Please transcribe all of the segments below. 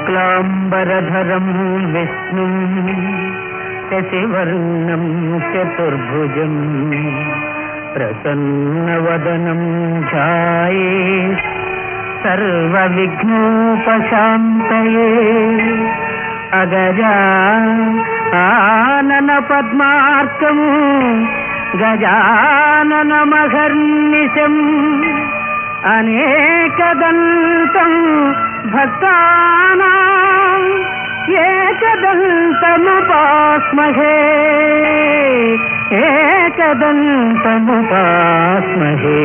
శుక్లాంబరధరం విష్ణుం శశివర్ణం చతుర్భుజం ప్రసన్నవదనం ఛాయే సర్వవిఘ్నోపశాంతయే అగజా ఆనన పద్మార్కం గజాననమహర్నిశం అనేకదంతం భక్తానాం ఏకదంతముపాస్మహే ఏకదంతముపాస్మహే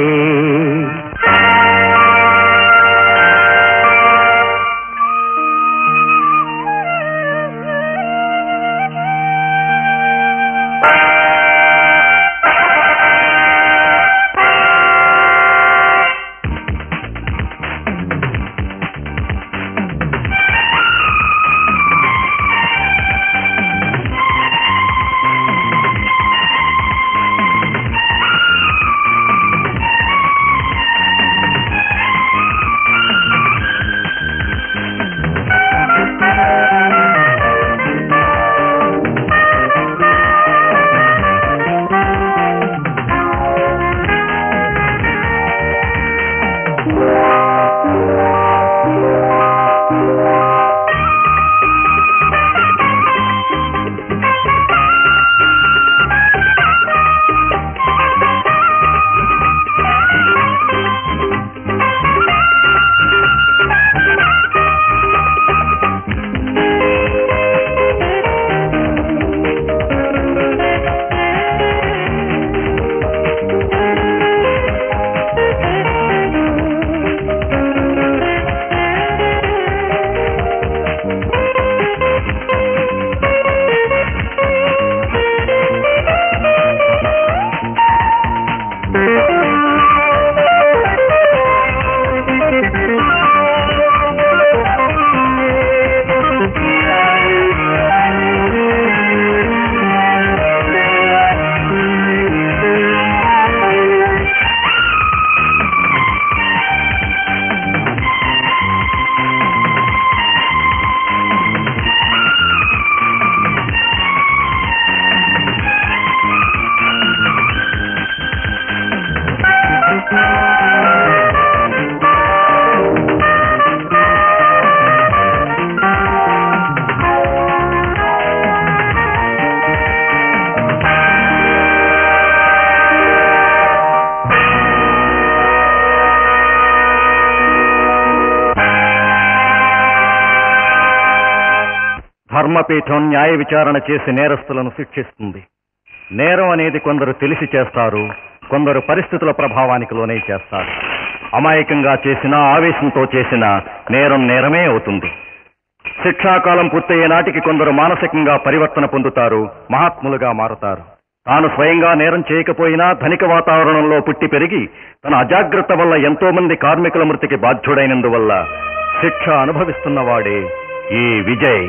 ధర్మపీఠం న్యాయ విచారణ చేసి నేరస్తులను శిక్షిస్తుంది నేరం అనేది కొందరు తెలిసి చేస్తారు కొందరు పరిస్థితుల ప్రభావానికి లోనే చేస్తారు అమాయకంగా చేసిన ఆవేశంతో చేసిన నేరం నేరమే అవుతుంది శిక్షాకాలం పూర్తయ్యే నాటికి కొందరు మానసికంగా పరివర్తన పొందుతారు మహాత్ములుగా మారుతారు తాను స్వయంగా నేరం చేయకపోయినా ధనిక వాతావరణంలో పుట్టి పెరిగి తన అజాగ్రత్త వల్ల ఎంతో మంది కార్మికుల మృతికి బాధ్యుడైనందువల్ల శిక్ష అనుభవిస్తున్నవాడే ఈ విజయ్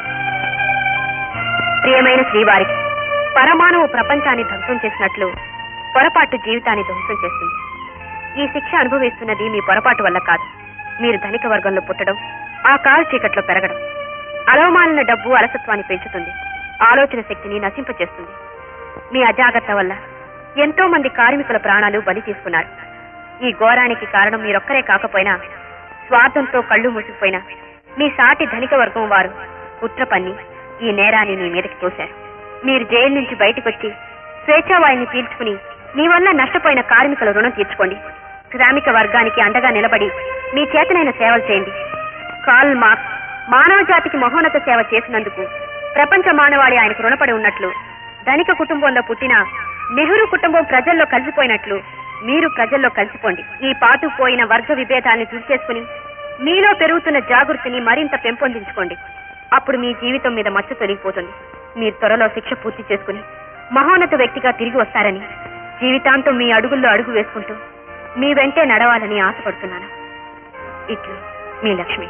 ప్రియమైన శ్రీవారికి పరమాణువు ప్రపంచాన్ని ధ్వంసం చేసినట్లు పొరపాటు జీవితాన్ని ధ్వంసం చేస్తుంది ఈ శిక్ష అనుభవిస్తున్నది మీ పొరపాటు వల్ల కాదు మీరు ధనిక వర్గంలో పుట్టడం ఆ కారు చీకట్లో పెరగడం అలవమాలిన డబ్బు అలసత్వాన్ని పెంచుతుంది ఆలోచన శక్తిని నశింపచేస్తుంది మీ అజాగ్రత్త వల్ల ఎంతో మంది కార్మికుల ప్రాణాలు బలి తీసుకున్నారు ఈ ఘోరానికి కారణం మీరొక్కరే కాకపోయినా స్వార్థంతో కళ్ళు మూసుకుపోయిన మీ సాటి ధనిక వర్గం వారు కుట్ర పన్ని ఈ నేరాన్ని మీ మీదకి తోశారు మీరు జైలు నుంచి బయటకొచ్చి స్వేచ్ఛావాయుని పీల్చుకుని మీ వల్ల నష్టపోయిన కార్మికుల రుణం తీర్చుకోండి శ్రామిక వర్గానికి అండగా నిలబడి మీ చేతనైన సేవలు చేయండి కాల్ మార్క్స్ మానవ జాతికి మహోన్నత సేవ చేసినందుకు ప్రపంచ మానవాళి ఆయనకు రుణపడి ఉన్నట్లు ధనిక కుటుంబంలో పుట్టిన నెహ్రూ కుటుంబం ప్రజల్లో కలిసిపోయినట్లు మీరు ప్రజల్లో కలిసిపోండి ఈ పాటు పోయిన వర్గ విభేదాన్ని తుడిచేసుకుని మీలో పెరుగుతున్న జాగృతిని మరింత పెంపొందించుకోండి అప్పుడు మీ జీవితం మీద మచ్చ తొలగిపోతుంది మీరు త్వరలో శిక్ష పూర్తి చేసుకుని మహోన్నత వ్యక్తిగా తిరిగి వస్తారని జీవితాంతం మీ అడుగుల్లో అడుగు వేసుకుంటూ మీ వెంటే నడవాలని ఆశపడుతున్నాను ఇట్లు మీ లక్ష్మి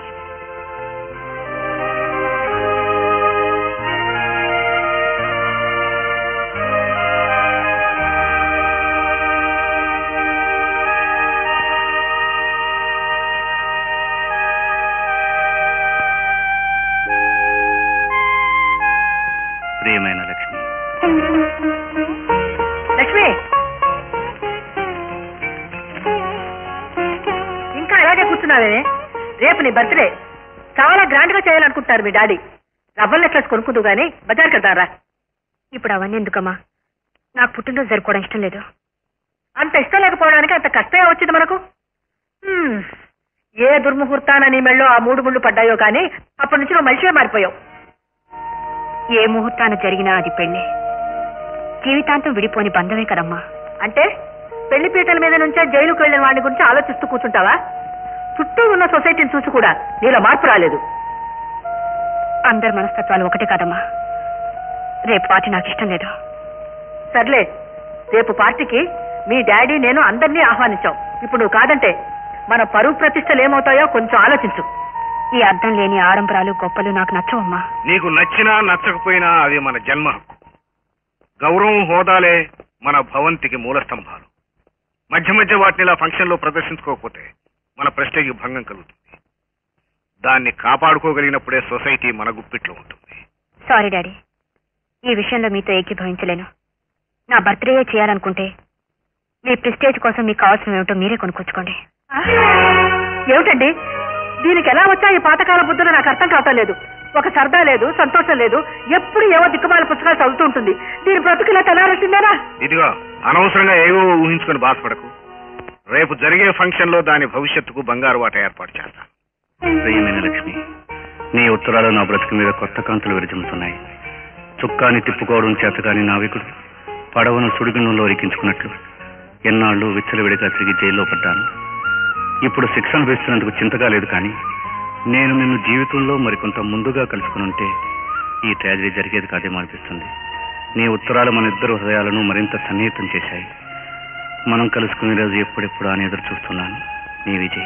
చేస్తున్నావే రేపు నీ బర్త్డే చాలా గ్రాండ్ గా చేయాలనుకుంటున్నారు మీ డాడీ రవ్వల్ నెక్లెస్ కొనుక్కుందు గానీ బజార్కి వెళ్తారా ఇప్పుడు అవన్నీ ఎందుకమ్మా నాకు పుట్టినరోజు జరుపుకోవడం ఇష్టం లేదు అంత ఇష్టం లేకపోవడానికి అంత కష్టమే వచ్చింది మనకు హ్మ్. ఏ దుర్ముహూర్తాన నీ మెళ్ళో ఆ మూడు ముళ్ళు పడ్డాయో కానీ అప్పటి నుంచి నువ్వు మనిషివే మారిపోయావు ఏ ముహూర్తాన జరిగినా అది పెళ్లి జీవితాంతం విడిపోని బంధమే కదమ్మా అంటే పెళ్లి పీటల మీద నుంచే జైలుకు వెళ్లిన వాడి గురించి ఆలోచిస్తూ కూర్చుంటావా చుట్టూ ఉన్న సొసైటీని చూసి కూడా నీలో మార్పు రాలేదు అందరి మనస్తత్వాలు ఒకటే కదమ్మా రేపు పార్టీ నాకు ఇష్టం లేదు సర్లే రేపు పార్టీకి మీ డాడీ నేను అందరినీ ఆహ్వానించాం ఇప్పుడు నువ్వు కాదంటే మన పరువు ప్రతిష్టలు ఏమవుతాయో కొంచెం ఆలోచించు ఈ అర్థం లేని ఆడంబరాలు గొప్పలు నాకు నచ్చవమ్మా నీకు నచ్చినా నచ్చకపోయినా అది మన జన్మ హక్కు గౌరవం హోదాలే మన భవంతికి మూల స్తంభాలు మధ్య మధ్య వాటిని ఇలా ఫంక్షన్లో ప్రదర్శించుకోకపోతే మన ప్రెస్టేజ్ భంగం కలుగుతుంది దాన్ని కాపాడుకోగలిగినప్పుడే సొసైటీ మన గుప్పిట్లో ఉంటుంది సారీ డాడీ ఈ విషయంలో మీతో ఏకీభవించలేను నా బర్త్డే చేయాలనుకుంటే మీ ప్రిస్టేజ్ కోసం మీకు కావాల్సిన ఏమిటో మీరే కొనుక్కొచ్చుకోండి ఏమిటండి దీనికి ఎలా వచ్చా ఈ పాతకాల బుద్ధులు నాకు అర్థం కావటం లేదు ఒక సరదా లేదు సంతోషం లేదు ఎప్పుడు ఏవో దిక్కుమాల పుస్తకాలు చదువుతూ ఉంటుంది దీని బ్రతుకులా తెల్లారట్టిందేనా ఇదిగో అనవసరంగా ఏవో ఊహించుకొని బాధపడకు రేపు జరిగే ఫంక్షన్ లో దాని భవిష్యత్తుకు బంగారు వాట ఏర్పాటు చేస్తాను ప్రియమైన లక్ష్మి నీ ఉత్తరాలు నా బ్రతుకు మీద కొత్త కాంతులు విరజిమ్ముతున్నాయి చుక్కాని తిప్పుకోవడం చేతకాని నావికుడు పడవను సుడిగుండంలో ఎక్కించుకున్నట్లు ఎన్నాళ్ళు విచ్చలవిడిగా తిరిగి జైల్లో పడ్డాను ఇప్పుడు శిక్ష అనుభవిస్తున్నందుకు చింతగా లేదు కానీ నేను నిన్ను జీవితంలో మరికొంత ముందుగా కలుసుకుని ఉంటే ఈ ట్రాజడీ జరిగేది కాదేమో అనిపిస్తుంది నీ ఉత్తరాలు మన ఇద్దరు హృదయాలను మరింత సన్నిహితం చేశాయి మనం కలుసుకునే రోజు ఎప్పుడెప్పుడు అని ఎదురు చూస్తున్నాను నీ విజయ్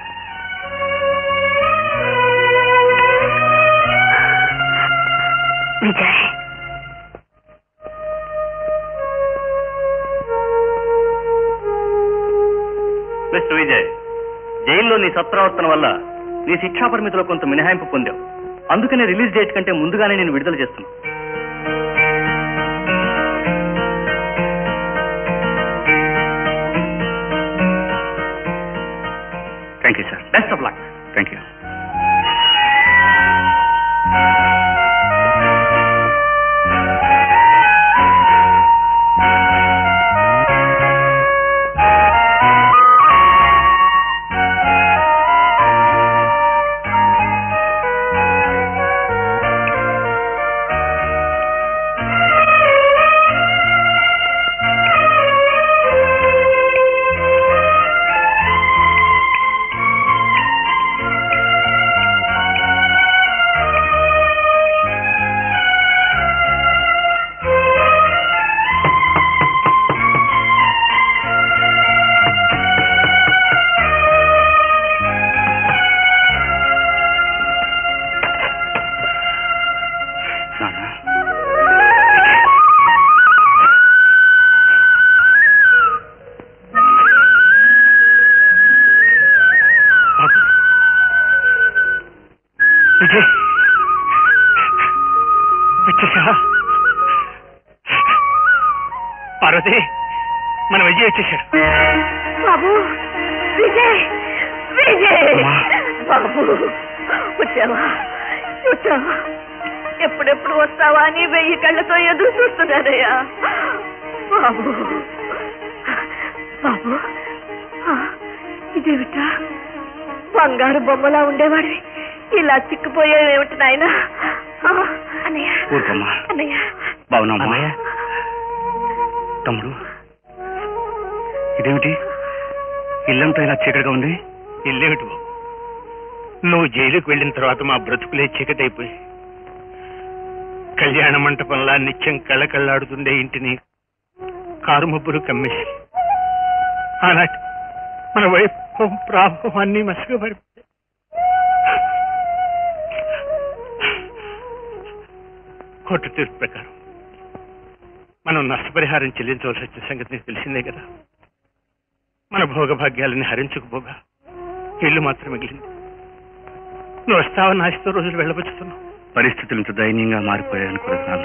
విజయ్ మిస్టర్ విజయ్ జైల్లో నీ సత్ప్రవర్తన వల్ల నీ శిక్షా పరిమితిలో కొంత మినహాయింపు పొందావు అందుకనే రిలీజ్ డేట్ కంటే ముందుగానే నేను విడుదల చేస్తున్నా thank you sir best of luck thank you నాన్న విజయ్ వచ్చేసా పార్వతి మన విజయ్ వచ్చేసాడు బాబు విజయ్ విజయ్ అమ్మా. బాబు వచ్చావా వచ్చావా ఎప్పుడెప్పుడు వస్తావా అని వెయ్యి కళ్ళతో ఎదురు చూస్తున్నారయ్యా బాబు బాబు ఆ, ఇదేమిటా బంగారు బొమ్మలా ఉండేవాడివి ఇలా చిక్కిపోయేవేమిటి నాయన అన్నయ్య ఊరుకోమ్మా అన్నయ్య బాగున్నామ్మా తమ్ముడు ఇదేమిటి ఇల్లంతా ఇలా చీకటిగా ఉంది ఇల్లేమిటి బాబు నువ్వు జైలుకు వెళ్ళిన తర్వాత మా బ్రతుకులే చీకటైపోయి కళ్యాణ మంటపంలా నిత్యం కళ్ళకళ్ళాడుతుండే ఇంటిని కారు మబ్బులు కమ్మేసి ఆనాటి మన వైభవం ప్రాభవం అన్నీ మసగా పడిపోయాయి కోర్టు తీర్పు ప్రకారం మనం నష్టపరిహారం చెల్లించవలసి వచ్చిన సంగతి నీకు తెలిసిందే కదా మన భోగభాగ్యాలని హరించుకుపోగా ఇల్లు మాత్రం మిగిలింది నువ్వు వస్తావని ఆశతో రోజులు వెళ్ళబుచ్చుతున్నావు పరిస్థితులు ఇంత దయనీయంగా మారిపోయాయనుకోలేదు నాన్న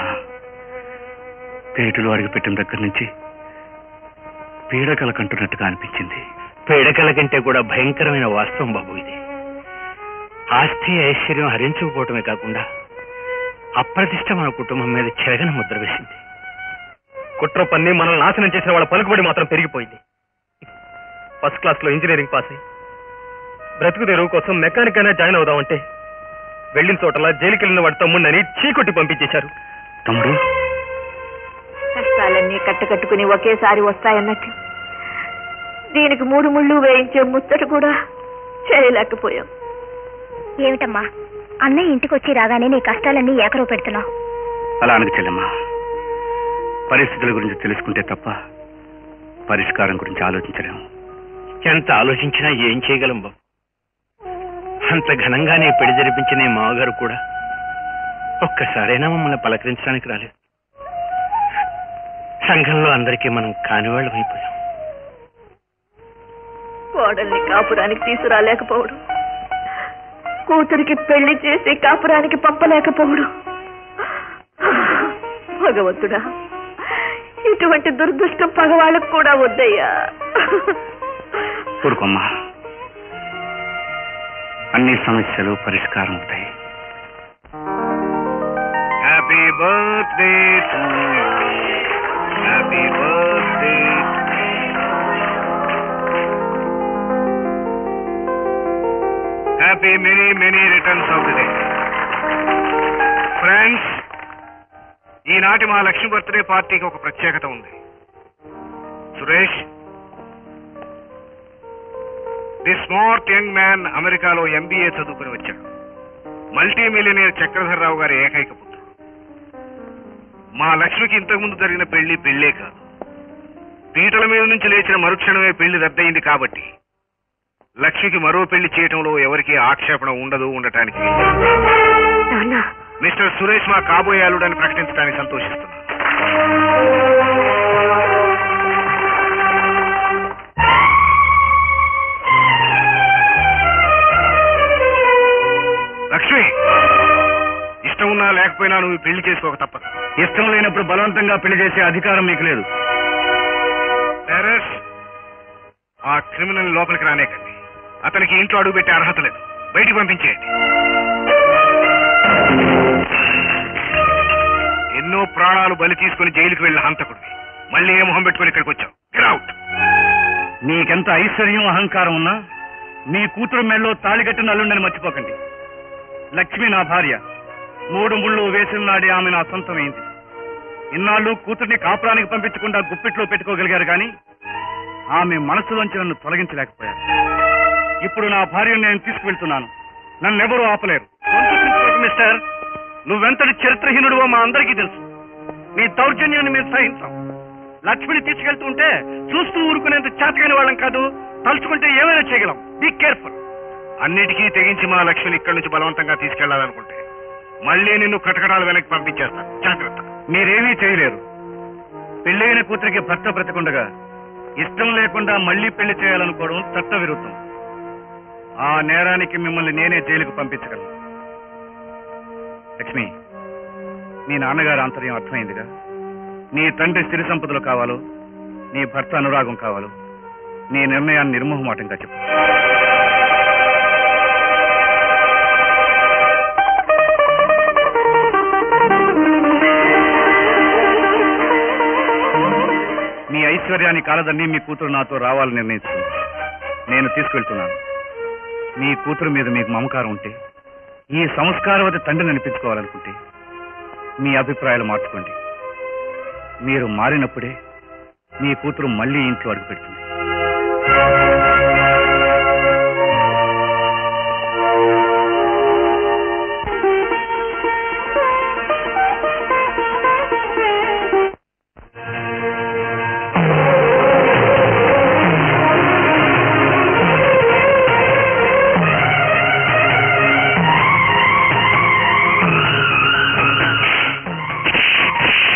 పేటలు అడుగుపెట్టిన దగ్గర నుంచి పీడకల కంటున్నట్టుగా అనిపించింది పీడకల కంటే కూడా భయంకరమైన వాస్తవం బాబు ఇది ఆస్తి ఐశ్వర్యం హరించుకుపోవటమే కాకుండా అప్రతిష్ట మన కుటుంబం మీద చెరగని ముద్ర వేసింది కుట్ర పన్ని మనల్ని నాశనం చేసిన వాళ్ళ పలుకుబడి మాత్రం పెరిగిపోయింది ఫస్ట్ క్లాస్ లో ఇంజనీరింగ్ పాస్ అయ్యి బ్రతుకు తెరువు కోసం మెకానిక్ అయినా జాయిన్ అవుదామంటే వెళ్ళిన చోటలా జైలుకి వెళ్ళిన వాడి తమ్ముడిని చీకొట్టి పంపించేశారు తమ్ముడు కష్టాలన్నీ కట్టకట్టుకుని ఒకేసారి వస్తాయన్నట్టు దీనికి మూడు ముళ్ళు వేయించే ముచ్చట కూడా చేయలేకపోయాం ఏమిటమ్మా అన్నయ్య ఇంటికి వచ్చి రాగానే నీ కష్టాలన్నీ ఏకరో పెడుతున్నావు అలా అనకు చెల్లెమ్మా పరిస్థితుల గురించి తెలుసుకుంటే తప్ప పరిష్కారం గురించి ఆలోచించలేము ఎంత ఆలోచించినా ఏం చేయగలం బాబు అంత ఘనంగానే పెళ్లి జరిపించిన ఈ మామగారు కూడా ఒక్కసారైనా మమ్మల్ని పలకరించడానికి రాలేదు సంఘంలో అందరికీ మనం కానివాళ్ళం అయిపోయాం కోడల్ని కాపురానికి తీసుకురాలేకపోవడం కూతురికి పెళ్లి చేసి కాపురానికి పంపలేకపోవడం భగవంతుడా ఇటువంటి దురదృష్టం పగవాళ్ళకు కూడా వద్దయ్యా ఊరుకోమ్మా అన్ని సమస్యలు పరిష్కారం అవుతాయి happy birthday to happy birthday happy many many returns of the day friends ఈనాటి మా లక్ష్మీ బర్త్డే పార్టీకి ఒక ప్రత్యేకత ఉంది Suresh the smart young man అమెరికాలో ఎంబీఏ చదువుకుని వచ్చాడు మల్టీ మిలియనీర్ చక్రధరరావు గారి ఏకైక పుత్రుడు మా లక్ష్మికి ఇంతకుముందు జరిగిన పెళ్లి పెళ్లే కాదు పీటల మీద నుంచి లేచిన మరుక్షణమే పెళ్లి రద్దయింది కాబట్టి లక్ష్మికి మరో పెళ్లి చేయటంలో ఎవరికీ ఆక్షేపణ ఉండదు ఉండటానికి నాన్న మిస్టర్ సురేష్ మా కాబోయే అల్లుడని ప్రకటించడానికి సంతోషిస్తున్నాను లక్ష్మి ఇష్టం ఉన్నా లేకపోయినా నువ్వు ఈ పెళ్లి చేసుకోక తప్పదు ఇష్టం లేనప్పుడు బలవంతంగా పెళ్లి చేసే అధికారం మీకు లేదు టెర్రస్ ఆ క్రిమినల్ లోపలికి రానేకండి అతనికి ఇంట్లో అడుగుపెట్టే అర్హత లేదు బయటికి పంపించేయండి ఎన్నో ప్రాణాలు బలి తీసుకుని జైలుకి వెళ్ళిన హంతకుడివి మళ్ళీ ఏ మొహం పెట్టుకుని ఇక్కడికి వచ్చావు అవుట్ మీకెంత ఐశ్వర్యం అహంకారం ఉన్నా మీ కూతురు మెళ్ళలో తాళిగట్టిన అల్లుండని మర్చిపోకండి లక్ష్మి నా భార్య మూడు ముళ్ళు వేసిన నాడే ఆమె నా సొంతమైంది ఇన్నాళ్ళు కూతుర్ని కాపురానికి పంపించకుండా గుప్పిట్లో పెట్టుకోగలిగారు కానీ ఆమె మనసులోంచి నన్ను తొలగించలేకపోయారు ఇప్పుడు నా భార్యను నేను తీసుకువెళ్తున్నాను నన్నెవరూ ఆపలేరు మిస్టర్ నువ్వెంతటి చరిత్రహీనుడివో మా అందరికీ తెలుసు నీ దౌర్జన్యాన్ని మేము సహించాం లక్ష్మిని తీసుకెళ్తుంటే చూస్తూ ఊరుకునేంత చేతకైన వాళ్ళం కాదు తలుచుకుంటే ఏమైనా చేయగలం బీ కేర్ఫుల్ అన్నిటికీ తెగించి మా లక్ష్మిని ఇక్కడి నుంచి బలవంతంగా తీసుకెళ్లాలనుకుంటే మళ్ళీ నిన్ను కటకటాలు వెనక్కి పంపించేస్తాను జాగ్రత్త మీరేమీ చేయలేరు పెళ్ళైన కూతురికి భర్త బ్రతికుండగా ఇష్టం లేకుండా మళ్ళీ పెళ్లి చేయాలనుకోవడం చట్ట విరుద్ధం ఆ నేరానికి మిమ్మల్ని నేనే జైలుకు పంపించగలను లక్ష్మి నీ నాన్నగారి ఆంతర్యం అర్థమైందిగా నీ తండ్రి స్థిర సంపదలు కావాలో నీ భర్త అనురాగం కావాలో నీ నిర్ణయాన్ని నిర్మోహమాటంగా చెప్పు మీ ఐశ్వర్యాన్ని కాలదన్ని మీ కూతురు నాతో రావాలని నిర్ణయించుకుంది నేను తీసుకెళ్తున్నాను మీ కూతురు మీద మీకు మమకారం ఉంటే ఈ సంస్కారవతి తండ్రిని అనిపించుకోవాలనుకుంటే మీ అభిప్రాయాలు మార్చుకోండి మీరు మారినప్పుడే మీ కూతురు మళ్ళీ ఇంట్లో అడుగు పెడుతుంది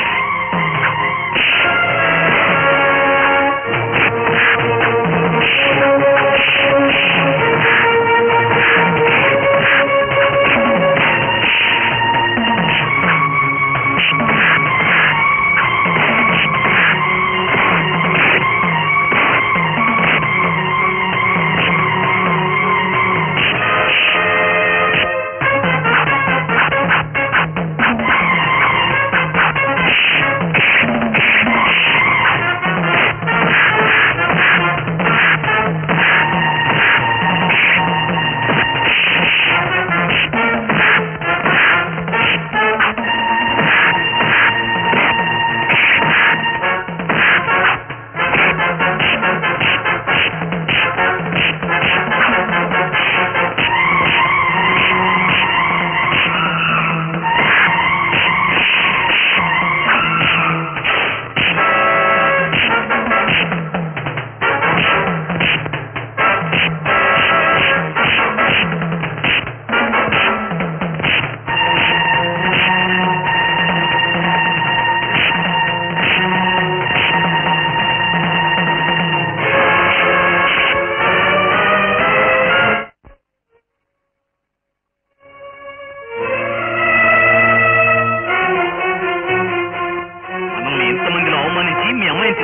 ఆ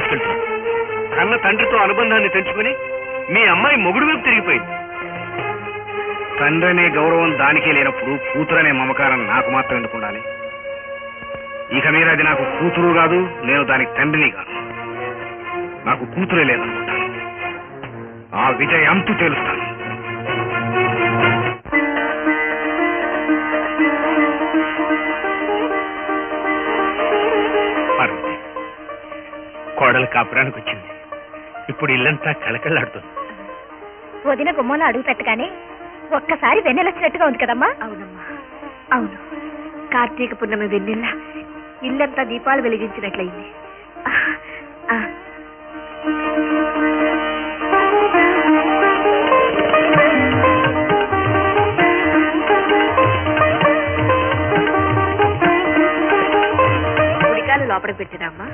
తీసుకెళ్తున్నావు కన్న తండ్రితో అనుబంధాన్ని తెంచుకుని మీ అమ్మాయి మొగుడు వైపు తిరిగిపోయింది తండ్రి అనే గౌరవం దానికే లేనప్పుడు కూతురనే మమకారం నాకు మాత్రం ఎందుకు ఉండాలి ఇక మీద అది నాకు కూతురు కాదు నేను దానికి తండ్రిని కాదు నాకు కూతురే లేదనుకుంటాను ఆ విజయ్ అంతు తెలుస్తాను పార్వతి కోడలు కాపురానికి వచ్చింది ఇప్పుడు ఇల్లంతా కళకళలాడుతుంది వదిన గుమ్మంలో అడుగు పెట్టగానే ఒక్కసారి వెన్నెలొచ్చినట్టుగా ఉంది కదమ్మా అవునమ్మా అవును కార్తీక పున్నమి వెన్నెల్ల ఇల్లంతా దీపాలు వెలిగించినట్లయింది ఆ, ఆ. ఉడికాలు లోపలికి పెట్టినమ్మా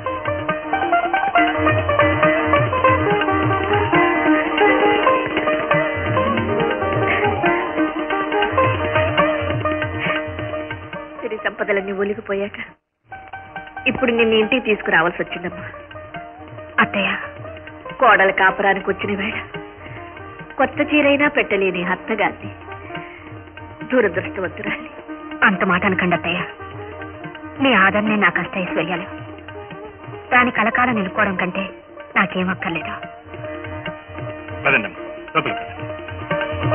సిరి సంపదలన్నీ ఒలిగిపోయాక ఇప్పుడు నిన్ను ఇంటికి తీసుకురావాల్సి వచ్చిందమ్మా అత్తయ్య కోడల కాపురానికి వచ్చిన వేళ కొత్త చీరైనా పెట్టలేని అత్తగారిని దురదృష్టవంతురాలి అంత మాట అనకండి అత్తయ్య మీ ఆదరణే నాకు అష్టైశ్వర్యాలు దాని కలకాలం నిలుకోవడం కంటే నాకేం అక్కర్లేదు పదండమ్మా లోపలికి పదండి.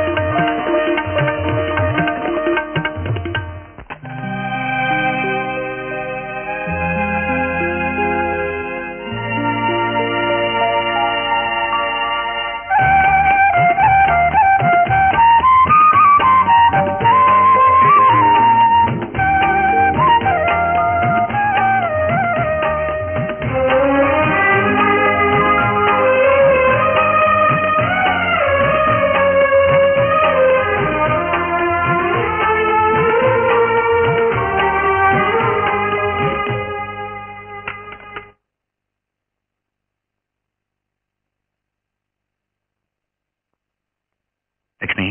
లక్ష్మి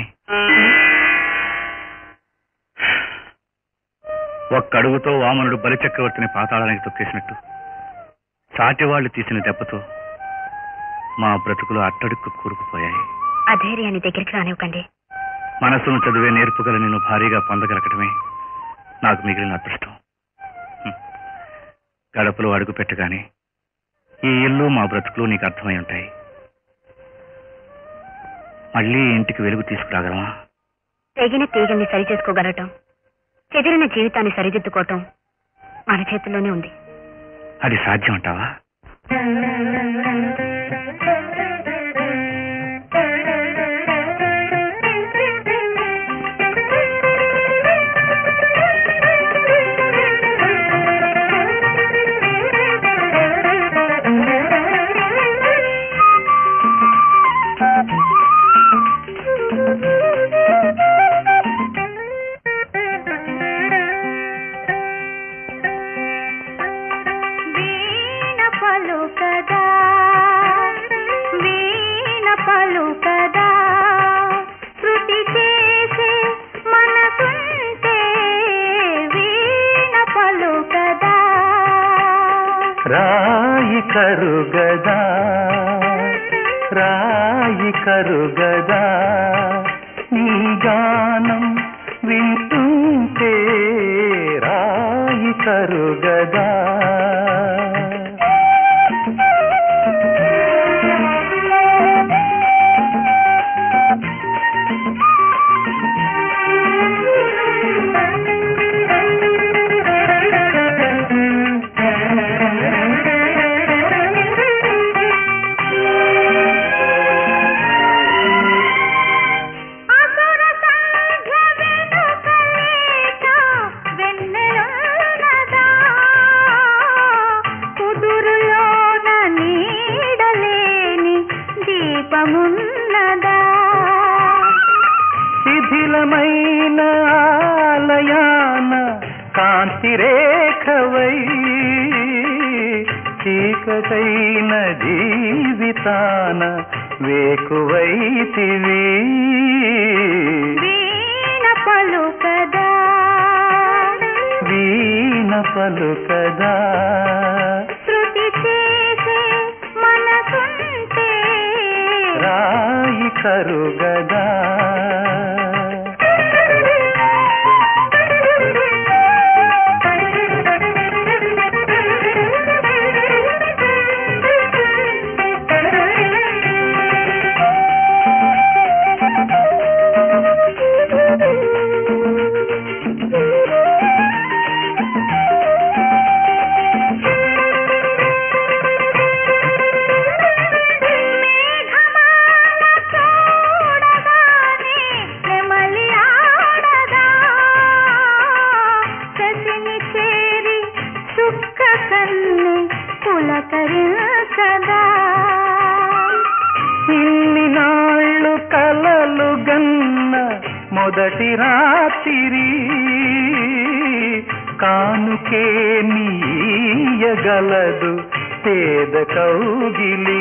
ఒక్క అడుగుతో వామనుడు బలిచక్రవర్తిని పాతాళానికి తొక్కేసినట్టు సాటి వాళ్ళు తీసిన దెబ్బతో మా బ్రతుకులు అట్టడుక్కు కూరుకుపోయాయి ఆ ధైర్యాన్ని దగ్గరికి రానివ్వకండి మనసును చదివే నేర్పుగల నేను భారీగా పొందగలగటమే నాకు మిగిలిన అదృష్టం హ్మ్. గడపలో అడుగు పెట్టగానే ఈ ఇల్లు మా బ్రతుకులు నీకు అర్థమై ఉంటాయి మళ్ళీ ఈ ఇంటికి వెలుగు తీసుకురాగలమా తెగిన తీగల్ని సరి చేసుకోగలటం చెదిరిన జీవితాన్ని సరిదిద్దుకోవటం మన చేతుల్లోనే ఉంది అది సాధ్యం అంటావా వీణ పలుకదా వీణ పలుకదా శృతి చేసే మనసుంటే వీణ పలుకదా రాయి కరుగదా రాయి కరుగదా నీ గానం వింటుంటే రాయి కరుగదా అసుర సంఘ వెనుకలేక వెన్నెలన్నదా కుదురులోన నీడలేని దీపమున్నదా శిథిలమైన ఆలయాన కాంతి రేఖవై చీకటైన జీవితాన వేకువైతివి వీణ పలుకదా వీణ పలుకదా శృతి చేసే కరుగదా ఇన్ని నాళ్ళు కలలు గన్న మొదటి రాత్రి కానుకే నీయగలదు పేద కౌగిలి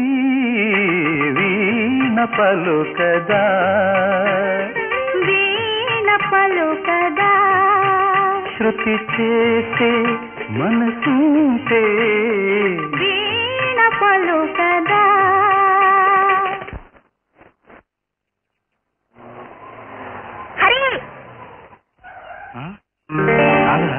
వీణ పలుకదా పలుకదా శృతి చేసే మనసుంటే వీణ పలుకదా హరి రాదా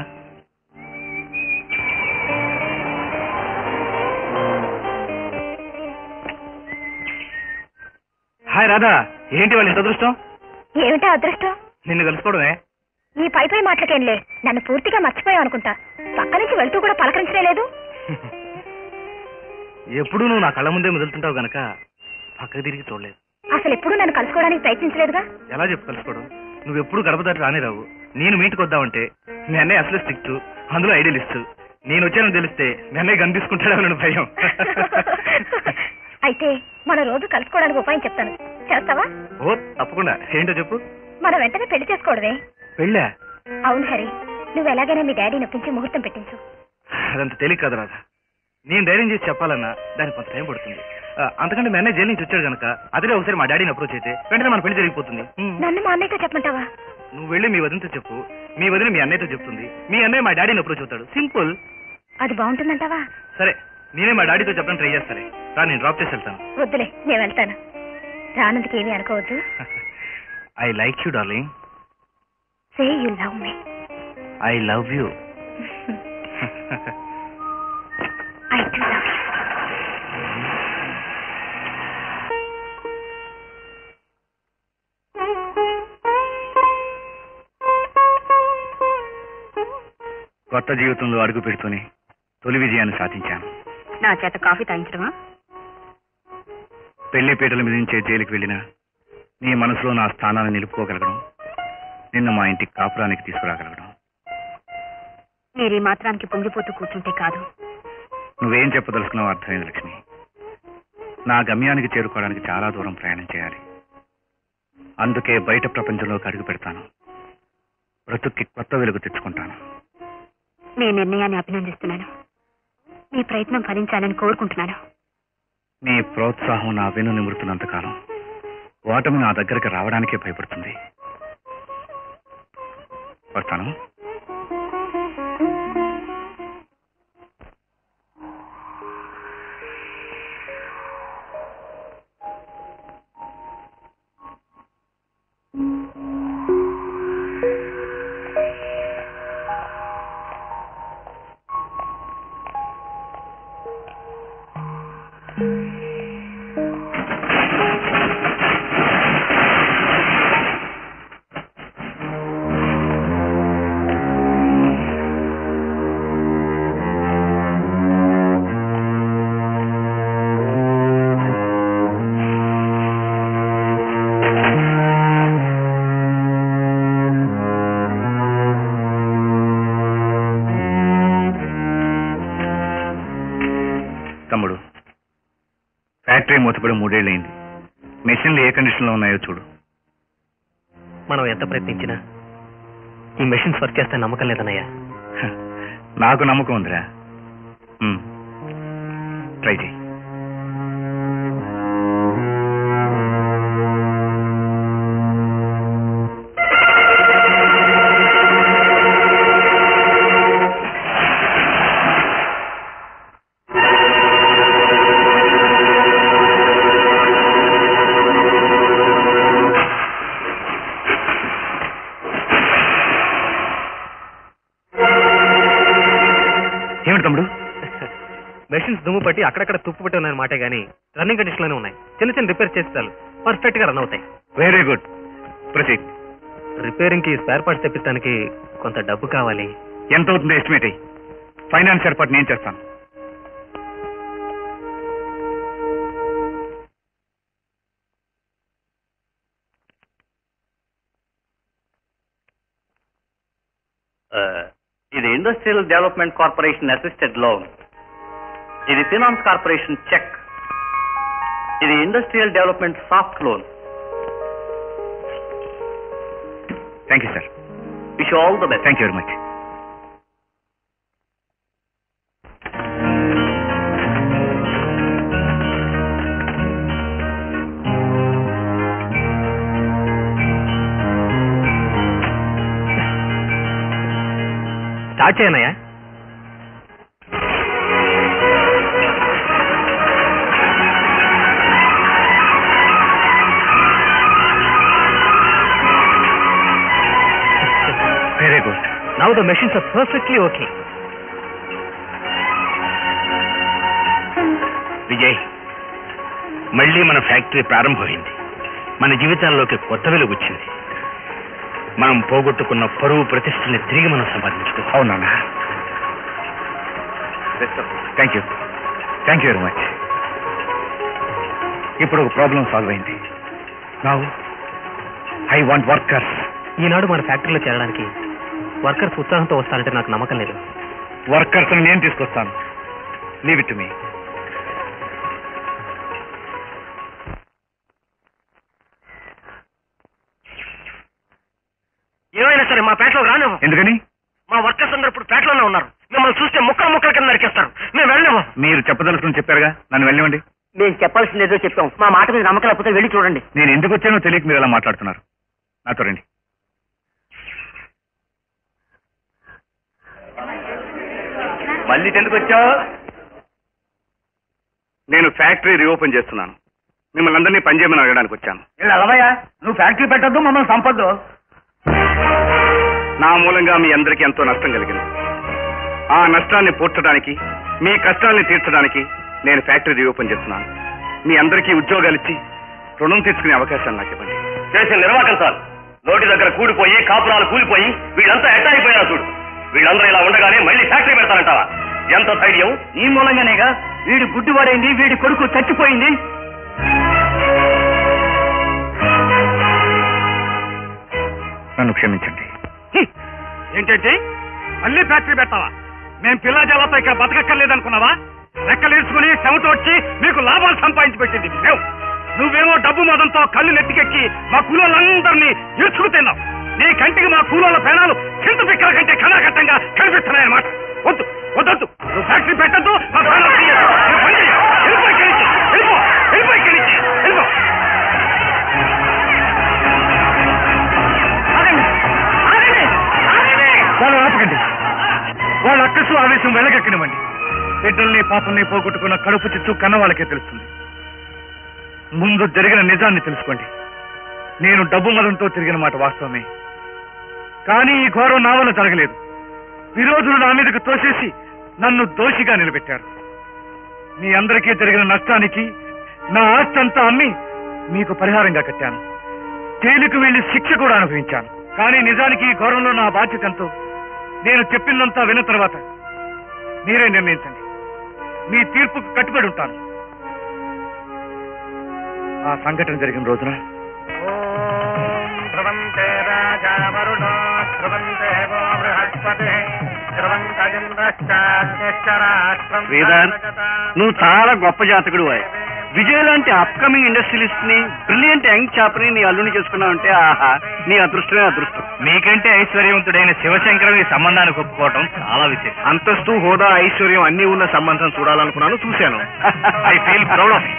హాయ్ రాధా ఏంటి వాళ్ళు ఇంత అదృష్టం ఏమిటా అదృష్టం నిన్ను కలుసుకోవడమే ఈ పై పై మాటలకేంలే నన్ను పూర్తిగా మర్చిపోయావు అనుకుంటా పక్క నుంచి వెళ్తూ కూడా పలకరించలే లేదు ఎప్పుడూ నువ్వు నా కళ్ళ ముందే మెదులుతుంటావు గనక పక్కకి తిరిగి చూడలేదు అసలు ఎప్పుడూ నన్ను కలుసుకోవడానికి ప్రయత్నించలేదుగా ఎలా చెప్పు కలుసుకోవడం నువ్వు ఎప్పుడు గడప దాటి రానే రావు నేను మీ ఇంటికి వద్దామంటే మీ అన్నయ్య అసలు స్ట్రిక్ట్ అందులో ఐడియలిస్ట్ నేను వచ్చానని తెలిస్తే మీ అన్నయ్య కనిపిసుకుంటాడని భయం అయితే మన రోజు కలుసుకోవడానికి ఉపాయం చెప్తాను చేస్తావా ఓ తప్పకుండా ఏంటో చెప్పు మనం వెంటనే పెళ్లి చేసుకోవడమే పెళ్ళా అవును హరి నువ్వు ఎలాగైనా మీ డాడీ నొప్పించి ముహూర్తం పెట్టించు అదంత తేలిక కాదు రాదా నేను ధైర్యం చేసి చెప్పాలన్నా దానికి కొంత టైం పడుతుంది ఆ, అంతకంటే మీ అన్నయ్య జైలు నుంచి వచ్చాడు కనుక అదే ఒకసారి మా డాడీని అప్రోచ్ అయితే వెంటనే మన పెళ్లి జరిగిపోతుంది ఉమ్. నన్ను మా అన్నయ్యతో చెప్పమంటావా నువ్వు వెళ్ళి మీ వదినతో చెప్పు మీ వదిన మీ అన్నయ్యతో చెప్తుంది మీ అన్నయ్య మా డాడీని అప్రోచ్ అవుతాడు సింపుల్ అది బాగుంటుందంటావా సరే నేనే మా డాడీతో చెప్పడం ట్రై చేస్తానే రా నేను డ్రాప్ చేసి వెళ్తాను వద్దులే నేను వెళ్తాను రానందుకు ఏమీ అనుకోవద్దు I like you darling say you love me I love you I do love you కొత్త జీవితంలో అడుగు పెడుతూనే తొలి విజయాన్ని సాధించాను నా చేత కాఫీ తాగించడమా పెళ్లి పీటల మిదించే జైలుకి వెళ్ళినా నీ మనసులో నా స్థానాన్ని నిలుపుకోగలగడం నిన్ను మా ఇంటికి కాపురానికి తీసుకురాగలగడం మీరు ఈ మాత్రానికి పొంగిపోతూ కూర్చుంటే కాదు నువ్వేం చెప్పదలుచుకున్నావు అర్థమైంది లక్ష్మి నా గమ్యానికి చేరుకోవడానికి చాలా దూరం ప్రయాణం చేయాలి అందుకే బయట ప్రపంచంలోకి అడుగు పెడతాను బ్రతుక్కి కొత్త వెలుగు తెచ్చుకుంటాను మీ నిర్ణయాన్ని అభినందిస్తున్నాను మీ ప్రయత్నం ఫలించాలని కోరుకుంటున్నాను నీ ప్రోత్సాహం నా వెను నిమురుతున్నంత కాలం ఓటమి నా దగ్గరికి రావడానికే భయపడుతుంది వస్తాను తమ్ముడు ఫ్యాక్టరీ మూతపడి మూడేళ్ళయింది మెషిన్లు ఏ కండిషన్లో ఉన్నాయో చూడు మనం ఎంత ప్రయత్నించినా ఈ మెషిన్స్ వర్క్ చేస్తే నమ్మకం లేదన్నయ్య హ, నాకు నమ్మకం ఉందిరా ఉమ్, ట్రై చేయి మెషిన్స్ దుమ్ము పట్టి అక్కడక్కడ తుప్పు పట్టి ఉన్నాయన్న మాటే గానీ రన్నింగ్ కండిషన్ లోనే ఉన్నాయి చిన్న చిన్న రిపేర్ చేసి చాలు పర్ఫెక్ట్ గా రన్ అవుతాయి వెరీ గుడ్ ప్రొసీడ్ రిపేరింగ్ కి స్పేర్ పార్ట్స్ తెప్పించడానికి కొంత డబ్బు కావాలి ఎంత అవుతుంది ఎస్టిమేట్ అయ్యి ఫైనాన్స్ ఏర్పాటు నేను చేస్తాను ఇది industrial development corporation assisted loan ఇది ఫినాన్స్ కార్పొరేషన్ చెక్ ఇది industrial development soft loan thank you sir wish all the best thank you very much start చేయనయ్యా very good now the machines are perfectly okay Vijay మళ్ళీ మన factory ప్రారంభమైంది మన జీవితాల్లోకి కొత్త వెలుగు వచ్చింది మనం పోగొట్టుకున్న పరువు ప్రతిష్టని తిరిగి మనం సంపాదించుకో అవునా thank you thank you very much ఇప్పుడు ఒక ప్రాబ్లం సాల్వ్ అయింది నౌ ఐ వాంట్ వర్కర్స్ ఈనాడు మన ఫ్యాక్టరీలో చేరడానికి వర్కర్స్ ఉత్సాహంతో వస్తారంటే నాకు నమ్మకం లేదు వర్కర్స్ నేను తీసుకొస్తాను లీవ్ ఇట్ మీ ఏమైనా సరే మా పేటలో రాను ఎందుకని మా వర్కర్స్ అందరూ ఇప్పుడు పేటలోనే ఉన్నారు మిమ్మల్ని చూస్తే ముక్కలు ముక్కల కింద నరికేస్తారు మేము వెళ్ళలేము మీరు చెప్పదలుచుకుని చెప్పారుగా నన్ను వెళ్ళనివ్వండి మేము చెప్పాల్సింది ఏదో చెప్పాం మా మాట మీద నమ్మకం లేకపోతే వెళ్ళి చూడండి నేను ఎందుకు వచ్చానో తెలియక మీరు ఎలా మాట్లాడుతున్నారు నాతో రండి మళ్ళీ ఎందుకు వచ్చావు నేను ఫ్యాక్టరీ రీఓపెన్ చేస్తున్నాను మిమ్మల్ని అందరినీ పనిచేయమని అడగడానికి వచ్చాను అలవయ్యా నువ్వు ఫ్యాక్టరీ పెట్టద్దు మమ్మల్ని సంపద్దు నా మూలంగా మీ అందరికీ ఎంతో నష్టం కలిగింది ఆ నష్టాన్ని పూడ్చడానికి మీ కష్టాల్ని తీర్చడానికి నేను ఫ్యాక్టరీ రీఓపెన్ చేస్తున్నాను మీ అందరికీ ఉద్యోగాలు ఇచ్చి రుణం తీసుకునే అవకాశాన్ని నాకు ఇవ్వండి చేసిన నిర్వాకం సార్ నోటి దగ్గర కూడిపోయి కాపురాలు కూలిపోయి వీళ్ళంతా ఎట్టా అయిపోయారు చూడు వీళ్ళందరూ ఇలా ఉండగానే మళ్ళీ ఫ్యాక్టరీ పెడతారంటావా ఎంత ధైర్యం ఈ మూలంగానేగా వీడి గుడ్డివాడైంది వీడి కొడుకు చచ్చిపోయింది నన్ను క్షమించండి ఏంటంటే మళ్ళీ ఫ్యాక్టరీ పెట్టావా మేం పిల్ల జలాతో ఇక్కడ బతకక్కర్లేదనుకున్నావా రెక్కలు ఇరుచుకుని చెమట వచ్చి మీకు లాభాలు సంపాదించి పెట్టింది మేము నువ్వేమో డబ్బు మదంతో కళ్ళు నెత్తికెక్కి మా కూలోళ్ళందరినీ ఇరుచుకు తిన్నావు నీ కంటికి మా కూలోళ్ళ పేనాలు చింత పిక్కల కంటే కళాఘట్టంగా కనిపిస్తున్నాయన్నమాట వద్దు వద్దొద్దు నువ్వు ఫ్యాక్టరీ పెట్టద్దు మా పేనాలు తీయొద్దు. నువ్వు పని చెయ్యి. వెళ్ళిపో ఇక్కడి నుంచి. వెళ్ళిపో. వెళ్ళిపో ఇక్కడి నుంచి. వెళ్ళిపో. వాళ్ళు ఆపకండి వాళ్ళ అక్కసు ఆవేశం వెళ్ళగక్కనివ్వండి బిడ్డల్ని పాపల్ని పోగొట్టుకున్న కడుపు చిచ్చు కన్న వాళ్ళకే తెలుస్తుంది ముందు జరిగిన నిజాన్ని తెలుసుకోండి నేను డబ్బు మదంతో తిరిగిన మాట వాస్తవమే కానీ ఈ ఘోరం నా వల్ల జరగలేదు విరోధులు నా మీదకు తోసేసి నన్ను దోషిగా నిలబెట్టారు మీ అందరికీ జరిగిన నష్టానికి నా ఆస్తి అంతా అమ్మి మీకు పరిహారంగా కట్టాను జైలుకు వెళ్లి శిక్ష కూడా అనుభవించాను కానీ నిజానికి ఈ ఘోరంలో నా బాధ్యత ఎంతో నేను చెప్పిందంతా విన్న తర్వాత మీరే నిర్ణయించండి మీ తీర్పుకు కట్టుబడి ఉంటాను ఆ సంఘటన జరిగిన రోజున శ్రీధర్ నువ్వు చాలా గొప్ప జాతకుడు విజయ్ లాంటి అప్కమింగ్ ఇండస్ట్రియలిస్ట్ ని బ్రిలియంట్ యంగ్ చాప్ ని నీ అల్లుని చేసుకున్నావు అంటే ఆహా నీ అదృష్టమే అదృష్టం మీకంటే ఐశ్వర్యవంతుడైన శివశంకరుని సంబంధానికి ఒప్పుకోవటం చాలా విశేషం అంతస్తు హోదా ఐశ్వర్యం అన్ని ఉన్న సంబంధం చూడాలనుకున్నాను చూశాను I feel proud of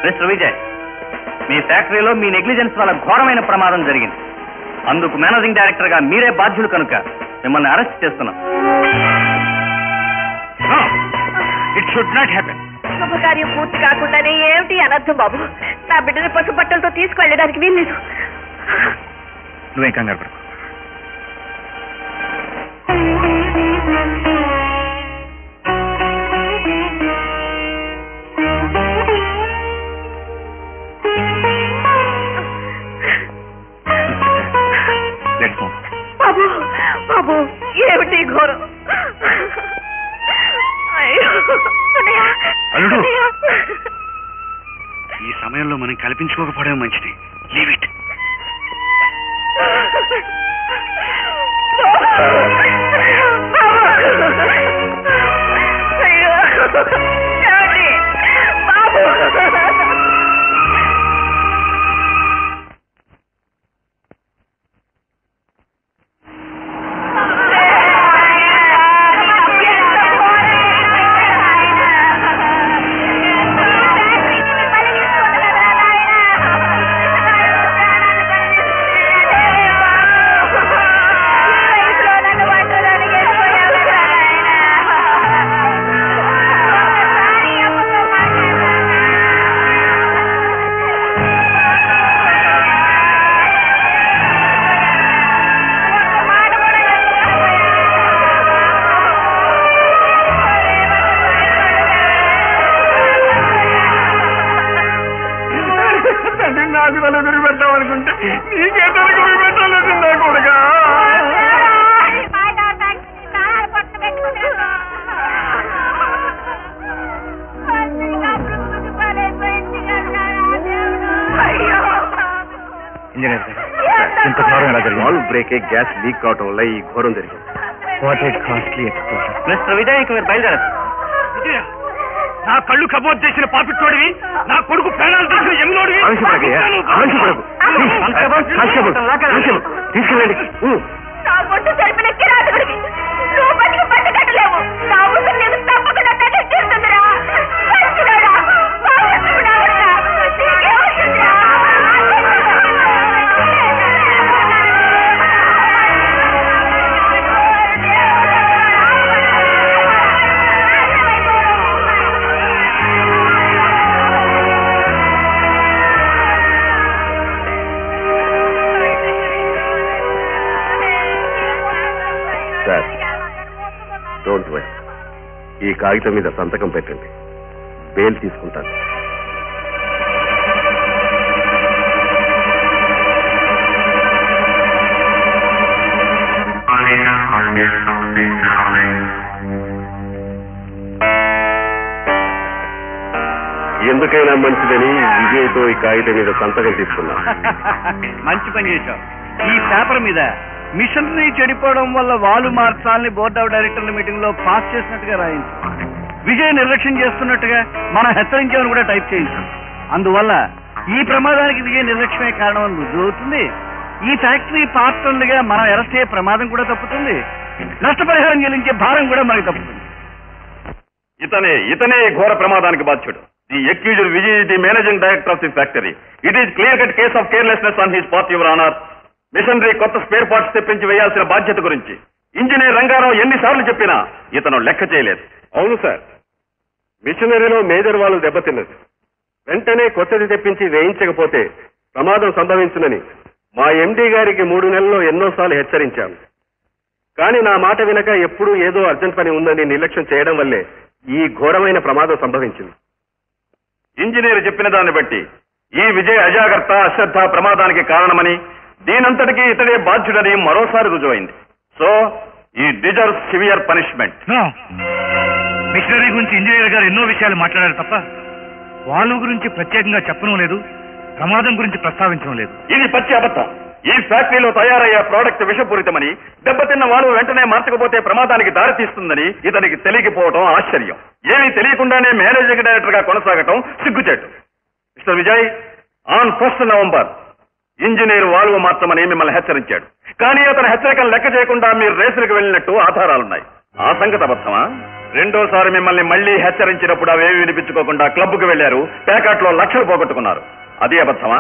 mister Vijay మీ ఫ్యాక్టరీలో మీ నెగ్లిజెన్స్ వల్ల ఘోరమైన ప్రమాదం జరిగింది అందుకు మేనేజింగ్ డైరెక్టర్ గా మీరే బాధ్యులు కనుక మిమ్మల్ని అరెస్ట్ చేస్తున్నాం ఇట్ షుడ్ నాట్ హ్యాపెన్ శుభకార్యం పూర్తి కాకుండానే ఏమిటి అనర్థం బాబు నా బిడ్డని పసు బట్టలతో తీసుకువెళ్ళడానికి వీల్లేదు నువ్వేం కంగారు పడకు. Let's move. బాబు బాబు ఏమిటి ఘోరం అయ్యో అన్నయ్య, అల్లుడు. అన్నయ్య. ఈ సమయంలో మనం కల్పించుకోకపోవడం మంచిది లీవ్ ఇట్ అయ్యో ఏమిటి? బాబు నాకు తల ఎదురు పెట్టామనుకుంటే నీకే తలకు పెట్టలేదు నా కొడుకా ఇంజనీర్ ఇంత ఘోరం ఎలా జరిగింది వాల్వ్ బ్రేకే గ్యాస్ లీక్ అవటం వల్ల ఈ ఘోరం జరిగింది what a costly exposure Mister Vijay ఇక మీరు బయలుదేరచ్చు విజయ, నా కళ్ళు కబోద్ చేసిన పాపిట్టోడివి నా కొడుకు ప్రాణాలు తీసిన ఎమ్మినోడివి ఆవేశపడకయ్యా ఆవేశపడకు కానిస్టేబుల్ కానిస్టేబుల్ తీసుకెళ్ళండి ఊ. నా గుట్టు జరిపిన కిరాతకుడివి నువ్వు బతికి పట్టగట్టలేవు నా ఉసురు నీకు తప్పకుండా తగ్గిస్తుందిరా మంచిదారా బాగుంటున్నావురా నీకేమవుతుందిరా సార్ డోంట్ వరీ ఈ కాగితం మీద సంతకం పెట్టండి బెయిల్ తీసుకుంటాను ఎందుకైనా మంచిదని విజయ్తో ఈ కాగితం మీద సంతకం తీసుకున్నా మంచి పని చేశావు ఈ పేపర్ మీద మిషనరీ చెడిపోవడం వల్ల వాళ్ళు మార్చాలని బోర్డ్ ఆఫ్ డైరెక్టర్ల మీటింగ్ లో పాస్ చేసినట్టుగా రాయించు విజయ్ నిర్లక్ష్యం చేస్తున్నట్టుగా మనం హెచ్చరించామని కూడా టైప్ చేయించు అందువల్ల ఈ ప్రమాదానికి విజయ్ నిర్లక్ష్యమే కారణం అని రుజువు అవుతుంది ఈ ఫ్యాక్టరీ పార్ట్నర్లుగా మనం అరెస్ట్ అయ్యే ప్రమాదం కూడా తప్పుతుంది నష్టపరిహారం చెల్లించే భారం కూడా మనకి తప్పుతుంది ఇతనే ఇతనే ఈ ఘోర ప్రమాదానికి బాధ్యుడు the accused Vijay the managing director of the factory it is clear cut case of carelessness on his part your honour machinery కొత్త స్పేర్ పార్ట్స్ తెప్పించి వేయాల్సిన బాధ్యత గురించి ఇంజనీర్ రంగారావు ఎన్నిసార్లు చెప్పినా ఇతను లెక్క చేయలేదు అవును సార్ మిషనరీలో మేజర్ వాళ్ళు దెబ్బతిన్నది వెంటనే కొత్తది తెప్పించి వేయించకపోతే ప్రమాదం సంభవించునని మా ఎండి గారికి మూడు నెలల్లో ఎన్నోసార్లు హెచ్చరించాను కానీ నా మాట వినక ఎప్పుడూ ఏదో అర్జెంట్ పని ఉందని నిర్లక్ష్యం చేయడం వల్లే ఈ ఘోరమైన ప్రమాదం సంభవించింది ఇంజనీర్ చెప్పిన దాన్ని బట్టి ఈ విజయ్ అజాగ్రత్త అశ్రద్ధ ప్రమాదానికి కారణమని దీనంతటికీ ఇతడే బాధ్యుడని మరోసారి రుజువైంది సో ఈ డిజర్వ్ సివియర్ పనిష్మెంట్ మిషనరీ గురించి ఇంజనీర్ గారు ఎన్నో విషయాలు మాట్లాడారు తప్ప వాళ్ళ గురించి ప్రత్యేకంగా చెప్పడం లేదు ప్రమాదం గురించి ప్రస్తావించడం లేదు ఇది పచ్చి అబద్ధం ఈ ఫ్యాక్టరీలో తయారయ్యే ప్రోడక్ట్ విషపూరితమని దెబ్బతిన్న వాడు వెంటనే మార్చకపోతే ప్రమాదానికి దారితీస్తుందని ఇతనికి తెలియకపోవడం ఆశ్చర్యం ఏమీ తెలియకుండానే మేనేజింగ్ డైరెక్టర్ గా కొనసాగటం సిగ్గుచేటు Mister Vijay on first November engineer valve మార్చమని మిమ్మల్ని హెచ్చరించాడు కానీ అతని హెచ్చరికలు లెక్క చేయకుండా మీరు రేసులకు వెళ్ళినట్టు ఆధారాలున్నాయి ఆ సంగతి అబద్ధమా రెండోసారి మిమ్మల్ని మళ్ళీ హెచ్చరించినప్పుడు అవేవి వినిపించుకోకుండా క్లబ్కు వెళ్లారు ప్యాకెట్లో లక్షలు పోగొట్టుకున్నారు అది అబద్ధమా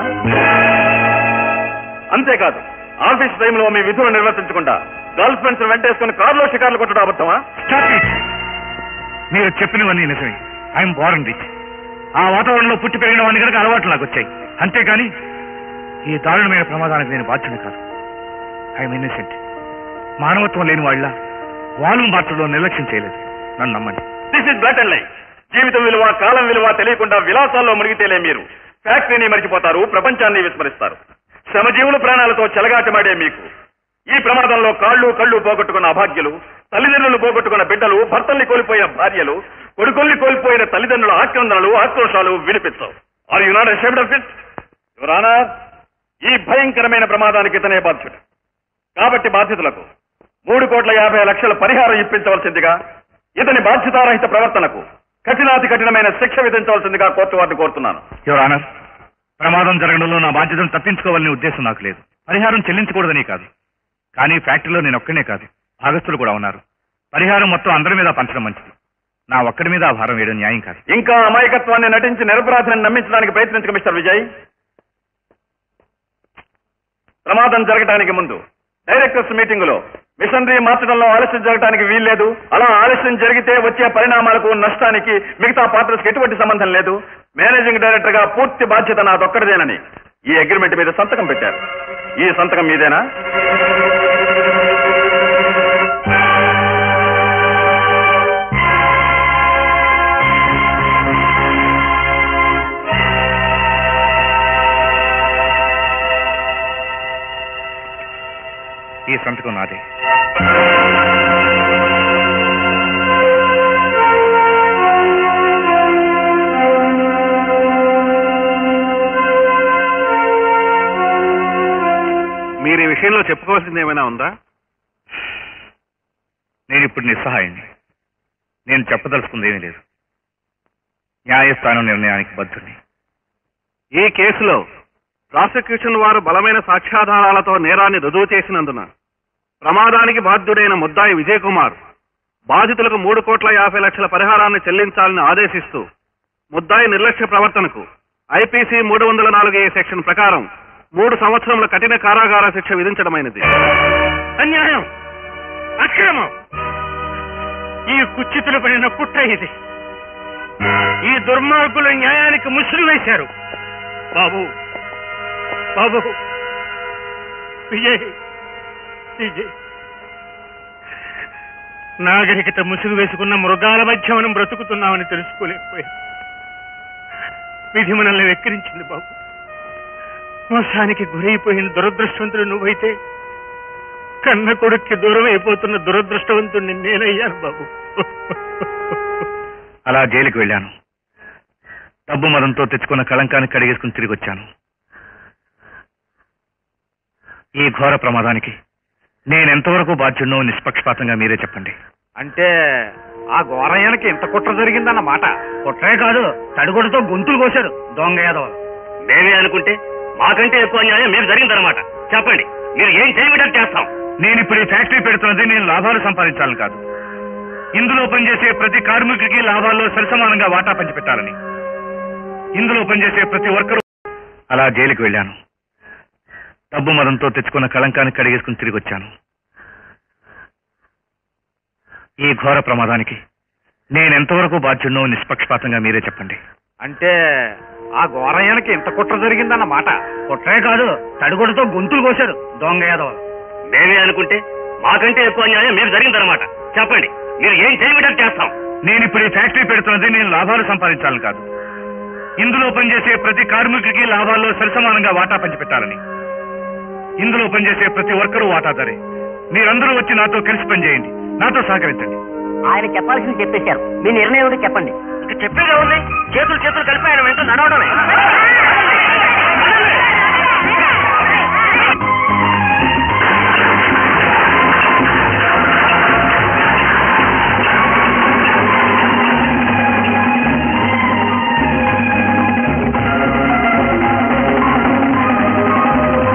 అంతేకాదు ఆఫీస్ టైంలో మీ విధులు నిర్వర్తించకుండా గర్ల్ ఫ్రెండ్స్ వెంటేసుకుని కారులో షికార్లు కొట్టడం అబద్ధమా Stop it. మీరు చెప్పినవన్నీ నిజమే ఐఎమ్ బోర్న్ రిచ్ ఆ వాతావరణంలో పుట్టి పెరిగిన వాడిని కనుక అలవాట్లు నాకు వచ్చాయి అంతేగాని ఈ దారుణమైన ప్రమాదానికి నేను బాధ్యుని కాదు ఐఎమ్ ఇన్నసెంట్ మానవత్వం లేని వాళ్ళ వాళ్ళు మార్చడంలో నిర్లక్ష్యం చేయలేదు నన్ను నమ్మండి this is blood and life జీవితం విలువ కాలం విలువ తెలియకుండా విలాసాల్లో మునిగితేలే మీరు ఫ్యాక్టరీని మరిచిపోతారు ప్రపంచాన్ని విస్మరిస్తారు శ్రమజీవుల ప్రాణాలతో చెలగాటమాడే మీకు ఈ ప్రమాదంలో కాళ్ళు కళ్ళు పోగొట్టుకున్న అభాగ్యులు తల్లిదండ్రులు పోగొట్టుకున్న బిడ్డలు భర్తల్ని కోల్పోయిన భార్యలు కొడుకుల్ని కోల్పోయిన తల్లిదండ్రుల ఆక్రందనలు ఆక్రోశాలు వినిపించవు are you not ashamed of it యువరానా ఈ భయంకరమైన ప్రమాదానికి ఇతనే బాధ్యుడు కాబట్టి బాధ్యతలకు మూడు కోట్ల యాభై లక్షల పరిహారం ఇప్పించవలసిందిగా ఇతని బాధ్యతారహిత ప్రవర్తనకు కఠినాతి కఠినమైన శిక్ష విధించవలసిందిగా కోర్టు వారిని కోరుతున్నాను యువర్ ఆనర్ ప్రమాదం జరగడంలో నా బాధ్యతను తప్పించుకోవాలనే ఉద్దేశం నాకు లేదు పరిహారం చెల్లించకూడదని కాదు కానీ ఫ్యాక్టరీలో నేను ఒక్కనే కాదు భాగస్తులు కూడా ఉన్నారు పరిహారం మొత్తం అందరి మీద పంచడం మంచిది నా ఒక్కడి మీద ఆ భారం వేయడం న్యాయం కాదు ఇంకా అమాయకత్వాన్ని నటించి నిరపరాధిని నమ్మించడానికి ప్రయత్నించక మిస్టర్ విజయ్ ప్రమాదం జరగడానికి ముందు డైరెక్టర్స్ మీటింగ్ లో మిషనరీ మార్చడంలో ఆలస్యం జరగడానికి వీల్లేదు అలా ఆలస్యం జరిగితే వచ్చే పరిణామాలకు నష్టానికి మిగతా పార్టనర్స్ కి ఎటువంటి సంబంధం లేదు మేనేజింగ్ డైరెక్టర్ గా పూర్తి బాధ్యత నాదొక్కడిదేనని ఈ అగ్రిమెంట్ మీద సంతకం పెట్టారు ఈ సంతకం మీదేనా ఈ సంతకం నాదే మీరు ఈ విషయంలో చెప్పుకోవాల్సింది ఏమైనా ఉందా నేను ఇప్పుడు నిస్సహాయాన్ని నేను చెప్పదలుచుకుంది ఏమీ లేదు న్యాయస్థానం నిర్ణయానికి బద్ధుని ఈ కేసులో ప్రాసిక్యూషన్ వారు బలమైన సాక్ష్యాధారాలతో నేరాన్ని రుజువు చేసినందున ప్రమాదానికి బాధ్యుడైన ముద్దాయి విజయ్ కుమార్ బాధితులకు మూడు కోట్ల యాభై లక్షల పరిహారాన్ని చెల్లించాలని ఆదేశిస్తూ ముద్దాయి నిర్లక్ష్య ప్రవర్తనకు ఐపీసీ మూడు వందల నాలుగు ఏ సెక్షన్ ప్రకారం మూడు సంవత్సరముల కఠిన కారాగార శిక్ష విధించడమైనది అన్యాయం అక్రమం ఈ కుచ్చితులు పడిన పుట్ట ఇది ఈ దుర్మార్గులు న్యాయానికి ముసురు వేశారు బాబు బాబు విజయ్ విజయ్ నాగరికత ముసుగు వేసుకున్న మృగాల మధ్య మనం బ్రతుకుతున్నామని తెలుసుకోలేకపోయాం విధి మనల్ని వెక్కిరించింది బాబు మోసానికి గురైపోయిన దురదృష్టవంతుడు నువ్వైతే కన్న కొడుక్కి దూరం అయిపోతున్న దురదృష్టవంతుడిని నేనయ్యాను బాబు అలా జైలుకి వెళ్ళాను డబ్బు మదంతో తెచ్చుకున్న కళంకాన్ని కడిగేసుకుని తిరిగి వచ్చాను ఈ ఘోర ప్రమాదానికి నేను ఎంతవరకు బాధ్యుడినో నిష్పక్షపాతంగా మీరే చెప్పండి అంటే ఆ ఘోరయ్యానికి ఇంత కుట్ర జరిగిందన్న మాట కుట్రే కాదు తడిగొడతో గొంతులు కోశారు దొంగ యాదవ మేమే అనుకుంటే మాకంటే ఎక్కువ న్యాయం మీరు జరిగిందనమాట చెప్పండి మీరు ఏం చేయబడ్డారు చేస్తాం నేను ఇప్పుడు ఈ ఫ్యాక్టరీ పెడుతున్నది నేను లాభాలు సంపాదించాలని కాదు ఇందులో పనిచేసే ప్రతి కార్మికుడికి లాభాల్లో సరిసమానంగా వాటా పంచిపెట్టాలని ఇందులో పనిచేసే ప్రతి వర్కరు అలా జైలుకి వెళ్ళాను డబ్బు మదంతో తెచ్చుకున్న కళంకాన్ని కడిగేసుకుని తిరిగి వచ్చాను ఈ ఘోర ప్రమాదానికి నేను ఎంతవరకు బాధ్యుడినో నిష్పక్షపాతంగా మీరే చెప్పండి అంటే ఆ ఘోరయ్యానికి ఇంత కుట్ర జరిగిందన్న మాట కుట్రే కాదు తడిగొడతో గొంతులు కోశారు దొంగ యాదవ మేమే అనుకుంటే మాకంటే ఎక్కువ న్యాయం మీరు జరిగిందనమాట చెప్పండి మీరు ఏం చేయబడ్డారు చేస్తాం నేను ఇప్పుడు ఈ ఫ్యాక్టరీ పెడుతున్నది నేను లాభాలు సంపాదించాలని కాదు ఇందులో పనిచేసే ప్రతి కార్మికుడికి లాభాల్లో సరిసమానంగా వాటా పంచిపెట్టాలని ఇందులో పనిచేసే ప్రతి వర్కరు వాటాదారే మీరందరూ వచ్చి నాతో కలిసి పనిచేయండి నాతో సహకరించండి ఆయన చెప్పాల్సింది చెప్పేశారు మీ నిర్ణయం ఏంటో చెప్పండి ఇక చెప్పేదే ఉంది చేతులు చేతులు కలిపి ఆయన వెంట నడవడమే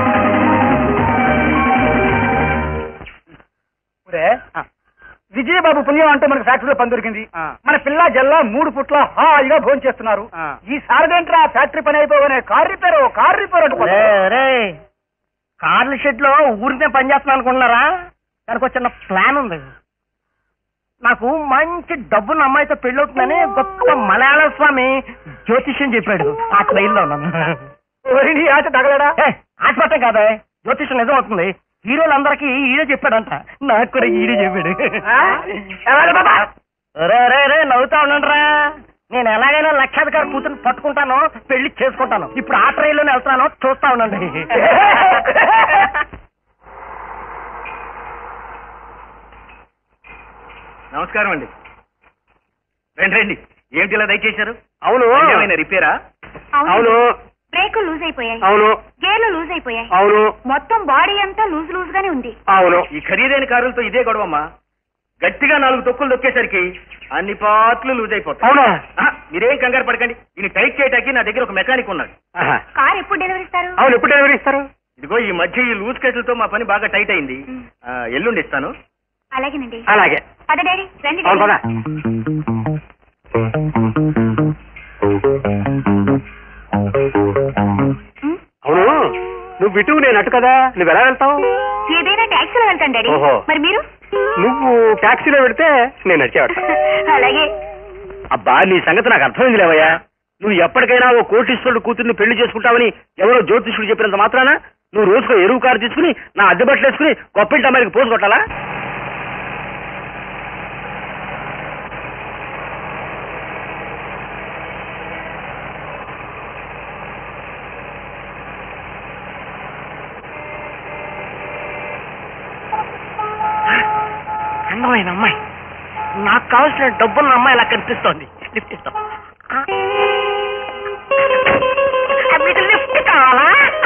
విజయబాబు బాబు పుణ్యం అంటే మనకు ఫ్యాక్టరీలో పని దొరికింది మన పిల్ల జల్ల మూడు పుట్ల హాయిగా భోజనం చేస్తున్నారు ఈ సారదేంట్రా ఫ్యాక్టరీ పని అయిపోగానే కార్ రిపేర్ కార్ రిపేర్ రే కార్ల షెడ్ లో ఊరికే పని చేస్తున్నాను అనుకుంటున్నారా దానికి ఒక చిన్న ప్లాన్ ఉంది నాకు మంచి డబ్బున్న అమ్మాయితో పెళ్ళవుతుందని గొప్ప మలయాళ స్వామి జ్యోతిష్యం చెప్పాడు ఆ ట్రైన్ లో ఉన్నాను ఆశ తగలడా ఆశపట్టం కాదా జ్యోతిష్యం నిజం అవుతుంది హీరోలందరికీ ఈడే చెప్పాడంట నాకు కూడా ఈడే చెప్పాడు రే రే రే నవ్వుతా ఉండండిరా నేను ఎలాగైనా లక్షాధికారి కూతురు పట్టుకుంటాను పెళ్లి చేసుకుంటాను ఇప్పుడు ఆ ట్రైన్లోనే వెళ్తాను చూస్తా ఉండండి నమస్కారం అండి రండి రండి ఏమిటి ఇలా దయచేశారు అవును ఏమైనా రిపేరా అవును బ్రేకులు లూజ్ అయిపోయాయి అవును గేర్లు లూజ్ అయిపోయాయి అవును మొత్తం బాడీ అంతా లూజ్ లూజ్ గానే ఉంది అవును ఈ ఖరీదైన కారులతో ఇదే గొడవమ్మా గట్టిగా నాలుగు తొక్కులు దొక్కేసరికి అన్ని పార్ట్లు లూజ్ అయిపోతాయి అవునా? ఆ, మీరేం కంగారు పడకండి ఇది టైట్ చేయడానికి నా దగ్గర ఒక మెకానిక్ ఉన్నాడు ఆహా. కార్ ఎప్పుడు డెలివరీ ఇస్తారు అవును ఎప్పుడు డెలివరీ ఇస్తారు ఇదిగో ఈ మధ్య ఈ లూజ్ కేసులతో మా పని బాగా టైట్ అయింది ఆ, ఎల్లుండి ఇస్తాను అలాగేనండి అలాగే పద డాడీ రండి అవును డాడీ. పద అవును నువ్వు ఇటు నేను అటు కదా నువ్వు ఎలా వెళ్తావు ఏదైనా ట్యాక్సీలో వెళ్తాను డాడీ ఓహో. మరి మీరు నువ్వు టాక్సీలో పెడితే నేను నడిచేవాడు అలాగే అబ్బా నీ సంగతి నాకు అర్థమైంది లేవయ్యా నువ్వు ఎప్పటికైనా ఓ కోటీశ్వరుడు కూతుర్ని పెళ్లి చేసుకుంటావని ఎవరో జ్యోతిష్యుడు చెప్పినంత మాత్రాన నువ్వు రోజుకో ఎరువు కారు తీసుకుని నా అద్దె బట్టలు వేసుకుని గొప్పింటి అమ్మాయికి పోసు కొట్టాలా అందమైన అమ్మాయి నాకు కావాల్సిన డబ్బున్న అమ్మాయి ఇలా కనిపిస్తోంది లిఫ్ట్ ఇస్తాం మీకు లిఫ్ట్ కావాలా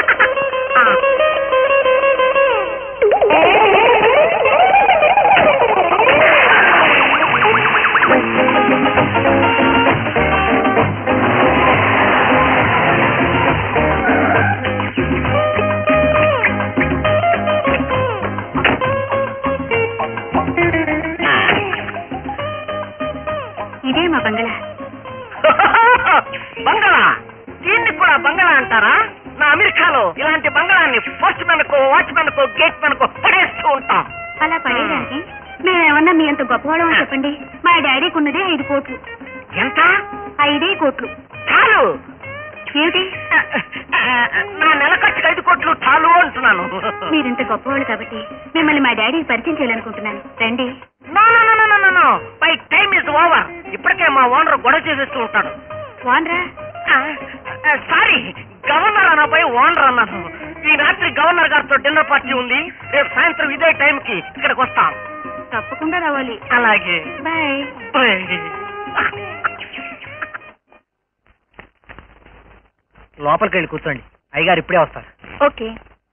ఇదే మా బంగళా బంగళా దీన్ని కూడా బంగళా అంటారా నా అమెరికాలో ఇలాంటి బంగళాన్ని పోస్ట్ మ్యాన్ కో వాచ్మెన్ కో గేట్ మ్యాన్ కో పడేస్తూ ఉంటాం అలా పడేదానికి మేమేమన్నా మీ అంత గొప్పవాళ్ళం అని చెప్పండి మా డాడీకి ఉన్నదే ఐదు కోట్లు ఎంత ఐదే కోట్లు చాలు ఏమిటి నా నెల ఖర్చుకి ఐదు కోట్లు చాలు అంటున్నాను మీరింత గొప్పవాళ్ళు కాబట్టి మిమ్మల్ని మా డాడీకి పరిచయం చేయాలనుకుంటున్నాను రండి no no no no no no my time is over ఇప్పటికే మా ఓనర్ గొడవ చేసేస్తూ ఉంటాడు వాన్రా సారీ గవర్నర్ అనపై ఓనర్ అన్నాను ఈ రాత్రి గవర్నర్ గారితో డిన్నర్ పార్టీ ఉంది రేపు సాయంత్రం ఇదే టైం కి ఇక్కడికి వస్తాం తప్పకుండా రావాలి అలాగే బాయ్ Bye. లోపలికి వెళ్ళి కూర్చోండి అయ్యగారు ఇప్పుడే వస్తారు ఓకే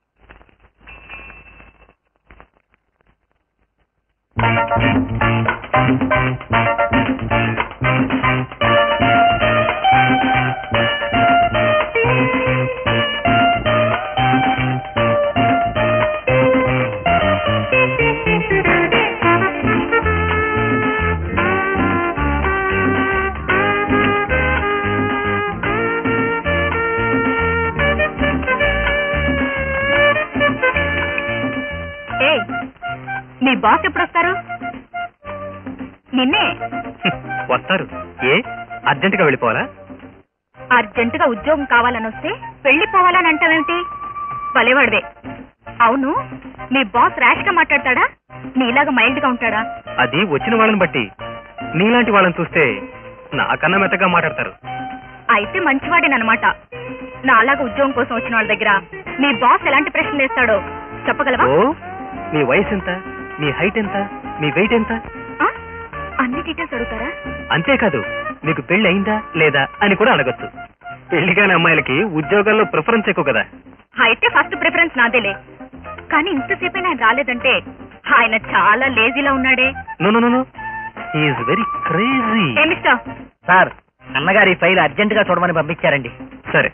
ఏ మీ బాస్ ఎప్పుడు వస్తారు నిన్నే వస్తారు ఏ అర్జెంటుగా వెళ్ళిపోవాలా అర్జెంటుగా ఉద్యోగం కావాలని వస్తే వెళ్ళిపోవాలని అంటావేమిటి భలేవాడివే అవును మీ బాస్ ర్యాష్ గా మాట్లాడతాడా నీలాగా మైల్డ్ గా ఉంటాడా అది వచ్చిన వాళ్ళని బట్టి నీలాంటి వాళ్ళని చూస్తే నాకన్నా మెత్తగా మాట్లాడతారు అయితే మంచివాడేనమాట నాలాగా ఉద్యోగం కోసం వచ్చిన వాళ్ళ దగ్గర మీ బాస్ ఎలాంటి ప్రశ్నలు వేస్తాడో చెప్పగలవా ఓ మీ వయసు ఎంత మీ హైట్ ఎంత మీ వెయిట్ ఎంత ఆ? అన్ని డీటెయిల్స్ అడుగుతారా అంతేకాదు మీకు పెళ్లి అయిందా లేదా అని కూడా అడగచ్చు పెళ్లి కాని అమ్మాయిలకి ఉద్యోగాల్లో ప్రిఫరెన్స్ ఎక్కువ కదా అయితే ఫస్ట్ ప్రిఫరెన్స్ నాదేలే కానీ ఇంతసేపు ఆయన రాలేదంటే ఆయన చాలా లేజీలా ఉన్నాడే no no no is very crazy ఏ మిస్టర్ సార్ అన్నగారి ఈ ఫైల్ అర్జెంట్ గా చూడమని పంపించారండి సరే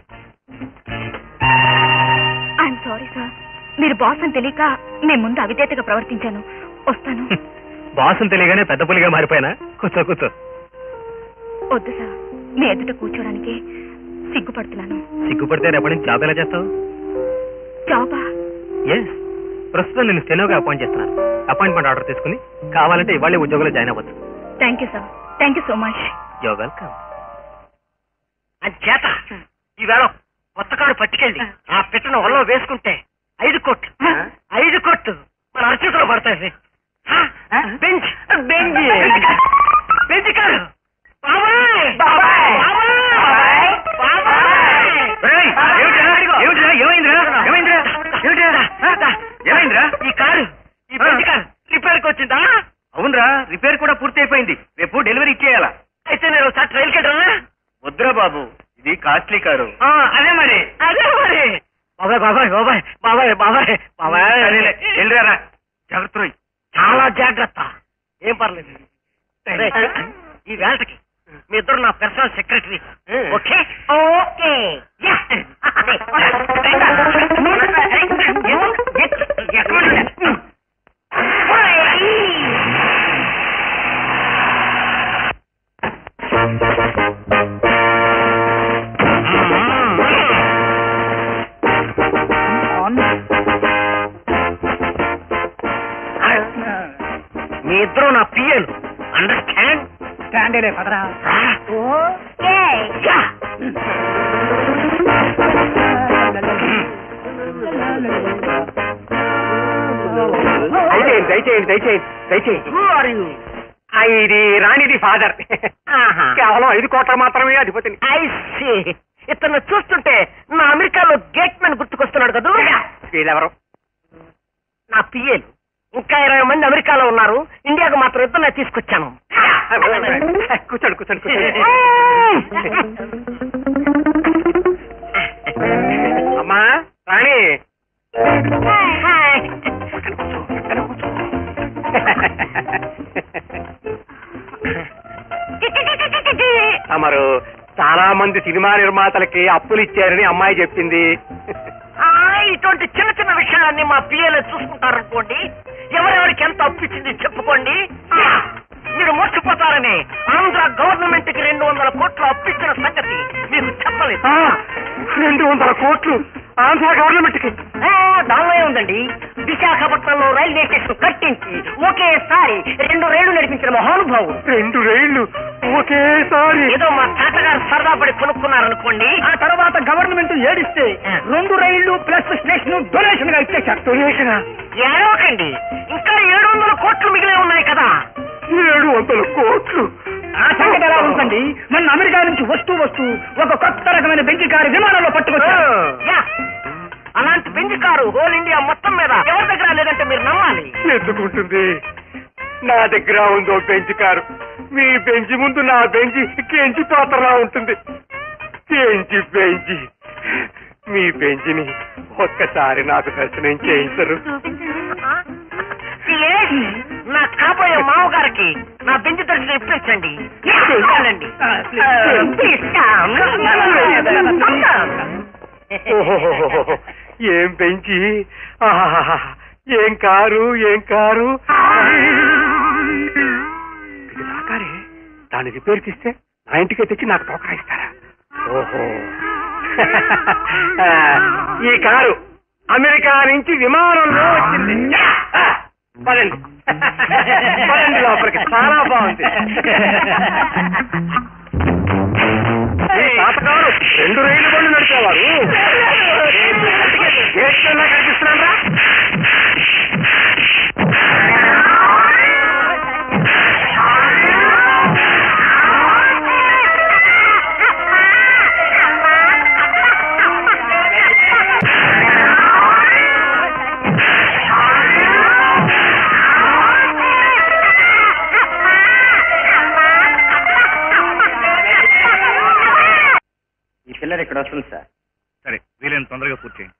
ఐఎమ్ సారీ సార్ మీరు బాస్ అని తెలియక నేను ముందు అవిధేతగా ప్రవర్తించాను వస్తాను బాసుని తెలియగానే పెద్ద పులిగా మారిపోయినా కూర్చో కూర్చో వద్దు సార్ మీ ఎదుట కూర్చోడానికి సిగ్గుపడుతున్నాను సిగ్గుపడితే రేపటి నుంచి జాబ్ ఎలా చేస్తావు జాబా ఎస్ ప్రస్తుతం నేను స్టెనోగా అపాయింట్ చేస్తున్నాను అపాయింట్మెంట్ ఆర్డర్ తీసుకుని కావాలంటే ఇవాళ ఉద్యోగంలో జాయిన్ అవ్వచ్చు thank you sir thank you so much you're welcome చేత ఈవేళ కొత్త కారు పట్టుకెళ్ళి ఆ పిట్టను ఒళ్ళో వేసుకుంటే ఐదు కోట్లు ఐదు కోట్లు మన అరచేతిలో పడతాయి బెంచ్ బెంచ్ బెంచ్ కారు బాబాయ్ బాబాయ్ బాబాయ్ ఏమిటిరా ఏమైందిరా ఏమైందిరా ఏమిటిరా ఏమైందిరా ఈ కారు ఈ బెంచ్ కారు రిపేర్కి వచ్చిందా అవునరా రిపేర్ కూడా పూర్తి అయిపోయింది రేపు డెలివరీ ఇచ్చేయాలా అయితే నేను ఒకసారి ట్రైల్కి వెళ్ళరా వద్దురా బాబు ఇది కాస్ట్లీ కారు ఆ, అదే మరి అదే మరి బాబాయ్ బాబాయ్ బాబాయ్ బాబాయ్ బాబాయ్ బాబాయ్ సరేలే, వెళ్ళిరారా జాగ్రత్త రోయ్. చాలా జాగ్రత్త ఏం పర్లేదు రే, ఈ వేళకి మీ ఇద్దరు నా personal secretary okay okay ya. మీ ఇద్దరు నా పిఎల్ అండర్స్టాండ్ స్టాండేలే పదరా యా. దయచేయండి దయచేయండి దయచేయండి దయచేయండి Who are you? ఆ, ఇది రాణిది ఫాదర్ ఆహా. కేవలం ఐదు కోట్ల మాత్రమే అధిపతిని I see. ఇతను చూస్తుంటే నా అమెరికాలో గేట్ మ్యాన్ గుర్తుకొస్తున్నాడు కదా వీళ్ళెవరు నా పిఏలు ఇంకా ఇరవై మంది అమెరికాలో ఉన్నారు ఇండియాకు మాత్రం ఇద్దరు తీసుకొచ్చాను కూర్చోండి కూర్చోండి కూర్చోండి అమ్మా రాణి తమరు చాలా మంది సినిమా నిర్మాతలకి అప్పులు ఇచ్చారని అమ్మాయి చెప్పింది ఆ, ఇటువంటి చిన్న చిన్న విషయాలన్నీ మా పిఏలు చూసుకుంటారనుకోండి ఎవరెవరికి ఎంత అప్పు ఇచ్చింది చెప్పుకోండి ఆ, మీరు మోసపోతారని ఆంధ్ర గవర్నమెంట్ కి రెండు వందల కోట్లు అప్పిచ్చిన సంగతి మీకు చెప్పలేదు ఆ, రెండు వందల కోట్లు ఆంధ్ర గవర్నమెంట్ కి ఆ, దానిలో ఉందండి విశాఖపట్నంలో రైల్వే స్టేషన్ కట్టించి ఒకేసారి రెండు రైళ్లు నడిపించిన మహానుభావుడు రెండు రైళ్లు ఒకేసారి ఏదో మా తాతగారు సరదా పడి కొనుక్కున్నారనుకోండి ఆ తర్వాత గవర్నమెంట్ ఏడిస్తే రెండు రైళ్లు ప్లస్ స్టేషన్ డొనేషన్ గా ఇచ్చేశారు డొనేషన్ ఏడవకండి ఇంకా ఏడు వందల కోట్లు మిగిలే ఉన్నాయి కదా ఏడు వందల కోట్లు ఆ సంగతి ఎలా ఉందండి మన అమెరికా నుంచి వస్తూ వస్తూ ఒక కొత్త రకమైన బెంచి కారు విమానంలో పట్టుకొచ్చారు యా. అలాంటి బెంజ్ కారు హోల్ ఇండియా మొత్తం మీద ఎవరి దగ్గర లేదంటే మీరు నమ్మాలి ఎందుకుంటుంది నా దగ్గర ఉందో బెంచ్ కారు మీ బెంచ్ ముందు నా బెంచి కెంచి పాత్రలా ఉంటుంది కెంచి బెంచి మీ బెంచిని ఒక్కసారి నాకు దర్శనం చేయించరు Yes, నా కాబోయే మామగారికి నా బెంచ్ దర్శనం ఇప్పించండి వెళ్ళండి. Please come. ఓహోహోహోహో. ఏం పెంచి ఆహాహాహా. ఏం కారు ఏం కారు ఇది నా కారే దాన్ని రిపేర్ ఇస్తే నా ఇంటికి తెచ్చి నాకు టోకరా ఇస్తారా ఓహో ఆ, ఈ కారు అమెరికా నుంచి విమానంలో వచ్చింది ఆ, పదండి పదండి లోపలికి చాలా బాగుంది ఈ తాతగారు రెండు రైలు బండ్లు నడిపేవారు గేట్లలో కనిపిస్తున్నారా ఈ పిల్లర్ ఇక్కడ వస్తుంది సార్ సరే వీలైన తొందరగా పూర్తి చేయండి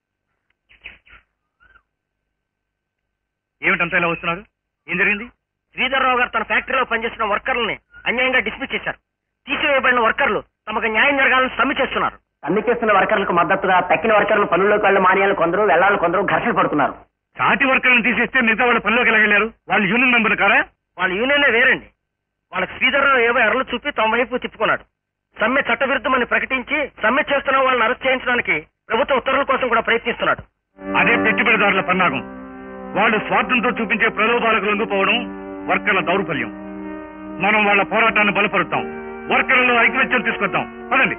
ఏమిటంతా ఇలా వస్తున్నారు ఏం జరిగింది శ్రీధర్రావు గారు తన ఫ్యాక్టరీలో పనిచేస్తున్న వర్కర్లని అన్యాయంగా డిస్మిస్ చేశారు తీసివేయబడిన వర్కర్లు తమకు న్యాయం జరగాలని సమ్మె చేస్తున్నారు సమ్మె వర్కర్లకు మద్దతుగా తక్కిన వర్కర్లు పనుల్లోకి వెళ్ల మానేయాలు కొందరు వెళ్ళాలి కొందరు ఘర్షణ పడుతున్నారు సాటి వర్కర్లను తీసేస్తే మిగతా వాళ్ళ పనిలోకి ఎలా వెళ్ళారు వాళ్ళు యూనియన్ మెంబర్ కారా వాళ్ళ యూనియనే వేరండి వాళ్ళకి శ్రీధర్రావు ఏవో ఎర్రలు చూపి తమ వైపు తిప్పుకున్నాడు సమ్మె చట్టవిరుద్ధమని ప్రకటించి సమ్మె చేస్తున్న వాళ్ళని అరెస్ట్ చేయించడానికి ప్రభుత్వ ఉత్తర్వుల కోసం కూడా ప్రయత్నిస్తున్నాడు అదే పెట్టుబడిదారుల పన్నాగం వాళ్ళు స్వార్థంతో చూపించే ప్రలోభాలకు లొంగిపోవడం వర్కర్ల దౌర్బల్యం మనం వాళ్ళ పోరాటాన్ని బలపరుద్దాం వర్కర్లలో ఐక్యత్యం తీసుకొద్దాం పదండి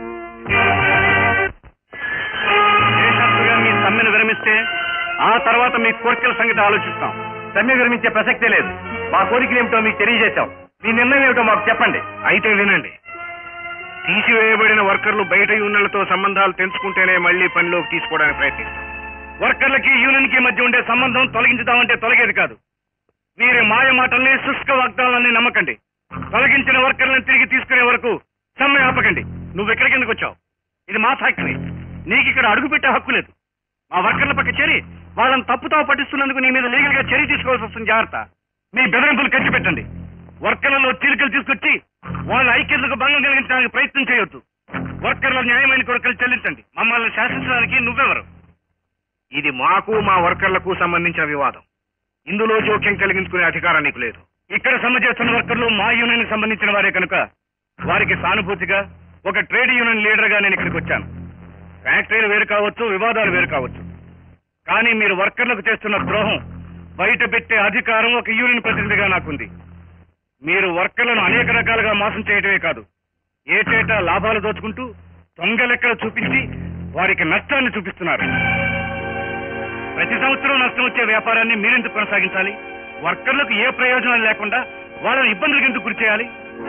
దేశవ్యాప్తంగా మీ సమ్మెను విరమిస్తే ఆ తర్వాత మీ కోరికల సంగతి ఆలోచిస్తాం సమ్మె విరమించే ప్రసక్తే లేదు మా కోరికలు ఏమిటో మీకు తెలియజేశాం మీ నిర్ణయం ఏమిటో మాకు చెప్పండి అయితే వినండి తీసివేయబడిన వర్కర్లు బయట యూనియన్లతో సంబంధాలు తెంచుకుంటేనే మళ్లీ పనిలోకి తీసుకోవడానికి ప్రయత్నిస్తాం వర్కర్లకి యూనియన్ కి మధ్య ఉండే సంబంధం తొలగించుదామంటే తొలగేది కాదు మీరు మాయ మాటల్ని శుష్క వాగ్దానాలని నమ్మకండి తొలగించిన వర్కర్లను తిరిగి తీసుకునే వరకు సమ్మె ఆపకండి నువ్వు ఎక్కడికి ఎందుకు వచ్చావు ఇది మా ఫ్యాక్టరీ నీకు ఇక్కడ అడుగు పెట్టే హక్కు లేదు మా వర్కర్ల పక్క చేరి వాళ్ళని తప్పుతో పట్టిస్తున్నందుకు నీ మీద లీగల్ గా చర్య తీసుకోవాల్సి వస్తుంది జాగ్రత్త మీ బెదిరింపులు ఖర్చు పెట్టండి వర్కర్లలో చీలికలు తీసుకొచ్చి వాళ్ళ ఐక్యతలకు భంగం కలిగించడానికి ప్రయత్నం చేయొద్దు వర్కర్ల న్యాయమైన కొరకలు చెల్లించండి మమ్మల్ని శాసించడానికి నువ్వెవరు ఇది మాకు మా వర్కర్లకు సంబంధించిన వివాదం ఇందులో జోక్యం కలిగించుకునే అధికారం నీకు లేదు ఇక్కడ సమ్మె చేస్తున్న వర్కర్లు మా యూనియన్ సంబంధించిన వారే కనుక వారికి సానుభూతిగా ఒక ట్రేడ్ యూనియన్ లీడర్ గా నేను ఇక్కడికి వచ్చాను ఫ్యాక్టరీలు వేరు కావచ్చు వివాదాలు వేరు కావచ్చు కానీ మీరు వర్కర్లకు చేస్తున్న ద్రోహం బయట పెట్టే అధికారం ఒక యూనియన్ ప్రతినిధిగా నాకుంది మీరు వర్కర్లను అనేక రకాలుగా మోసం చేయడమే కాదు ఏటేటా లాభాలు దోచుకుంటూ దొంగ లెక్కలు చూపించి వారికి నష్టాన్ని చూపిస్తున్నారు ప్రతి సంవత్సరం నష్టం వచ్చే వ్యాపారాన్ని మీరెందుకు కొనసాగించాలి వర్కర్లకు ఏ ప్రయోజనం లేకుండా వాళ్ళని ఇబ్బందులకు ఎందుకు గురి చేయాలి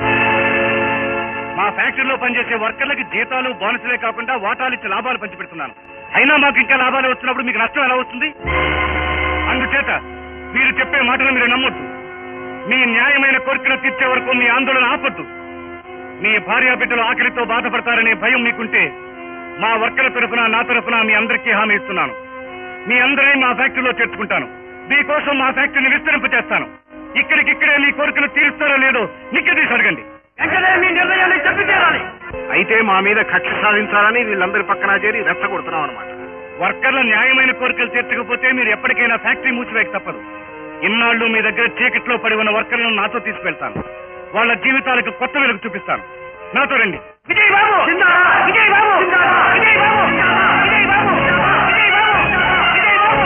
మా ఫ్యాక్టరీలో పనిచేసే వర్కర్లకి జీతాలు బోనసులే కాకుండా వాటాలు ఇచ్చి లాభాలు పంచిపెడుతున్నాను అయినా మాకు ఇంకా లాభాలు వస్తున్నప్పుడు మీకు నష్టం ఎలా వస్తుంది అందుచేత మీరు చెప్పే మాటలు మీరు నమ్మొద్దు మీ న్యాయమైన కోరికలు తీర్చే వరకు మీ ఆందోళన ఆపొద్దు మీ భార్యా బిడ్డలు ఆకలితో బాధపడతారనే భయం మీకుంటే మా వర్కర్ల తరఫున నా తరఫున మీ అందరికీ హామీ ఇస్తున్నాను మీ అందరినీ మా ఫ్యాక్టరీలో చేర్చుకుంటాను మీకోసం మా ఫ్యాక్టరీని విస్తరింప చేస్తాను ఇక్కడికిక్కడే మీ కోరికలు తీరుస్తారో లేదో నిక్కదీసి అడగండి మీ నిర్ణయాన్ని చెప్పి తీరాలి అయితే మా మీద కక్ష సాధించాలని వీళ్ళందరి పక్కన చేరి రెచ్చగొడుతున్నాం అనమాట వర్కర్ల న్యాయమైన కోరికలు తీర్చకపోతే మీరు ఎప్పటికైనా ఫ్యాక్టరీ మూసివేయక తప్పదు ఇన్నాళ్ళు మీ దగ్గర చీకట్లో పడి ఉన్న వర్కర్లను నాతో తీసుకెళ్తాను వాళ్ళ జీవితాలకు కొత్త వెలుగు చూపిస్తాను నాతో రండి విజయ్ బాబు విజయ్ బాబు విజయ్ బాబు విజయ్ బాబు విజయ్ బాబు విజయ్ బాబు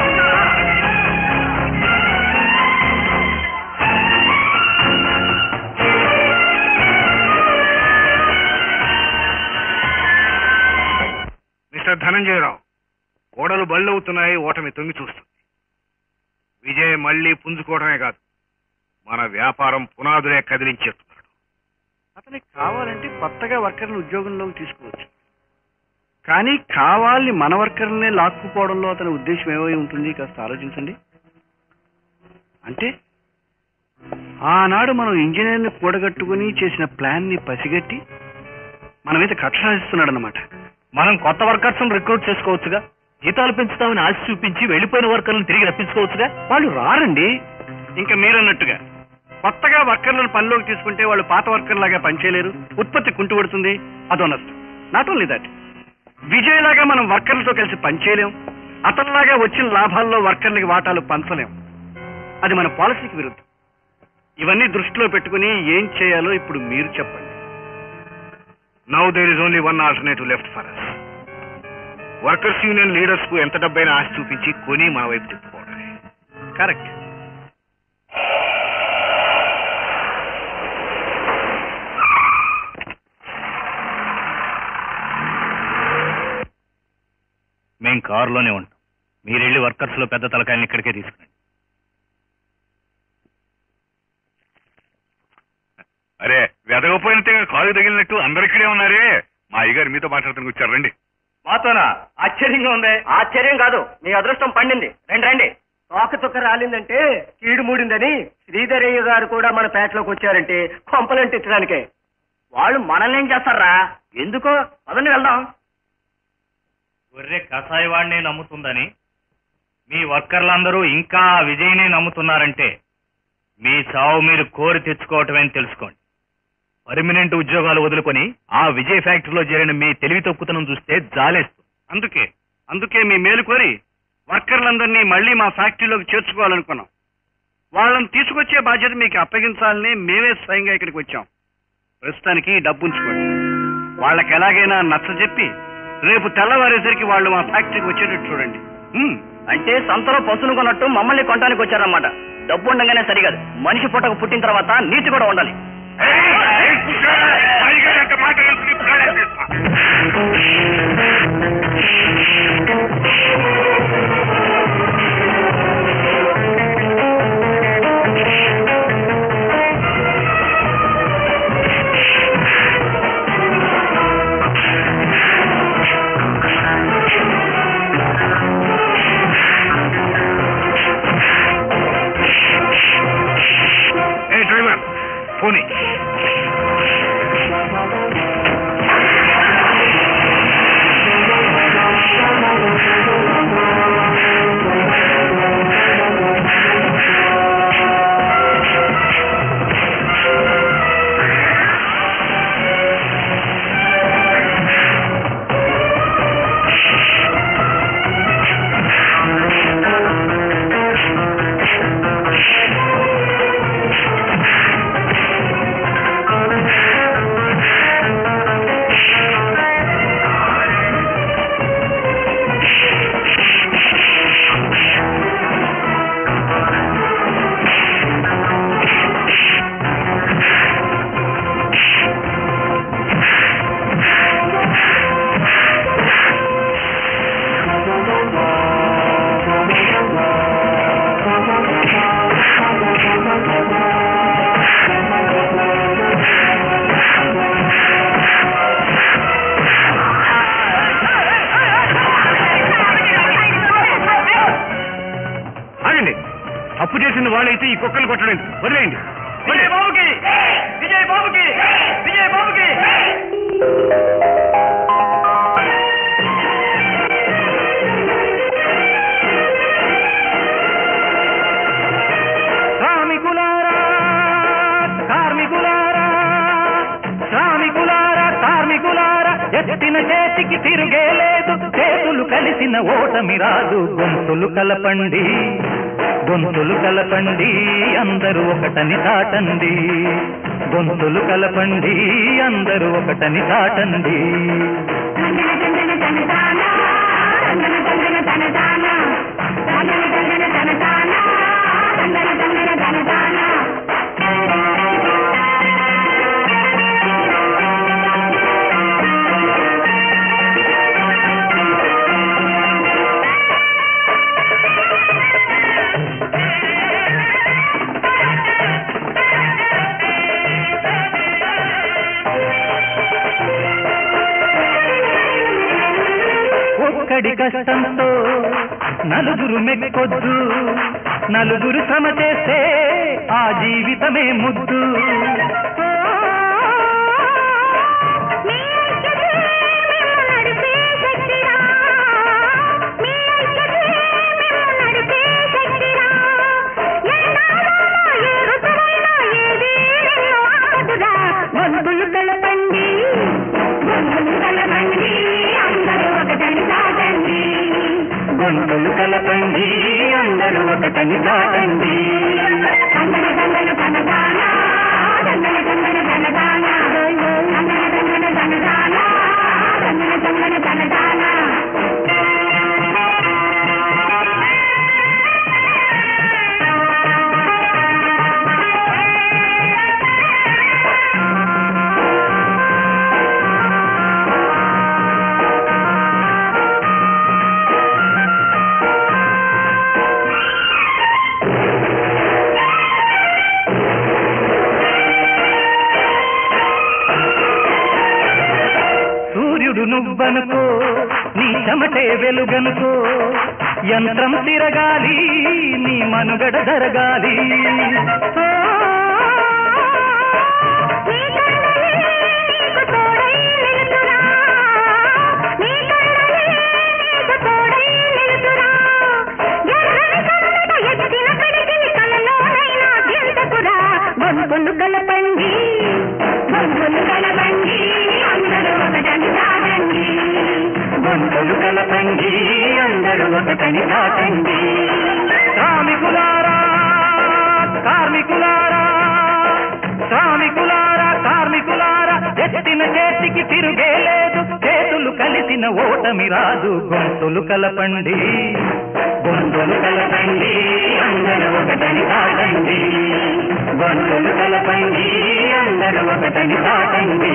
మిస్టర్ ధనంజయరావు ఓడలు బళ్ళవుతున్నాయి ఓటమి తొంగి చూస్తుంది విజయ్ మళ్ళీ పుంజుకోవడమే కాదు మన వ్యాపారం పునాదులే కదిలించేస్తున్నాడు అతనికి కావాలంటే కొత్తగా వర్కర్లు ఉద్యోగంలోకి తీసుకోవచ్చు కానీ కావాలని మన వర్కర్లనే లాక్కుపోవడంలో అతని ఉద్దేశం ఏమై ఉంటుంది కాస్త ఆలోచించండి అంటే ఆనాడు మనం ఇంజనీర్ని కూడగట్టుకుని చేసిన ప్లాన్ ని పసిగట్టి మన మీద కక్ష సాధిస్తున్నాడు అనమాట మనం కొత్త వర్కర్స్ రిక్రూట్ చేసుకోవచ్చుగా జీతాలు పెంచుతామని ఆశ చూపించి వెళ్ళిపోయిన వర్కర్లను తిరిగి రప్పించుకోవచ్చుగా వాళ్ళు రారండి ఇంకా మీరన్నట్టుగా కొత్తగా వర్కర్లను పనిలోకి తీసుకుంటే వాళ్ళు పాత వర్కర్ లాగా పనిచేయలేరు ఉత్పత్తి కుంటుపడుతుంది అదో నష్టం నాట్ ఓన్లీ దట్ విజయ్ లాగా మనం వర్కర్లతో కలిసి పనిచేయలేం అతనిలాగా వచ్చిన లాభాల్లో వర్కర్లకి వాటాలు పంచలేం అది మన పాలసీకి విరుద్ధం ఇవన్నీ దృష్టిలో పెట్టుకుని ఏం చేయాలో ఇప్పుడు మీరు చెప్పండి now there is only one alternative left for us workers union leaders కు ఎంత డబ్బైనా ఆశ చూపించి కొని మన వైపు తిప్పుకోవడమే కరెక్ట్ మేం కారులోనే ఉంటాం మీరు వెళ్ళి వర్కర్స్ లో పెద్ద తలకాయలను ఇక్కడికే తీసుకురండి అరే వెదగపోయినట్టే కాలు తగిలినట్టు అందరిక్కడే ఉన్నారే మా అయ్యగారు మీతో మాట్లాడుతున్న వచ్చారు రండి మాతోనా ఆశ్చర్యంగా ఉంది ఆశ్చర్యం కాదు మీ అదృష్టం పండింది రండి రండి తోక చుక్క రాలిందంటే కీడు మూడిందని శ్రీధరయ్య గారు కూడా మన పేటలోకి వచ్చారంటే కొంపలంటించడానికే వాళ్ళు మనల్ని ఏం చేస్తారా ఎందుకో పదండి వెళ్దాం గొర్రె కషాయవాడినే నమ్ముతుందని మీ వర్కర్లందరూ ఇంకా ఆ విజయ్నే నమ్ముతున్నారంటే మీ చావు మీరు కోరి తెచ్చుకోవటమని తెలుసుకోండి పర్మనెంట్ ఉద్యోగాలు వదులుకొని ఆ విజయ్ ఫ్యాక్టరీలో చేరిన మీ తెలివి తొక్కుతనం చూస్తే జాలేస్తుంది అందుకే అందుకే మీ మేలు కోరి వర్కర్లందరినీ మళ్ళీ మా ఫ్యాక్టరీలోకి చేర్చుకోవాలనుకున్నాం వాళ్ళని తీసుకొచ్చే బాధ్యత మీకు అప్పగించాలని మేమే స్వయంగా ఇక్కడికి వచ్చాం ప్రస్తుతానికి ఈ డబ్బు ఉంచుకోండి వాళ్ళకి ఎలాగైనా నచ్చజెప్పి రేపు తెల్లవారేసరికి వాళ్ళు మా ఫ్యాక్టరీకి వచ్చేటట్టు చూడండి హ్మ్. అంటే సంతలో పశువును కొన్నట్టు మమ్మల్ని కొనడానికి వచ్చారన్నమాట డబ్బు ఉండగానే సరికాదు మనిషి పుట్టకు పుట్టిన తర్వాత నీతి కూడా ఉండాలి ఏ డ్రైవర్ పోనీ ఆగండి తప్పు చేసిన వాళ్ళైతే ఈ కుక్కలు కొట్టలేదు వదిలేయండి విజయ్ బాబుకి విజయ్ బాబుకి విజయ్ బాబుకి శ్రామికులారా కార్మికులారా శ్రామికులారా కార్మికులారా ఎత్తిన చేతికి తిరిగే లేదు చేతులు కలిసిన ఓటమి రాదు గొంతులు కలపండి గొంతులు కలపండి అందరూ ఒకటని దాటండి గొంతులు కలపండి అందరూ ఒకటని దాటండి ఒక్కడి కష్టంతో నలుగురు మెక్కొద్దు నలుగురు శ్రమ చేస్తే ఆ జీవితమే ముద్దు గొంతులు కలపండి గొంతులు కలపండి అందరూ ఒకటని దాటండి గొంతులు కలపండి అందరూ ఒకటని దాటండి దండన దండన ధనదాన దండన దండన ధనదాన దండన దండన ధనదాన దండన దండన ధనదాన సూర్యుడు నువ్వనుకో నీ చెమటే వెలుగనుకో యంత్రం తిరగాలి నీ మనుగడ జరగాలి గొంతులు కలపండి గొంతులు కలపండి అందరూ ఒకటని దాటండి గొంతులు కలపండి అందరూ ఒకటని దాటండి శ్రామికులారా కార్మికులారా శ్రామికులారా కార్మికులారా ఎత్తిన చేతికి తిరుగే లేదు చేతులు కలిసిన ఓటమి రాదు గొంతులు కలపండి గొంతులు కలపండి అందరూ ఒకటని కాదండి గొంతులు కలపండి అందరూ ఒకటని కాదండి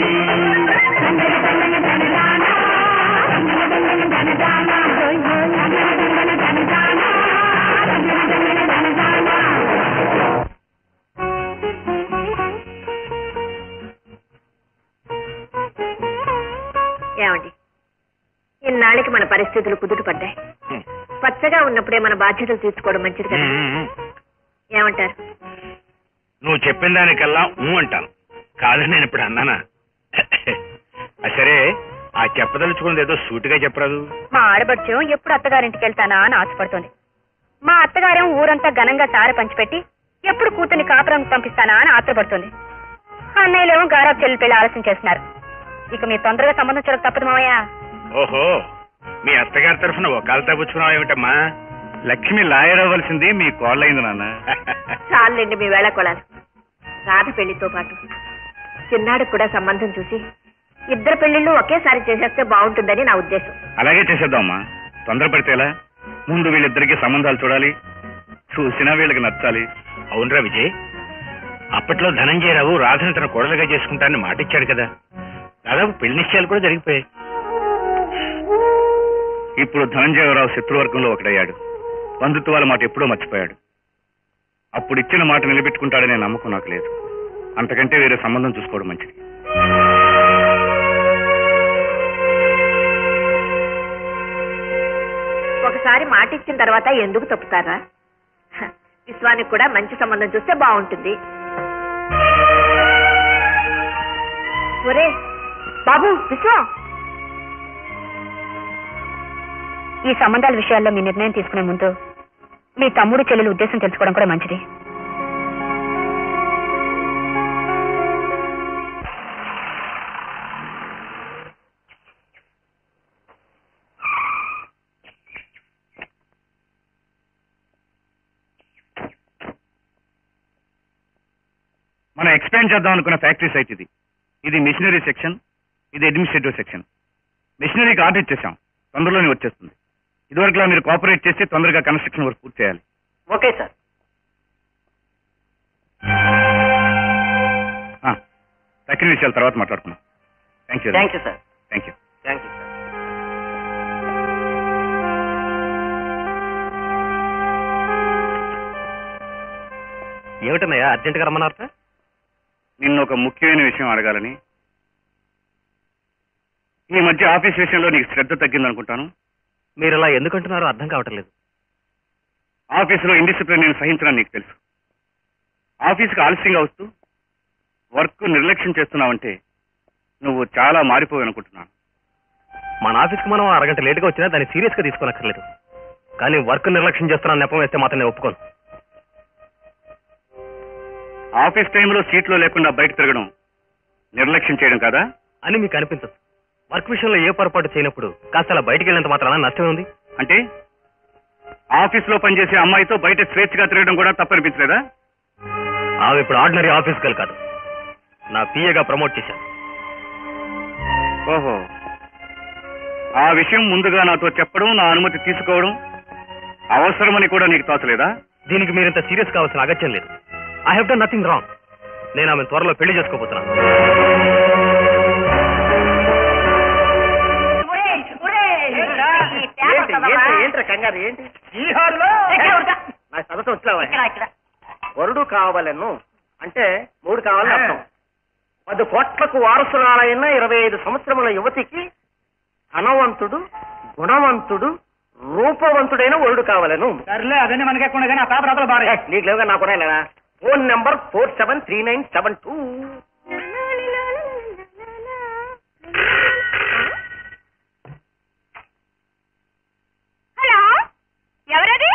ఏమండి ఇన్నాళ్ళకి మన పరిస్థితులు కుదుట పడ్డాయి పచ్చగా ఉన్నప్పుడే మన బాధ్యతలు తీర్చుకోవడం మంచిది కదా ఏమంటారు నువ్వు చెప్పిన దానికల్లా ఊ అంటాను కాదని నేను ఇప్పుడు అన్నానా ఆ సరే ఆ చెప్పదలుచుకున్నది ఏదో సూటిగా చెప్పరాదు మా ఆడబడుచు ఎప్పుడు అత్తగారింటికి వెళ్తానా అని ఆశపడుతోంది మా అత్తగారేం ఊరంతా ఘనంగా సారె పంచిపెట్టి ఎప్పుడు కూతుని కాపురం పంపిస్తానా అని ఆత్రపడుతుంది అన్నయ్యలేమో గారాబ్ చెల్లి పెళ్లి ఆలస్యం చేస్తున్నారు ఇక మీరు తొందరగా సంబంధం చూడక తప్పదు మావయ్య ఓహో మీ అత్తగారి తరఫున ఒకాలతా పుచ్చుకున్నావు ఏమిటమ్మా లక్ష్మి లాయర్ అవ్వాల్సింది మీ కోళ్ళైంది నాన్న చాలండి మీ వేళ కొలాలు రాధ పెళ్లితో పాటు చిన్నాడికి కూడా సంబంధం చూసి ఇద్దరు పెళ్లిళ్ళు ఒకేసారి చేసేస్తే బాగుంటుందని నా ఉద్దేశం అలాగే చేసేద్దామమ్మా తొందరపడితేలా ముందు వీళ్ళిద్దరికి సంబంధాలు చూడాలి చూసినా వీళ్ళకి నచ్చాలి అవునరా విజయ్ అప్పట్లో ధనంజయరావు రాధని తన కోడలుగా చేసుకుంటానని మాట ఇచ్చాడు కదా దాదాపు పెళ్లి నిశ్చయాలు కూడా జరిగిపోయాయి ఇప్పుడు ధనంజయరావు శత్రువర్గంలో ఒకడయ్యాడు బంధుత్వాల మాట ఎప్పుడో మర్చిపోయాడు అప్పుడు ఇచ్చిన మాట నిలబెట్టుకుంటాడనే నమ్మకం నాకు లేదు అంతకంటే వేరే సంబంధం చూసుకోవడం మంచిది ఒకసారి మాట ఇచ్చిన తర్వాత ఎందుకు తప్పుతారా హ, విశ్వానికి కూడా మంచి సంబంధం చూస్తే బాగుంటుంది ఒరే బాబు విశ్వం ఈ సంబంధాల విషయాల్లో మీ నిర్ణయం తీసుకునే ముందు మీ తమ్ముడు చెల్లెలు ఉద్దేశం తెలుసుకోవడం కూడా మంచిది మనం ఎక్స్పాండ్ చేద్దాం అనుకున్న ఫ్యాక్టరీ సైట్ ఇది ఇది మిషనరీ సెక్షన్ ఇది అడ్మినిస్ట్రేటివ్ సెక్షన్ మిషనరీకి ఆర్డర్ ఇచ్చేసాం తొందరలోనే వచ్చేస్తుంది ఇదివరకులా మీరు కోఆపరేట్ చేసి తొందరగా కన్స్ట్రక్షన్ వర్క్ పూర్తి చేయాలి ఓకే సార్ ఆ, తక్కిన విషయాల తర్వాత మాట్లాడుకుందాం thank you thank you sir thank you thank you sir ఏమిటన్నయ్యా అర్జెంటుగా రమ్మన్నారట నిన్ను ఒక ముఖ్యమైన విషయం అడగాలని ఈ మధ్య ఆఫీస్ విషయంలో నీకు శ్రద్ధ తగ్గిందనుకుంటాను మీరు ఇలా ఎందుకంటున్నారో అర్థం కావటం లేదు ఆఫీసులో ఇండిసిప్లిన్ నేను సహించడం నీకు తెలుసు ఆఫీస్కి ఆలస్యంగా వస్తూ వర్క్ నిర్లక్ష్యం చేస్తున్నావంటే నువ్వు చాలా మారిపోయి అనుకుంటున్నాను మన ఆఫీస్కి మనం అరగంట లేటుగా వచ్చినా దాన్ని సీరియస్ గా తీసుకోనక్కర్లేదు కానీ వర్క్ నిర్లక్ష్యం చేస్తున్నా నెపం వేస్తే మాత్రం నేను ఒప్పుకోను ఆఫీస్ టైంలో సీట్లో లేకుండా బయట తిరగడం నిర్లక్ష్యం చేయడం కదా అని మీకు అనిపించదు వర్క్ విషయంలో ఏ పొరపాటు చేయనప్పుడు కాస్త అలా బయటికి వెళ్ళినంత మాత్రాన నష్టమే ఉంది అంటే ఆఫీస్లో పనిచేసే అమ్మాయితో బయట స్వేచ్ఛగా తిరగడం కూడా తప్పనిపించలేదా ఆమె ఇప్పుడు ఆర్డినరీ ఆఫీస్ గల్ కాదు నా పిఏగా ప్రమోట్ చేశాను ఓహో ఆ విషయం ముందుగా నాతో చెప్పడం నా అనుమతి తీసుకోవడం అవసరమని కూడా నీకు తోచలేదా దీనికి మీరింత సీరియస్ కావాల్సిన అగత్యం లేదు I have done nothing wrong నేను ఆమె త్వరలో పెళ్లి చేసుకోబోతున్నాను ఏంటి ఏంటి ఏంట్రా కంగారు ఏంటి ఈ హాల్లో నా సదస్సు వచ్చావా వరుడు కావాలను అంటే మూడు కావాలని అర్థం పది కోట్లకు వారసురాలైన ఇరవై ఐదు సంవత్సరముల యువతికి ధనవంతుడు గుణవంతుడు రూపవంతుడైన వరుడు కావాలను సర్లే అదన్నీ మనకెక్కడ కానీ ఆ పేపర్ అతలు బాగా ఏ, నీకు లేవుగా నాకు కూడా phone number four seven three nine seven two hello ఎవరది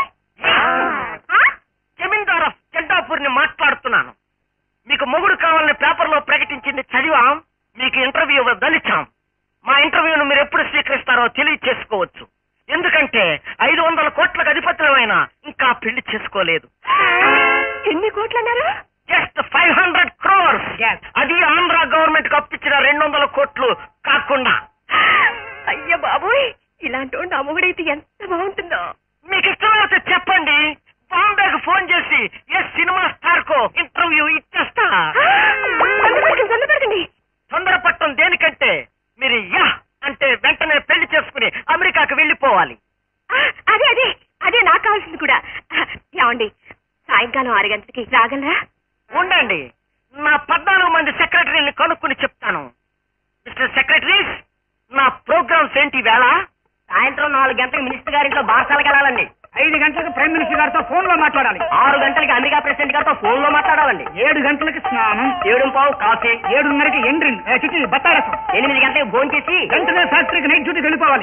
జమీందార్ ఆఫ్ జెండాపూర్ని మాట్లాడుతున్నాను మీకు మొగుడు కావాలని పేపర్లో ప్రకటించింది చదివాం మీకు ఇంటర్వ్యూ దలిచాం మా ఇంటర్వ్యూను మీరు ఎప్పుడు స్వీకరిస్తారో తెలియచేసుకోవచ్చు ఎందుకంటే ఐదు వందల కోట్లకు అధిపతులమైన ఇంకా పెళ్లి చేసుకోలేదు ఎన్ని కోట్లు అన్నారు జస్ట్ ఫైవ్ హండ్రెడ్ క్రోర్స్ అది ఆంధ్ర గవర్నమెంట్ అప్పించిన రెండు వందల కోట్లు కాకుండా అయ్య బాబోయ్ ఇలాంటి వాడు నా మొగుడైతే ఎంత బాగుంటుందో మీకు ఇష్టమైతే చెప్పండి బాంబేకి ఫోన్ చేసి ఏ సినిమా స్టార్ కో ఇంటర్వ్యూ ఇచ్చేస్తా తొందరపడకండి, తొందరపడకండి. తొందరపట్టం దేనికంటే మీరు యా అంటే వెంటనే పెళ్లి చేసుకుని అమెరికాకు వెళ్ళిపోవాలి ఆ, అదే అదే అదే నాకు కావాల్సింది కూడా ఆ, ఏమండి సాయంకాలం ఆరు గంటలకి రాగలరా ఉండండి నా పద్నాలుగు మంది సెక్రటరీని కనుక్కుని చెప్తాను మిస్టర్ సెక్రటరీస్ నా ప్రోగ్రామ్స్ ఏంటి వేళ సాయంత్రం నాలుగు గంటలకు మినిస్టర్ గారింట్లో బార్సాలకు వెళ్ళాలండి ఐదు గంటలకు ప్రైమ్ మినిస్టర్ గారితో ఫోన్ లో మాట్లాడాలి ఆరు గంటలకి అమెరికా ప్రెసిడెంట్ గారితో ఫోన్ లో మాట్లాడాలండి ఏడు గంటలకు స్నానం ఏడు పావు కాఫీ ఏడున్నరకి ఎండ్రిన్ ఏ, చిచి బత్తారసం ఎనిమిది గంటలకు భోజనం చేసి వెంటనే ఫ్యాక్టరీకి నైట్ డ్యూటీకి వెళ్ళిపోవాలి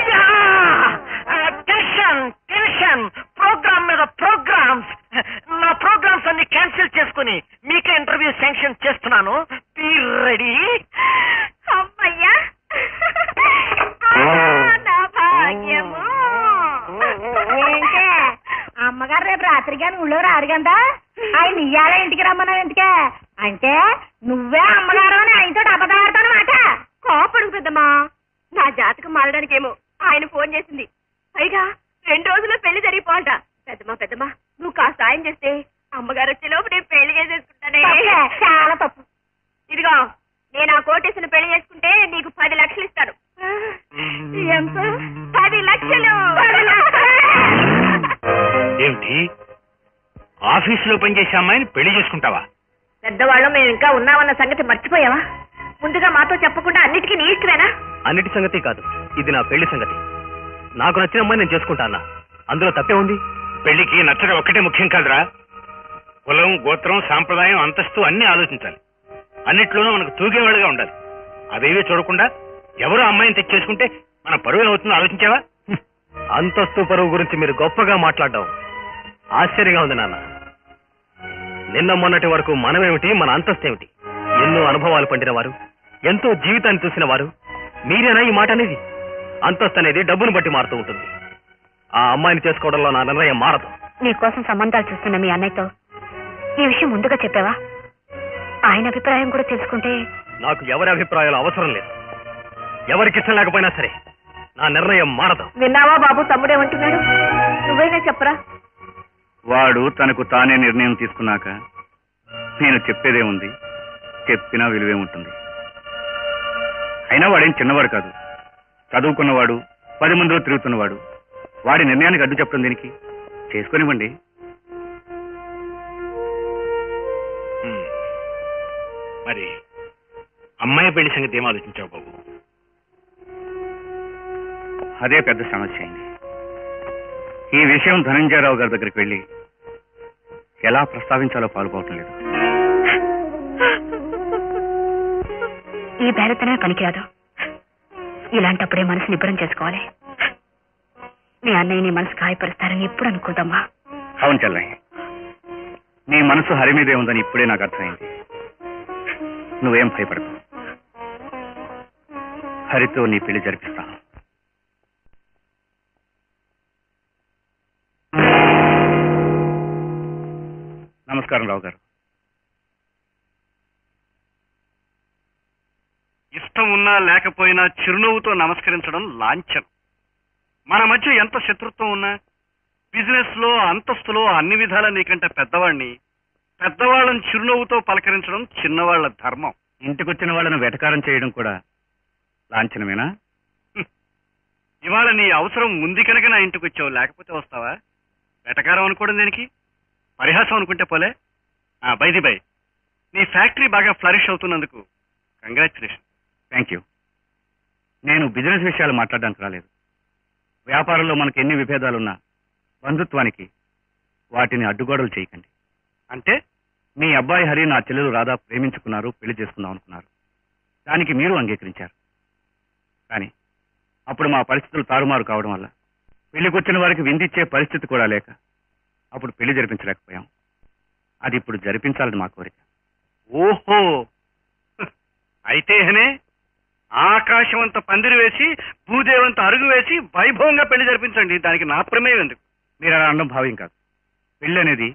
టెన్షన్ టెన్షన్ ప్రోగ్రామ్ మీద ప్రోగ్రామ్స్ నా ప్రోగ్రామ్స్ అన్ని క్యాన్సిల్ చేసుకుని మీకే ఇంటర్వ్యూ శాంక్షన్ చేస్తున్నాను బీ రెడీ అమ్మయ్యా ఆ, నా భాగ్యము ఏంటే అమ్మగారు రేపు రాత్రి కానీ ఊళ్ళో రారు కదా ఆయన ఇయ్యాల ఇంటికి రమ్మన్నావు ఎందుకే అంటే నువ్వే అమ్మగారు అని ఆయనతో అబద్ధాడతాను మాట కోపడు పెద్దమ్మా నా జాతకం మారడానికేమో ఆయన ఫోన్ చేసింది పైగా రెండు రోజుల్లో పెళ్లి జరిగిపోవాలట పెద్దమ్మా పెద్దమ్మా నువ్వు కాస్త సాయం చేస్తే అమ్మగారు వచ్చే లోపు నేను పెళ్లి చేసేసుకుంటానే చాలా తప్పు ఇదిగో నేను ఆ కోటేసిన పెళ్లి చేసుకుంటే నీకు పది లక్షలు ఇస్తాను ఎంత పది లక్షలు ఏమిటి ఆఫీసులో పనిచేసే అమ్మాయిని పెళ్లి చేసుకుంటావా పెద్దవాళ్ళం మేము ఇంకా ఉన్నామన్న సంగతి మర్చిపోయావా ముందుగా మాతో చెప్పకుండా అన్నిటికీ నీ ఇష్టమేనా అన్నిటి సంగతి కాదు ఇది నా పెళ్లి సంగతి నాకు నచ్చిన అమ్మాయి నేను చేసుకుంటానా అందులో తప్పే ఉంది పెళ్లికి నచ్చడం ఒక్కటే ముఖ్యం కాదురా కులం గోత్రం సాంప్రదాయం అంతస్తు అన్ని ఆలోచించాలి అన్నిట్లోనూ మనకు తూగేవాళ్ళుగా ఉండాలి అవేవీ చూడకుండా ఎవరు అమ్మాయిని తెచ్చేసుకుంటే మన పరువు ఏమవుతుందో ఆలోచించావా అంతస్తు పరువు గురించి మీరు గొప్పగా మాట్లాడడం ఆశ్చర్యంగా ఉంది నాన్న నిన్న మొన్నటి వరకు మనమేమిటి మన అంతస్తు ఏమిటి ఎన్నో అనుభవాలు పండిన వారు ఎంతో జీవితాన్ని చూసిన వారు మీరేనా ఈ మాట అనేది అంతస్తు అనేది డబ్బును బట్టి మారుతూ ఉంటుంది ఆ అమ్మాయిని చేసుకోవడంలో నా నిర్ణయం మారదు నీకోసం సంబంధాలు చూస్తున్న మీ అన్నయ్యతో ఈ విషయం ముందుగా చెప్పావా ఆయన అభిప్రాయం కూడా తెలుసుకుంటే నాకు ఎవరి అభిప్రాయాలు అవసరం లేదు ఎవరికి ఇష్టం లేకపోయినా సరే నా నిర్ణయం మారదు విన్నావా బాబు తమ్ముడేమంటున్నాడు నువ్వైనా చెప్పరా వాడు తనకు తానే నిర్ణయం తీసుకున్నాక నేను చెప్పేదే ఉంది చెప్పినా విలువే ఉంటుంది అయినా వాడేం చిన్నవాడు కాదు చదువుకున్నవాడు పది మందిలో తిరుగుతున్నవాడు వాడి నిర్ణయానికి అడ్డు చెప్పడం దీనికి చేసుకునివ్వండి హ్మ్. మరి అమ్మాయి పెళ్లి సంగతి ఏం ఆలోచించావు బాబు అదే పెద్ద సమస్య అయింది ఈ విషయం ధనంజయరావు గారి దగ్గరికి వెళ్ళి ఎలా ప్రస్తావించాలో పాల్గొవటం లేదు ఈ బేరతనే పనికిరాదు ఇలాంటప్పుడే మనసు నిబ్బరం చేసుకోవాలి మీ అన్నయ్య నీ మనసు గాయపరుస్తారని ఎప్పుడు అనుకోదమ్మా అవును చెల్లయ్య నీ మనసు హరి మీదే ఉందని ఇప్పుడే నాకు అర్థమైంది నువ్వేం భయపడకు హరితో నీ పెళ్లి జరిపిస్తాను నమస్కారం రావు గారు ఇష్టం ఉన్నా లేకపోయినా చిరునవ్వుతో నమస్కరించడం లాంఛనం మన మధ్య ఎంత శత్రుత్వం ఉన్నా బిజినెస్ లో అంతస్తులో అన్ని విధాల నీకంటే పెద్దవాణ్ణి పెద్దవాళ్ళని చిరునవ్వుతో పలకరించడం చిన్నవాళ్ల ధర్మం ఇంటికొచ్చిన వాళ్ళను వెటకారం చేయడం కూడా లాంఛనమేనా ఇవాళ నీ అవసరం ఉంది కనుక నా ఇంటికి వచ్చావు లేకపోతే వస్తావా వెటకారం అనుకోవడం దేనికి పరిహాసం అనుకుంటే పోలే బైది బై నీ ఫ్యాక్టరీ బాగా ఫ్లరిష్ అవుతున్నందుకు కంగ్రాచులేషన్ థ్యాంక్ యూ నేను బిజినెస్ విషయాలు మాట్లాడడానికి రాలేదు వ్యాపారంలో మనకు ఎన్ని విభేదాలున్నా బంధుత్వానికి వాటిని అడ్డుగోడలు చేయకండి అంటే మీ అబ్బాయి హరి నా చెల్లెలు రాధా ప్రేమించుకున్నారు పెళ్లి చేసుకుందాం అనుకున్నారు దానికి మీరు అంగీకరించారు కానీ అప్పుడు మా పరిస్థితులు తారుమారు కావడం వల్ల పెళ్లికొచ్చిన వారికి విందిచ్చే పరిస్థితి కూడా లేక అప్పుడు పెళ్లి జరిపించలేకపోయాం అది ఇప్పుడు జరిపించాలని మా కోరిక ఓహో అయితేనే ఆకాశమంత పందిరి వేసి భూదేవంత అరుగు వేసి వైభవంగా పెళ్లి జరిపించండి దానికి నా ప్రమేయం ఎందుకు మీరు అలా అనడం భావ్యం కాదు పెళ్లి అనేది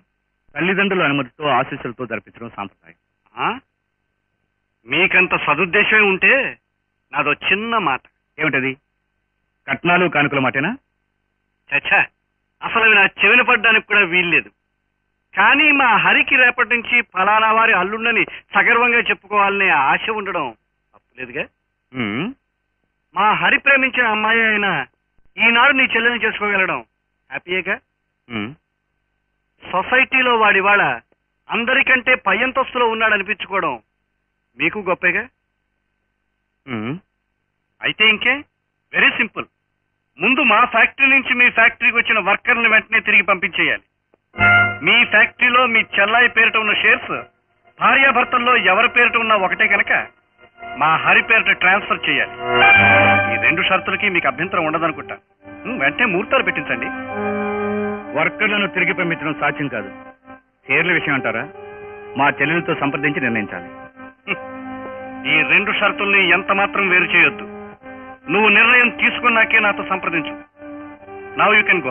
తల్లిదండ్రుల అనుమతితో ఆశీస్సులతో జరిపించడం సాంప్రదాయం ఆ? మీకంత సదుద్దేశమే ఉంటే నాదో చిన్న మాట ఏమిటది కట్నాలు కానుకల మాటేనా చచ్చా అసలు అవి నా చెవిన పడ్డానికి కూడా వీల్లేదు కానీ మా హరికి రేపటి నుంచి ఫలానా వారి అల్లుండని సగర్వంగా చెప్పుకోవాలనే ఆశ ఉండడం తప్పులేదుగా ఉమ్, మా హరి ప్రేమించిన అమ్మాయి అయినా ఈనాడు నీ చెల్లెని చేసుకోగలడం హ్యాపీయేగా ఉమ్. సొసైటీలో వాడివాళ అందరికంటే పై అంతస్తులో ఉన్నాడు అనిపించుకోవడం మీకు గొప్పేగా ఉమ్. అయితే ఇంకే వెరీ సింపుల్ ముందు మా ఫ్యాక్టరీ నుంచి మీ ఫ్యాక్టరీకి వచ్చిన వర్కర్ని వెంటనే తిరిగి పంపించేయాలి మీ ఫ్యాక్టరీలో మీ చెల్లాయి పేరిట ఉన్న షేర్స్ భార్యాభర్తల్లో ఎవరి పేరిట ఉన్నా ఒకటే కనుక మా హరి పేరిట ట్రాన్స్ఫర్ చేయాలి ఈ రెండు షరతులకి మీకు అభ్యంతరం ఉండదనుకుంటా ఉమ్, వెంటనే ముహూర్తాలు పెట్టించండి వర్కర్లను తిరిగి పంపించడం సాధ్యం కాదు షేర్ల విషయం అంటారా మా చెల్లెలతో సంప్రదించి నిర్ణయించాలి ఈ రెండు షరతుల్ని ఎంత మాత్రం వేరు చేయొద్దు నువ్వు నిర్ణయం తీసుకున్నాకే నాతో సంప్రదించు నవ్ యూ కెన్ గో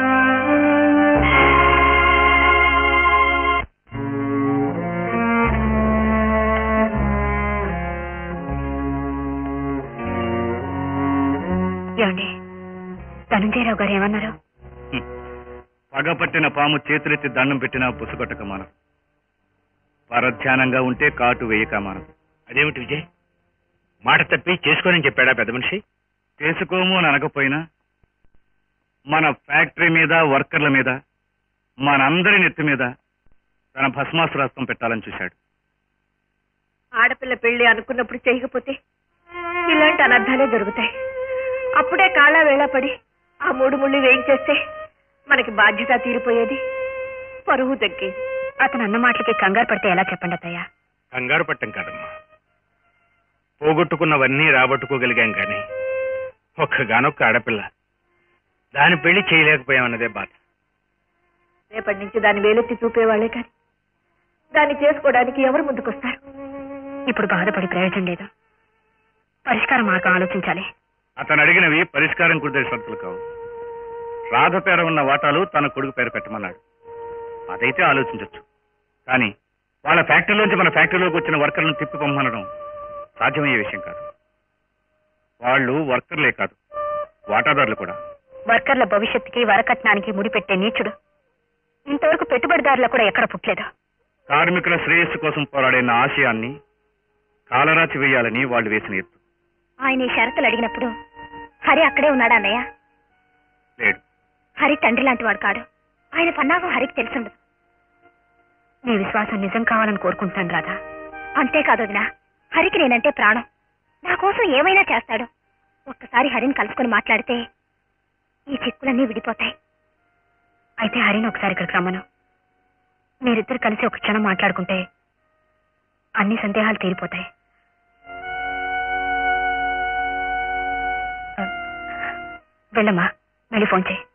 ఏమండి ధనంజయరావు గారు ఏమన్నారు పగపట్టిన పాము చేతులెత్తి దండం పెట్టినా పుసుకొట్టక మనం పరధ్యానంగా ఉంటే కాటు వేయక మనం అదేమిటి విజయ్ మాట తప్పి చేసుకోనని చెప్పాడా పెద్ద మనిషి చేసుకోము అని అనకపోయినా మన ఫ్యాక్టరీ మీద వర్కర్ల మీద మనందరి నెత్తి మీద తన భస్మాసురాస్త్రం పెట్టాలని చూశాడు ఆడపిల్ల పెళ్లి అనుకున్నప్పుడు చేయకపోతే ఇలాంటి అనర్థాలే జరుగుతాయి అప్పుడే కాళ్ళ వేళ పడి ఆ మూడు ముళ్ళు వేయించేస్తే మనకి బాధ్యత తీరిపోయేది పరువు తగ్గేది అతను అన్న మాటలకి కంగారు పడితే ఎలా చెప్పండి అత్తయ్య కంగారు పట్టం కాదమ్మా పోగొట్టుకున్నవన్నీ రాబట్టుకోగలిగాం కానీ ఒక్కగానొక్క ఆడపిల్ల దాని పెళ్లి చేయలేకపోయామన్నదే బాధ రేపటి నుంచి దాన్ని వేలెత్తి చూపేవాళ్లే కానీ దాన్ని చేసుకోవడానికి ఎవరు ముందుకొస్తారు ఇప్పుడు బాధపడి ప్రయోజనం లేదు పరిష్కార మార్గం ఆలోచించాలి అతను అడిగినవి పరిష్కారం కుదిరే షరతులు కావు రాధ పేర ఉన్న వాటాలు తన కొడుకు పేరు పెట్టమన్నాడు అదైతే ఆలోచించవచ్చు కానీ వాళ్ళ ఫ్యాక్టరీలోంచి మన ఫ్యాక్టరీలోకి వచ్చిన వర్కర్లను తిప్పి పంపనడం సాధ్యమయ్యే విషయం కాదు వాళ్ళు వర్కర్లే కాదు వాటాదారులు కూడా వర్కర్ల భవిష్యత్తుకి వరకట్నానికి ముడిపెట్టే నీచుడు ఇంతవరకు పెట్టుబడిదారులు కూడా ఎక్కడ పుట్టలేదు కార్మికుల శ్రేయస్సు కోసం పోరాడే నా ఆశయాన్ని కాలరాచి వేయాలని వాళ్ళు వేసిన ఎత్తు ఆయన ఈ షరతులు అడిగినప్పుడు హరి అక్కడే ఉన్నాడా అన్నయ్య లేడు హరి తండ్రి లాంటి వాడు కాడు ఆయన పన్నాగం హరికి తెలుసుండదు నీ విశ్వాసం నిజం కావాలని కోరుకుంటాను రాధా అంతేకాదు వదినా హరికి నేనంటే ప్రాణం నా కోసం ఏమైనా చేస్తాడు ఒక్కసారి హరిని కలుసుకొని మాట్లాడితే ఈ చిక్కులన్నీ విడిపోతాయి అయితే హరిని ఒకసారి ఇక్కడికి రమ్మను మీరిద్దరు కలిసి ఒక క్షణం మాట్లాడుకుంటే అన్ని సందేహాలు తీరిపోతాయి ఆ, వెళ్ళమ్మా వెళ్ళి ఫోన్ చేయి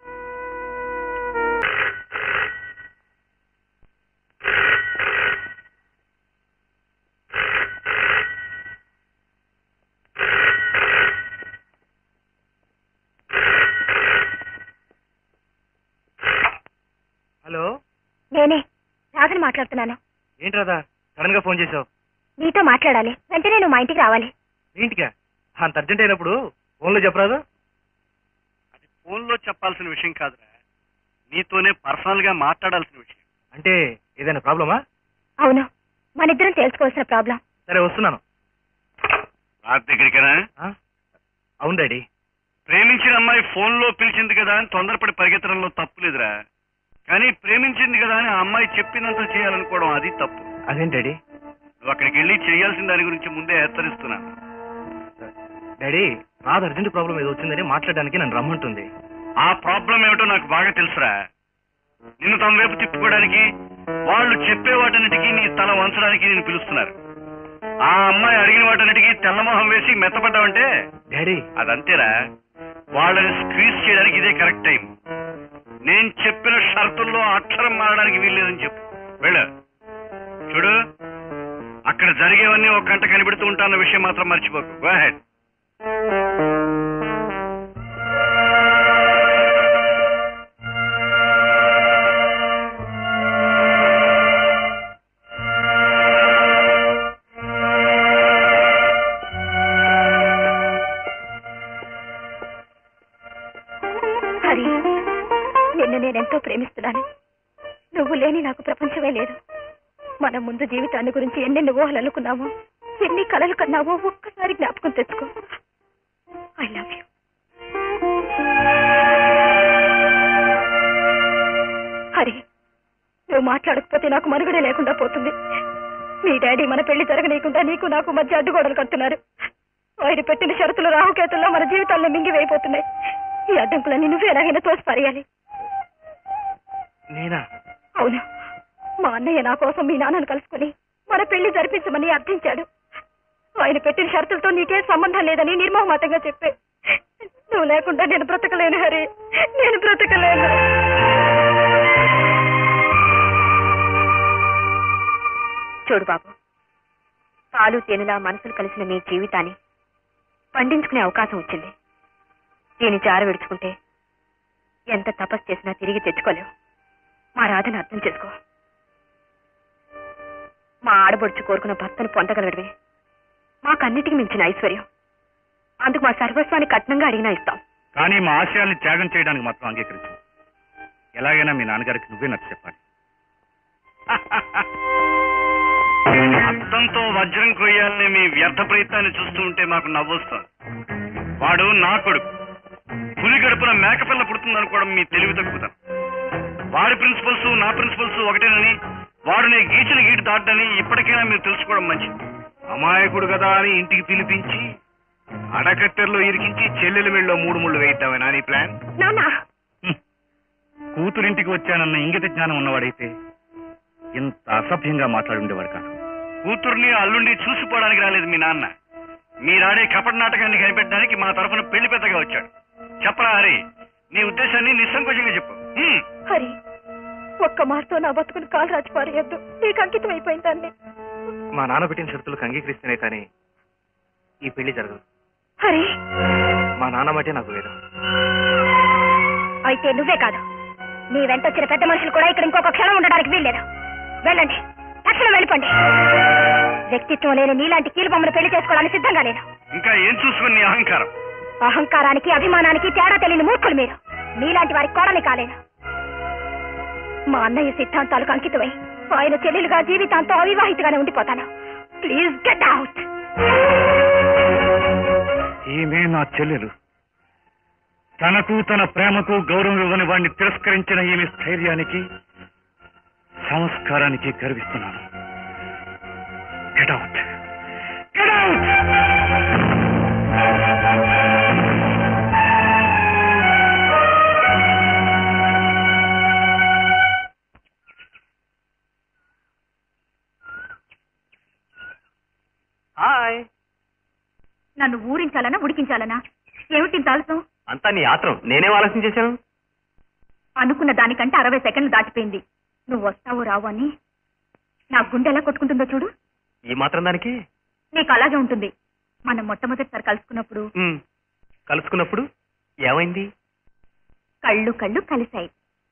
హలో నేనే రాజుని మాట్లాడుతున్నాను ఏంటి రాదా సడన్ గా ఫోన్ చేసావు నీతో మాట్లాడాలి వెంటనే నువ్వు మా ఇంటికి రావాలి ఇంటికా అంత అర్జెంట్ అయినప్పుడు ఫోన్లో చెప్పరాదు అది ఫోన్లో చెప్పాల్సిన విషయం కాదురా నీతోనే పర్సనల్ గా మాట్లాడాల్సిన విషయం అంటే ఏదైనా ప్రాబ్లమా అవును మన ఇద్దరం తెలుసుకోవాల్సిన ప్రాబ్లం సరే వస్తున్నాను రాత్రి దగ్గరికేనా ఆ? అవును డాడీ ప్రేమించిన అమ్మాయి ఫోన్ లో పిలిచింది కదా అని తొందరపడి పరిగెత్తడంలో తప్పు లేదురా కానీ ప్రేమించింది కదా అని ఆ అమ్మాయి చెప్పినంత చేయాలనుకోవడం అది తప్పు అదేంటి డాడీ నువ్వు అక్కడికి వెళ్ళి చేయాల్సిన దాని గురించి ముందే హెచ్చరిస్తున్నాను డాడీ రాదు అర్జెంట్ ప్రాబ్లం ఏదో వచ్చిందని మాట్లాడడానికి నన్ను రమ్మంటుంది ఆ ప్రాబ్లం ఏమిటో నాకు బాగా తెలుసురా నిన్ను తమ వైపు తిప్పుకోవడానికి వాళ్ళు చెప్పే వాటన్నిటికీ నీ తల వంచడానికి నేను పిలుస్తున్నారు ఆ అమ్మాయి అడిగిన వాటన్నిటికీ తెల్లమొహం వేసి మెత్తపడ్డావంటే డాడీ అదంతేరా వాళ్ళని స్క్వీజ్ చేయడానికి ఇదే కరెక్ట్ టైం నేను చెప్పిన షరతుల్లో అక్షరం మారడానికి వీల్లేదని చెప్పు వెళ్ళు చూడు అక్కడ జరిగేవన్నీ ఒక గంట కనిపెడుతూ ఉంటాన్న విషయం మాత్రం మర్చిపోకు గో హెడ్ నిన్ను నేనెంతో ప్రేమిస్తున్నాను నువ్వు లేని నాకు ప్రపంచమే లేదు మన ముందు జీవితాన్ని గురించి ఎన్నెన్ని ఊహలు అనుకున్నావో ఎన్ని కలలు కన్నావో ఒక్కసారి జ్ఞాపకం తెచ్చుకో ఐ లవ్ యూ హరి నువ్వు మాట్లాడకపోతే నాకు మనుగడే లేకుండా పోతుంది మీ డాడీ మన పెళ్లి జరగనీయకుండా నీకు నాకు మధ్య అడ్డుగోడలు కడుతున్నారు ఆయన పెట్టిన షరతులు రాహుకేతుల్లో మన జీవితాల్లో మింగివేయిపోతున్నాయి ఈ అడ్డంకులన్నీ నువ్వు ఎలాగైనా తోసి పారేయాలి నేనా అవును మా అన్నయ్య నా కోసం మీ నాన్నను కలుసుకుని మన పెళ్లి జరిపించమని అర్థించాడు ఆయన పెట్టిన షరతులతో నీకే సంబంధం లేదని నిర్మోహమాతంగా చెప్పే నువ్వు లేకుండా నేను బ్రతకలేను హరి నేను బ్రతకలేను చూడు బాబు పాలు తేనెలా మనసులు కలిసిన మీ జీవితాన్ని పండించుకునే అవకాశం వచ్చింది దీని జార విడుచుకుంటే ఎంత తపస్సు చేసినా తిరిగి తెచ్చుకోలేవు మా రాధను అర్థం చేసుకో మా ఆడబొడుచు కోరుకున్న భర్తను పొందగలడమే మాకన్నిటికీ మించిన ఐశ్వర్యం అందుకు మా సర్వస్వాన్ని కట్నంగా అడిగినా ఇస్తాం కానీ మా ఆశయాల్ని త్యాగం చేయడానికి మాత్రం అంగీకరించు ఎలాగైనా మీ నాన్నగారికి నువ్వే నచ్చ చెప్పాలి అర్థంతో వజ్రం కొయ్యాలని మీ వ్యర్థ ప్రయత్నాన్ని చూస్తూ ఉంటే మాకు నవ్వొస్తుంది వాడు నా కొడుకు పులి గడుపున మేకపిల్ల పుడుతుందనుకోవడం మీ తెలివి తక్కువ వాడి ప్రిన్సిపల్స్ నా ప్రిన్సిపల్స్ ఒకటేనని వాడు నేను గీచిన గీటు దాటని ఇప్పటికైనా మీరు తెలుసుకోవడం మంచిది అమాయకుడు కదా అని ఇంటికి పిలిపించి అడకట్టెల్లో ఇరికించి చెల్లెల మెళ్ళలో మూడు ముళ్ళు వేయిద్దామేనా నీ ప్లాన్ నానా కూతురింటికి వచ్చానన్న ఇంగిత జ్ఞానం ఉన్నవాడైతే ఇంత అసభ్యంగా మాట్లాడుండేవాడు కాదు కూతుర్ని అల్లుండి చూసిపోవడానికి రాలేదు మీ నాన్న మీరాడే కపట నాటకాన్ని కనిపెట్టడానికి మా తరఫున పెళ్లి పెద్దగా వచ్చాడు చెప్పరా హరి నీ ఉద్దేశాన్ని నిస్సంకోచంగా చెప్పు హ్మ్. హరి ఒక్క మాటతో నా బతుకుని కాలు రాచి పారేయద్దు నీకు అంకితం అయిపోయిందాన్ని మా నాన్న పెట్టిన షరతులకు అంగీకరిస్తేనే కానీ ఈ పెళ్లి జరగదు హరి మా నాన్న మటే నాకు వేదం అయితే నువ్వే కాదు నీ వెంట వచ్చిన పెద్ద మనుషులు కూడా ఇక్కడ ఇంకొక క్షణం ఉండడానికి వీల్లేదు వెళ్ళండి తక్షణం వెళ్ళిపోండి వ్యక్తిత్వం లేని నీలాంటి కీలుబొమ్మను పెళ్లి చేసుకోవడానికి సిద్ధంగా నేను ఇంకా ఏం చూసుకుని నీ అహంకారం అహంకారానికి అభిమానానికి తేడా తెలియని మూర్ఖులు మీరు మీలాంటి వారికి కోడలి కాలేను మా అన్నయ్య సిద్ధాంతాలకు అంకితమై ఆయన చెల్లెలుగా జీవితాంతం అవివాహితగానే ఉండిపోతాను ప్లీజ్ గెట్ అవుట్ ఈమె నా చెల్లెలు తనకు తన ప్రేమకు గౌరవం ఇవ్వని వాడిని తిరస్కరించిన ఈమె స్థైర్యానికి సంస్కారానికి గర్విస్తున్నాను get out get out hi నన్ను ఊరించాలనా ఉడికించాలనా ఏమిటి తాల్సం అంతా నీ ఆత్రం నేనేం ఆలోచన చేశాను అనుకున్న దానికంటే అరవై సెకండ్లు దాటిపోయింది నువ్వు వస్తావో రావు అని నా గుండె ఎలా కొట్టుకుంటుందో చూడు ఈ మాత్రం దానికి నీకు అలాగే ఉంటుంది మనం మొట్టమొదటిసారి కలుసుకున్నప్పుడు ఉమ్, కలుసుకున్నప్పుడు ఏమైంది కళ్ళు కళ్ళు కలిశాయి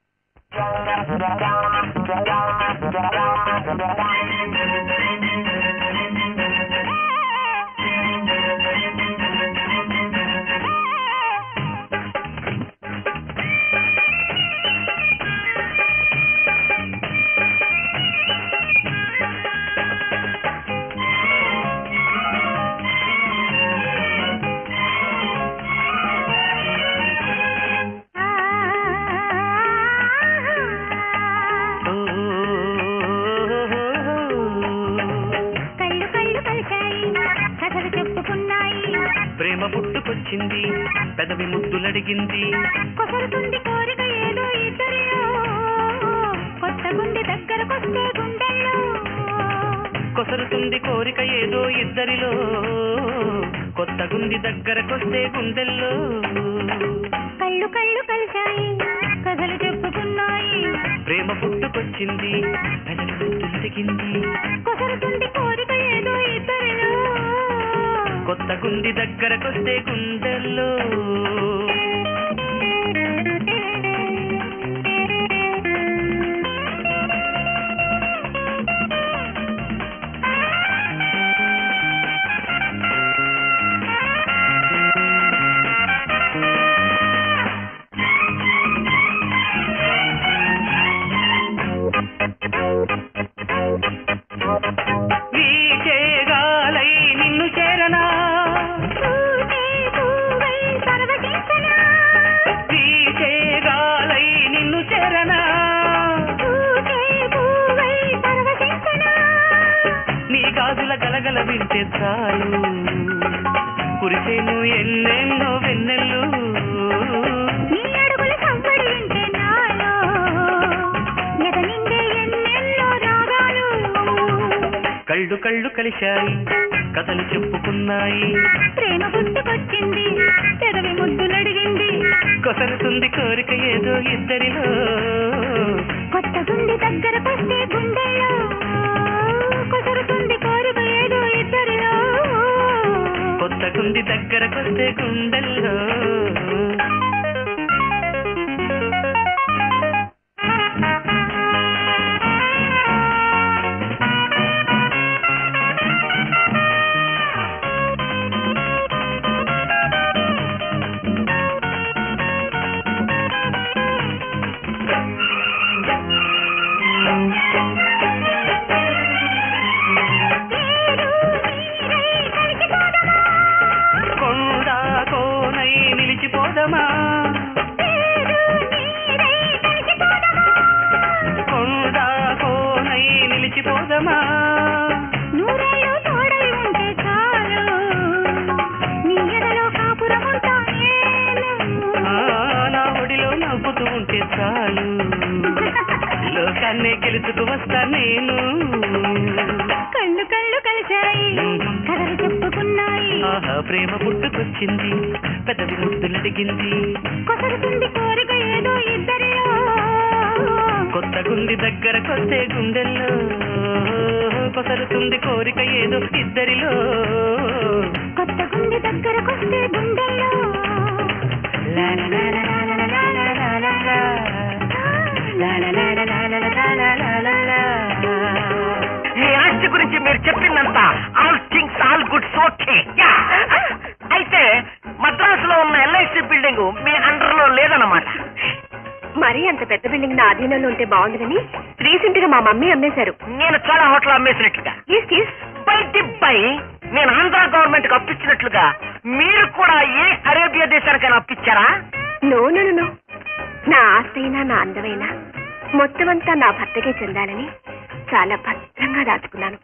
కళ్ళు కళ్ళు కలిశాయి కథలు చెప్పుకున్నాయి ప్రేమ పుట్టుకొచ్చింది పెదవి ముద్దులడిగింది కొసరుతుంది కోరిక ఏదో ఇద్దరిలో కొత్త గుండె దగ్గరకొస్తే గుండెల్లో కొసరుతుంది కోరిక ఏదో ఇద్దరిలో కొత్త గుంది దగ్గరకొస్తే గుండెల్లో కళ్ళు కళ్ళు కలిశాయి కథలు చెప్పుకున్నాయి ప్రేమ పుట్టుకొచ్చింది పెదవి ముద్దులడిగింది కొసరుతుంది కోరిక ఏదో ఇద్దరిలో కొత్త గుంది దగ్గరకొస్తే గుండెల్లో గలగల వింటే చాలు కురిసేను ఎన్నెన్నో వెన్నెల్లు నీ అడుగుల సంబడి వింటే నాలో ఎద నిండే ఎన్నెన్నో రాగాలు కళ్ళు కళ్ళు కలిశాయి కథలు చెప్పుకున్నాయి ప్రేమ పుట్టుకొచ్చింది పెదవి ముద్దులడిగింది కొసరుతుంది కోరిక ఏదో ఇద్దరిలో కొత్త గుండె దగ్గరకొస్తే గుండెలో కుదురుతుంది కోరిక ఏదో ఇద్దరిలో కొత్త గుంది దగ్గరకొస్తే గుండెల్లో కొండ కోనై నిలిచిపోదమా కొండ కోనై నిలిచిపోదమా నూరేళ్ళు తోడై ఉంటే చాలు నీ ఎదలో కాపురం ఉంటా నేను ఆ, నా ఒడిలో నవ్వుతూ ఉంటే చాలు లోకాన్నే గెలుచుకు వస్తా నేను కళ్ళు కళ్ళు కలిశాయి కథలు చెప్పుకున్నాయి ఆహా ప్రేమ పుట్టుకొచ్చింది పెదవి ముద్దులడిగింది కొసరుతుంది కోరిక ఏదో ఇద్దరిలో కొత్త గుండి దగ్గరకొస్తే గుండెల్లో కొసరుతుంది కోరిక ఏదో ఇద్దరిలో కొత్త గుండె దగ్గరకొస్తే గుండెల్లో లా లా లా లా లా లా లా లా లా లా. లా లా లా లా లా లా లా లా లా లా లా. మీ ఆస్తి గురించి మీరు చెప్పిందంతా all things all goods okay అయితే మద్రాసులో ఉన్న ఎల్ఐసి బిల్డింగ్ మీ అండర్ లో లేదన్నమాట మరీ అంత పెద్ద బిల్డింగ్ నా ఆధీనంలో ఉంటే బాగుండదని రీసెంట్ గా మా మమ్మీ అమ్మేశారు నేను చాలా హోటల్ అమ్మేసినట్లుగా ఈస్ కిస్ బయటి పై నేను ఆంధ్ర గవర్నమెంట్ కి అప్పించినట్లుగా మీరు కూడా ఏ అరేబియా దేశానికైనా అప్పించారా నో నో నో, నో నా ఆస్తైనా నా అందమైనా మొత్తం అంతా నా భర్తకే చెందాలని చాలా భద్రంగా దాచుకున్నాను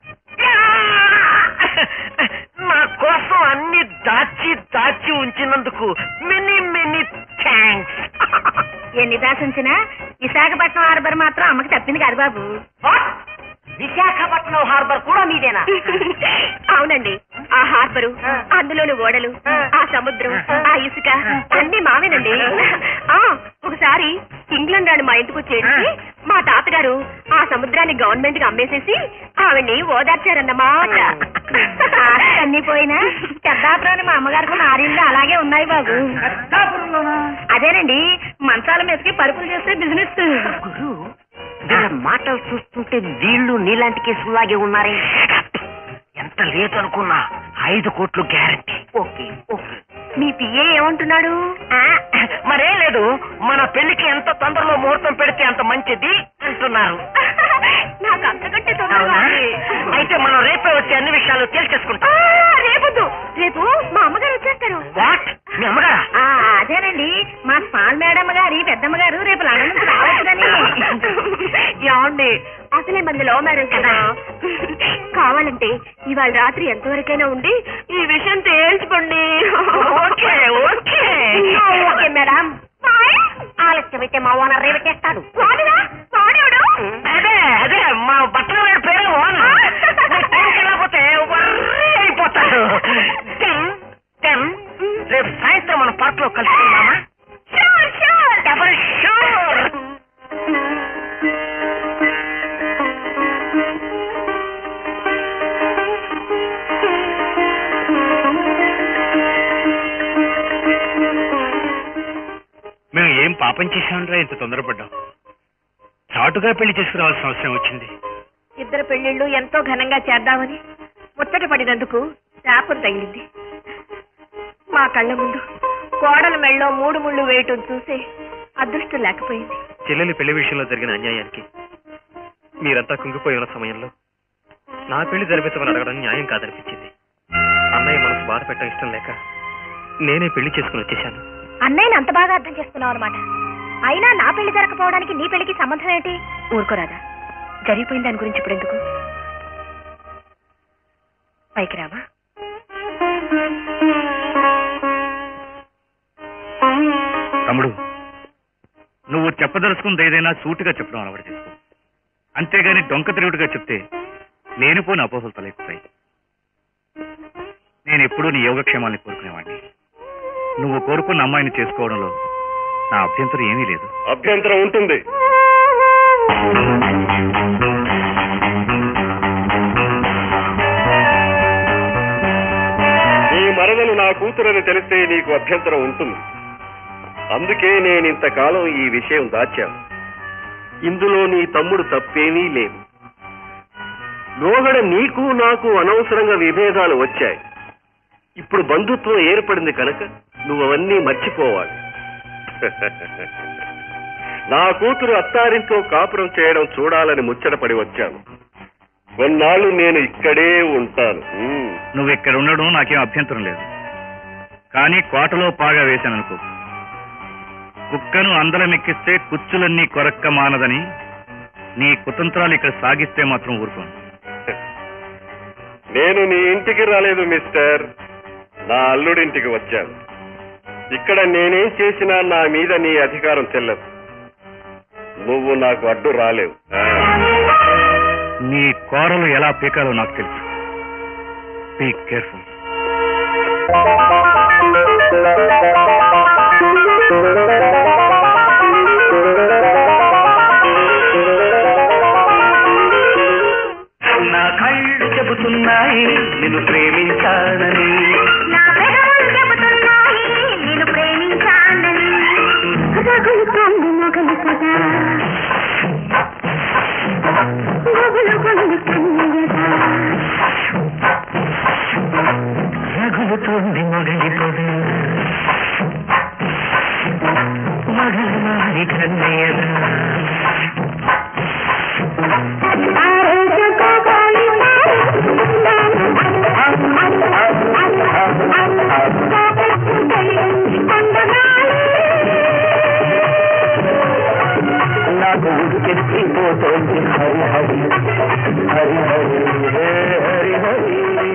నా కోసం అన్ని దాచి దాచి ఉంచినందుకు మెనీ మెనీ థ్యాంక్స్ ఎన్ని దాసుంచినా విశాఖపట్నం హార్బర్ మాత్రం అమ్మకి తప్పింది కాదు బాబు విశాఖపట్నం హార్బర్ కూడా మీదేనా అవునండి ఆ హార్బరు అందులోని ఓడలు ఆ సముద్రం ఆ ఇసుక అన్ని మావేనండి ఆ ఒకసారి ఇంగ్లాండ్ రాడు మా ఇంటికి వచ్చేసి మా తాతగారు ఆ సముద్రాన్ని గవర్నమెంట్ కి అమ్మేసేసి ఆవిడ్ని ఓదార్చారన్నమాట అన్ని పోయినా పెద్దాపురాని మా అమ్మగారికి నారిళ్ళు అలాగే ఉన్నాయి బాబు అదేనండి మంచాల మీదకి పరుపులు చేస్తే బిజినెస్ గురు వీళ్ళ మాటలు చూస్తుంటే వీళ్ళు నీలాంటి కేసులాగే ఉన్నారే ఎంత లేదు అనుకున్నా ఐదు కోట్లు గ్యారంటీ ఓకే ఓకే మీ పిఏ ఏమంటున్నాడు మరేం లేదు మన పెళ్లికి ఎంత తొందరలో ముహూర్తం పెడితే అంత మంచిది అంటున్నారు నాకు అంతకంటే తొందరగా అవునా? ఉంది. అయితే మనం రేపే వచ్చి అన్ని విషయాలు తేల్చేసుకుంటాం ఆ, రేపొద్దు రేపు మా అమ్మగారు వచ్చేస్తారు వాట్ మీ అమ్మగారా ఆ, అదేనండి మా స్మాల్ మేడం గారి పెద్దమ్మ గారు రేపు లండన్ నుంచి రావచ్చుదని ఏమండి అసలే మంది లవ్ మ్యారేజ్ కదా కావాలంటే ఇవాళ రాత్రి ఎంతవరకైనా ఉండి ఈ విషయం తేల్చుకోండి ఓకే ఓకే ఓకే మేడం ఆలస్యం అయితే మా ఓనర్ రేవటేస్తాడు వాడినా వాడేవాడు అదే అదే మా బట్టల వాడి పేరే ఓనర్ టైంకి వెళ్ళకపోతే వర్రీ అయిపోతాడు దెన్ దెన్ రేపు సాయంత్రం మనం పార్క్ లో కలుసుకుందామా షూర్ షూర్ డబల్ షూర్ మేము ఏం పాపం చేశాంరా ఇంత తొందరపడ్డాం చాటుగా పెళ్లి చేసుకురావాల్సిన అవసరం వచ్చింది ఇద్దరు పెళ్లిళ్ళు ఎంతో ఘనంగా చేద్దామని ముచ్చట పడినందుకు శాపం తగిలింది మా కళ్ళ ముందు కోడల మెళ్ళలో మూడు ముళ్ళు వేయటం చూసి అదృష్టం లేకపోయింది చెల్లెలి పెళ్లి విషయంలో జరిగిన అన్యాయానికి మీరంతా కుంగిపోయి ఉన్న సమయంలో నా పెళ్లి జరిపించమని అడగడం న్యాయం కాదనిపించింది అన్నయ్య మనసు బాధ పెట్టడం ఇష్టం లేక నేనే పెళ్లి చేసుకుని వచ్చేశాను అన్నయ్యని అంత బాగా అర్థం చేసుకున్నావు అనమాట అయినా నా పెళ్లి జరగకపోవడానికి నీ పెళ్లికి సంబంధం ఏంటి ఊరుకోరాదా జరిగిపోయిన దాని గురించి ఇప్పుడు ఎందుకు పైకి రామా తమ్ముడు నువ్వు చెప్పదలుచుకుంది ఏదైనా సూటిగా చెప్పడం అలవాటు చేసుకో అంతేగాని డొంక తిరుగుడుగా చెప్తే లేనిపోని అపోహలు తలెత్తుతాయి నేను ఎప్పుడూ నీ యోగక్షేమాల్ని కోరుకునేవాడిని నువ్వు కోరుకున్న అమ్మాయిని చేసుకోవడంలో నా అభ్యంతరం ఏమీ లేదు అభ్యంతరం ఉంటుంది నీ మరదలు నా కూతురని తెలిస్తే నీకు అభ్యంతరం ఉంటుంది అందుకే నేను ఇంతకాలం ఈ విషయం దాచాను ఇందులో నీ తమ్ముడు తప్పేమీ లేదు లోగడ నీకు నాకు అనవసరంగా విభేదాలు వచ్చాయి ఇప్పుడు బంధుత్వం ఏర్పడింది కనుక నువ్వు అవన్నీ మర్చిపోవాలి నా కూతురు అత్తారింట్లో కాపురం చేయడం చూడాలని ముచ్చటపడి వచ్చాను కొన్నాళ్ళు నేను ఇక్కడే ఉంటాను ఉమ్. నువ్వు ఇక్కడ ఉండడం నాకేం అభ్యంతరం లేదు కానీ కోటలో పాగా వేశాననుకో కుక్కను అందలమెక్కిస్తే కుచ్చులన్నీ కొరక్క మానదని నీ కుతంత్రాలు ఇక్కడ సాగిస్తే మాత్రం ఊరుకోను నేను నీ ఇంటికి రాలేదు మిస్టర్ నా అల్లుడింటికి వచ్చాను ఇక్కడ నేనేం చేసినా నా మీద నీ అధికారం చెల్లదు నువ్వు నాకు అడ్డు రాలేవు ఆ. నీ కోరలు ఎలా పీకాలో నాకు తెలుసు బీ కేర్ఫుల్ నా కళ్ళు చెబుతున్నాయి నిన్ను ప్రేమించానని నా పెదవులు చెబుతున్నాయి నేను ప్రేమించానని రగులుతోంది మొగలి కదా రగులు గొంగు కన్నయ్యదా రగులుతోంది మొగలి పొద మగల మారి కన్నయ్యదా నాకు చెప్పిపోతోంది హరి హరి హరి హరి హరి హరి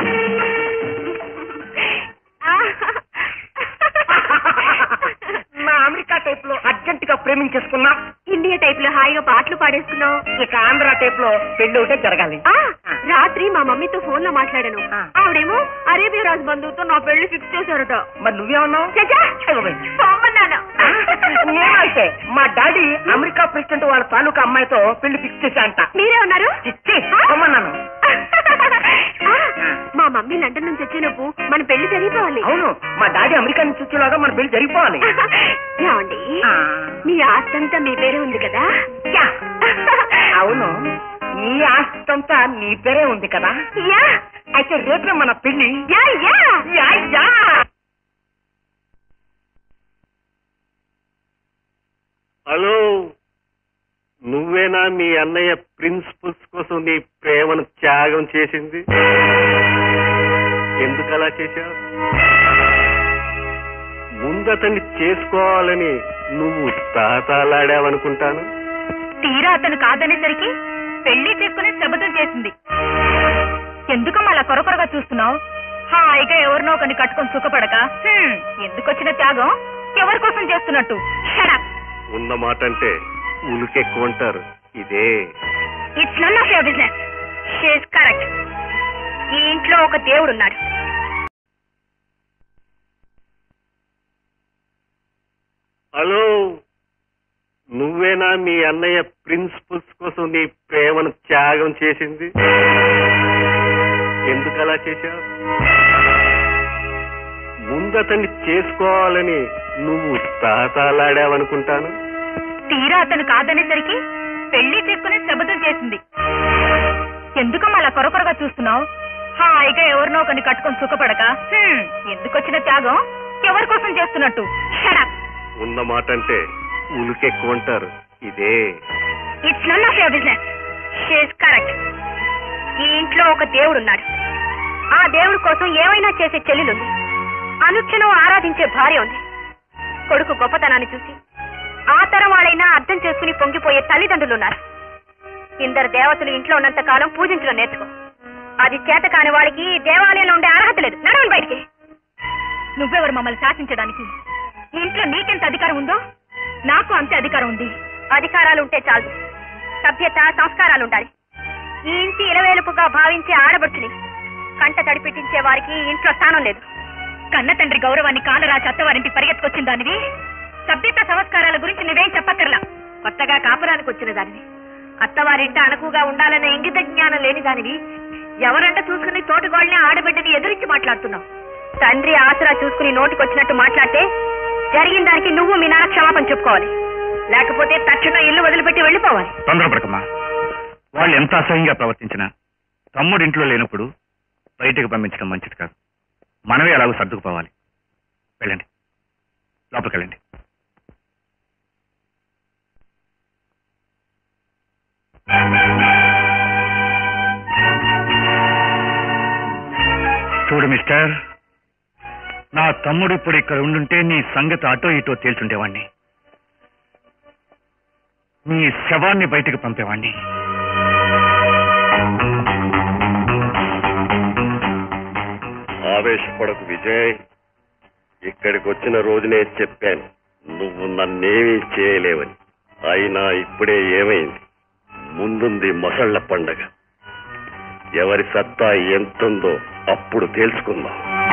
నా అమెరికా టైప్ లో అర్జెంట్ గా ప్రేమించేసుకున్నా ఇండియా టైప్ లో హాయిగా పాటలు పాడేసుకున్నావు ఇక ఆంధ్ర టైప్ లో పెళ్లి ఒకటే జరగాలి ఆ, రాత్రి మా మమ్మీతో ఫోన్ లో మాట్లాడాను ఆవిడేమో అరేబియా రాజు బంధువుతో నా పెళ్లి ఫిక్స్ చేశారట మరి నువ్వేమన్నావు చచ్చా, పొమ్మన్నాను. నేనైతే మా డాడీ అమెరికా ప్రెసిడెంట్ వాళ్ళ తాలూకా అమ్మాయితో పెళ్లి ఫిక్స్ చేశా అంట మీరే ఉన్నారు చిచ్చి పొమ్మన్నాను ఆ, మా మమ్మీ లండన్ నుంచి వచ్చేలోపు మన పెళ్లి జరిగిపోవాలి అవును మా డాడీ అమెరికా నుంచి వచ్చేలాగా మన పెళ్లి జరిగిపోవాలి ఏమండి మీ ఆస్తంతా మీ పేరే ఉంది కదా యా. అవును నీ ఆస్తంతా నీ పేరే ఉంది కదా యా అయితే రేపే మన పెళ్లి ya ya ya ya hello నువ్వేనా మీ అన్నయ్య ప్రిన్సిపల్స్ కోసం నీ ప్రేమను త్యాగం చేసింది ఎందుకు అలా చేశావు ముందతన్ని చేసుకోవాలని నువ్వు తాతాలాడావనుకుంటాను తీరా అతను కాదనేసరికి పెళ్లి చేసుకుని శబదం చేసింది ఎందుకు అలా కొరకొరగా చూస్తున్నావు హాయిగా ఎవరినో ఒకరిని కట్టుకొని సుఖపడక హ్మ్, ఎందుకొచ్చిన త్యాగం ఎవరి కోసం చేస్తున్నట్టు Shut up. ఉన్న మాట అంటే ఉలికెక్కువ అంటారు ఇదే it's none of your business she is correct ఈ ఇంట్లో ఒక దేవుడు ఉన్నాడు హలో నువ్వేనా మీ అన్నయ్య ప్రిన్సిపల్స్ కోసం నీ ప్రేమను త్యాగం చేసింది ఎందుకు అలా చేశావు ముందతన్ని చేసుకోవాలని నువ్వు తాతాలాడావనుకుంటాను తీరా అతను కాదనేసరికి పెళ్లి చేసుకుని శబదం చేసింది ఎందుకు అలా కొరకొరగా చూస్తున్నావు హాయిగా ఎవరినో ఒకరిని కట్టుకొని సుఖపడక హ్మ్, ఎందుకొచ్చిన త్యాగం ఎవరి కోసం చేస్తున్నట్టు Shut up. ఉన్న మాట అంటే ఉలికెక్కువ అంటారు ఇదే it's none of your business she is correct ఈ ఇంట్లో ఒక దేవుడు ఉన్నాడు ఆ దేవుడి కోసం ఏమైనా చేసే చెల్లెలుంది అనుక్షణం ఆరాధించే భార్య ఉంది కొడుకు గొప్పతనాన్ని చూసి ఆ తరం వాళ్ళైనా అర్థం చేసుకుని పొంగిపోయే తల్లిదండ్రులు ఉన్నారు ఇందరు దేవతలు ఇంట్లో ఉన్నంత కాలం పూజించడం నేర్చుకో అది చేత కాని వాళ్ళకి దేవాలయంలో ఉండే అర్హత లేదు నడవండి బయటికి నువ్వెవరు మమ్మల్ని శాసించడానికి ఈ ఇంట్లో నీకెంత అధికారం ఉందో నాకు అంతే అధికారం ఉంది అధికారాలు ఉంటే చాలు సభ్యత సంస్కారాలు ఉండాలి ఈ ఇంటి ఇలవేలుపుగా భావించే ఆడబడుచుని కంట తడిపెట్టించే వారికి ఈ ఇంట్లో స్థానం లేదు కన్న తండ్రి గౌరవాన్ని కాలరాచి అత్తవారింటి పరిగెత్తుకొచ్చిన దానివి సభ్యత సంస్కారాల గురించి నువ్వేం చెప్పక్కర్లా కొత్తగా కాపురానికి వచ్చిన దానివి అత్తవారింట అణకుగా ఉండాలనే ఇంగిత జ్ఞానం లేని దానివి ఎవరంట చూసుకుని తోటిగోళ్ళని ఆడబిడ్డని ఎదురించి మాట్లాడుతున్నావు తండ్రి ఆసరా చూసుకుని నోటికొచ్చినట్టు మాట్లాడితే జరిగిన దానికి నువ్వు మీ నాన్న క్షమాపణ చెప్పుకోవాలి లేకపోతే తక్షణం ఇల్లు వదిలిపెట్టి వెళ్ళిపోవాలి తొందరపడకమ్మా వాళ్ళు ఎంత అసహ్యంగా ప్రవర్తించినా తమ్ముడు ఇంట్లో లేనప్పుడు బయటకు పంపించడం మంచిది కాదు మనమే అలాగూ సర్దుకుపోవాలి వెళ్ళండి లోపలికి వెళ్ళండి చూడు మిస్టర్ నా తమ్ముడు ఇప్పుడు ఇక్కడ ఉండుంటే నీ సంగతి అటో ఇటో తేల్చుండేవాణ్ణి నీ శవాన్ని బయటకు పంపేవాణ్ణి ఆవేశపడకు విజయ్ ఇక్కడికి వచ్చిన రోజునే చెప్పాను నువ్వు నన్నేమీ చేయలేవని అయినా ఇప్పుడే ఏమైంది ముందుంది మొసళ్ల పండగ ఎవరి సత్తా ఎంతుందో అప్పుడు తేల్చుకుందాం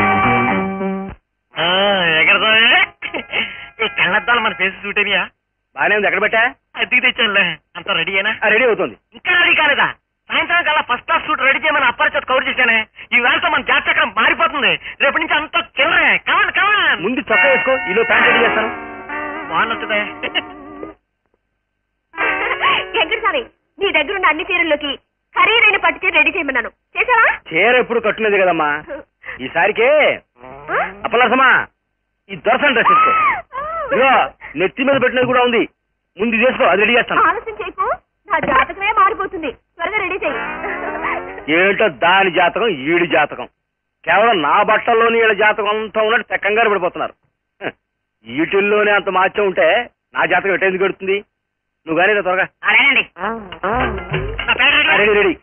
ఎగరదామే ఈ కళ్ళద్దాలు మన ఫేస్ సూట్ అయినాయా బానే ఉంది ఎక్కడ పెట్టా అద్దెకి తెచ్చానులే అంతా రెడీ అయినా రెడీ అవుతుంది ఇంకా రెడీ కాలేదా సాయంత్రం కల్లా ఫస్ట్ క్లాస్ సూట్ రెడీ చేయమని అప్పరిచేత కవర్ చేశానే ఈ వేళతో మన జాతకం మారిపోతుంది రేపటి నుంచి అంతా చిల్లరే కమాన్ కమాన్ ముందు చొక్కా వేసుకో ఈలో ప్యాంట్ రెడీ చేస్తాను బాగున్నట్టుదే వెంకటస్వామి నీ దగ్గరున్న అన్ని చీరల్లోకి ఖరీదైన పట్టు చీర రెడీ చేయమన్నాను చేసావా చీర ఎప్పుడు కట్టునేది కదమ్మా ఈసారికి అప్పలసమా ఈ దొరసని డ్రెస్ తీసుకో ఇదిగో నెత్తి మీద పెట్టినది కూడా ఉంది ముందు ఇది చేసుకో అది రెడీ చేస్తాను ఆలస్యం చేయకు నా జాతకమే మారిపోతుంది త్వరగా రెడీ చెయ్యి ఏంటో దాని జాతకం ఈడి జాతకం కేవలం నా బట్టల్లోని వీళ్ళ జాతకం అంతా ఉన్నట్టు తెక్కంగా పడిపోతున్నారు హ, వీటిల్లోనే అంత మాత్యం ఉంటే నా జాతకం ఎట్టేందుకు పెడుతుంది నువ్వు కానీ త్వరగా అలాగేనండి ఆ, రెడీ రెడీ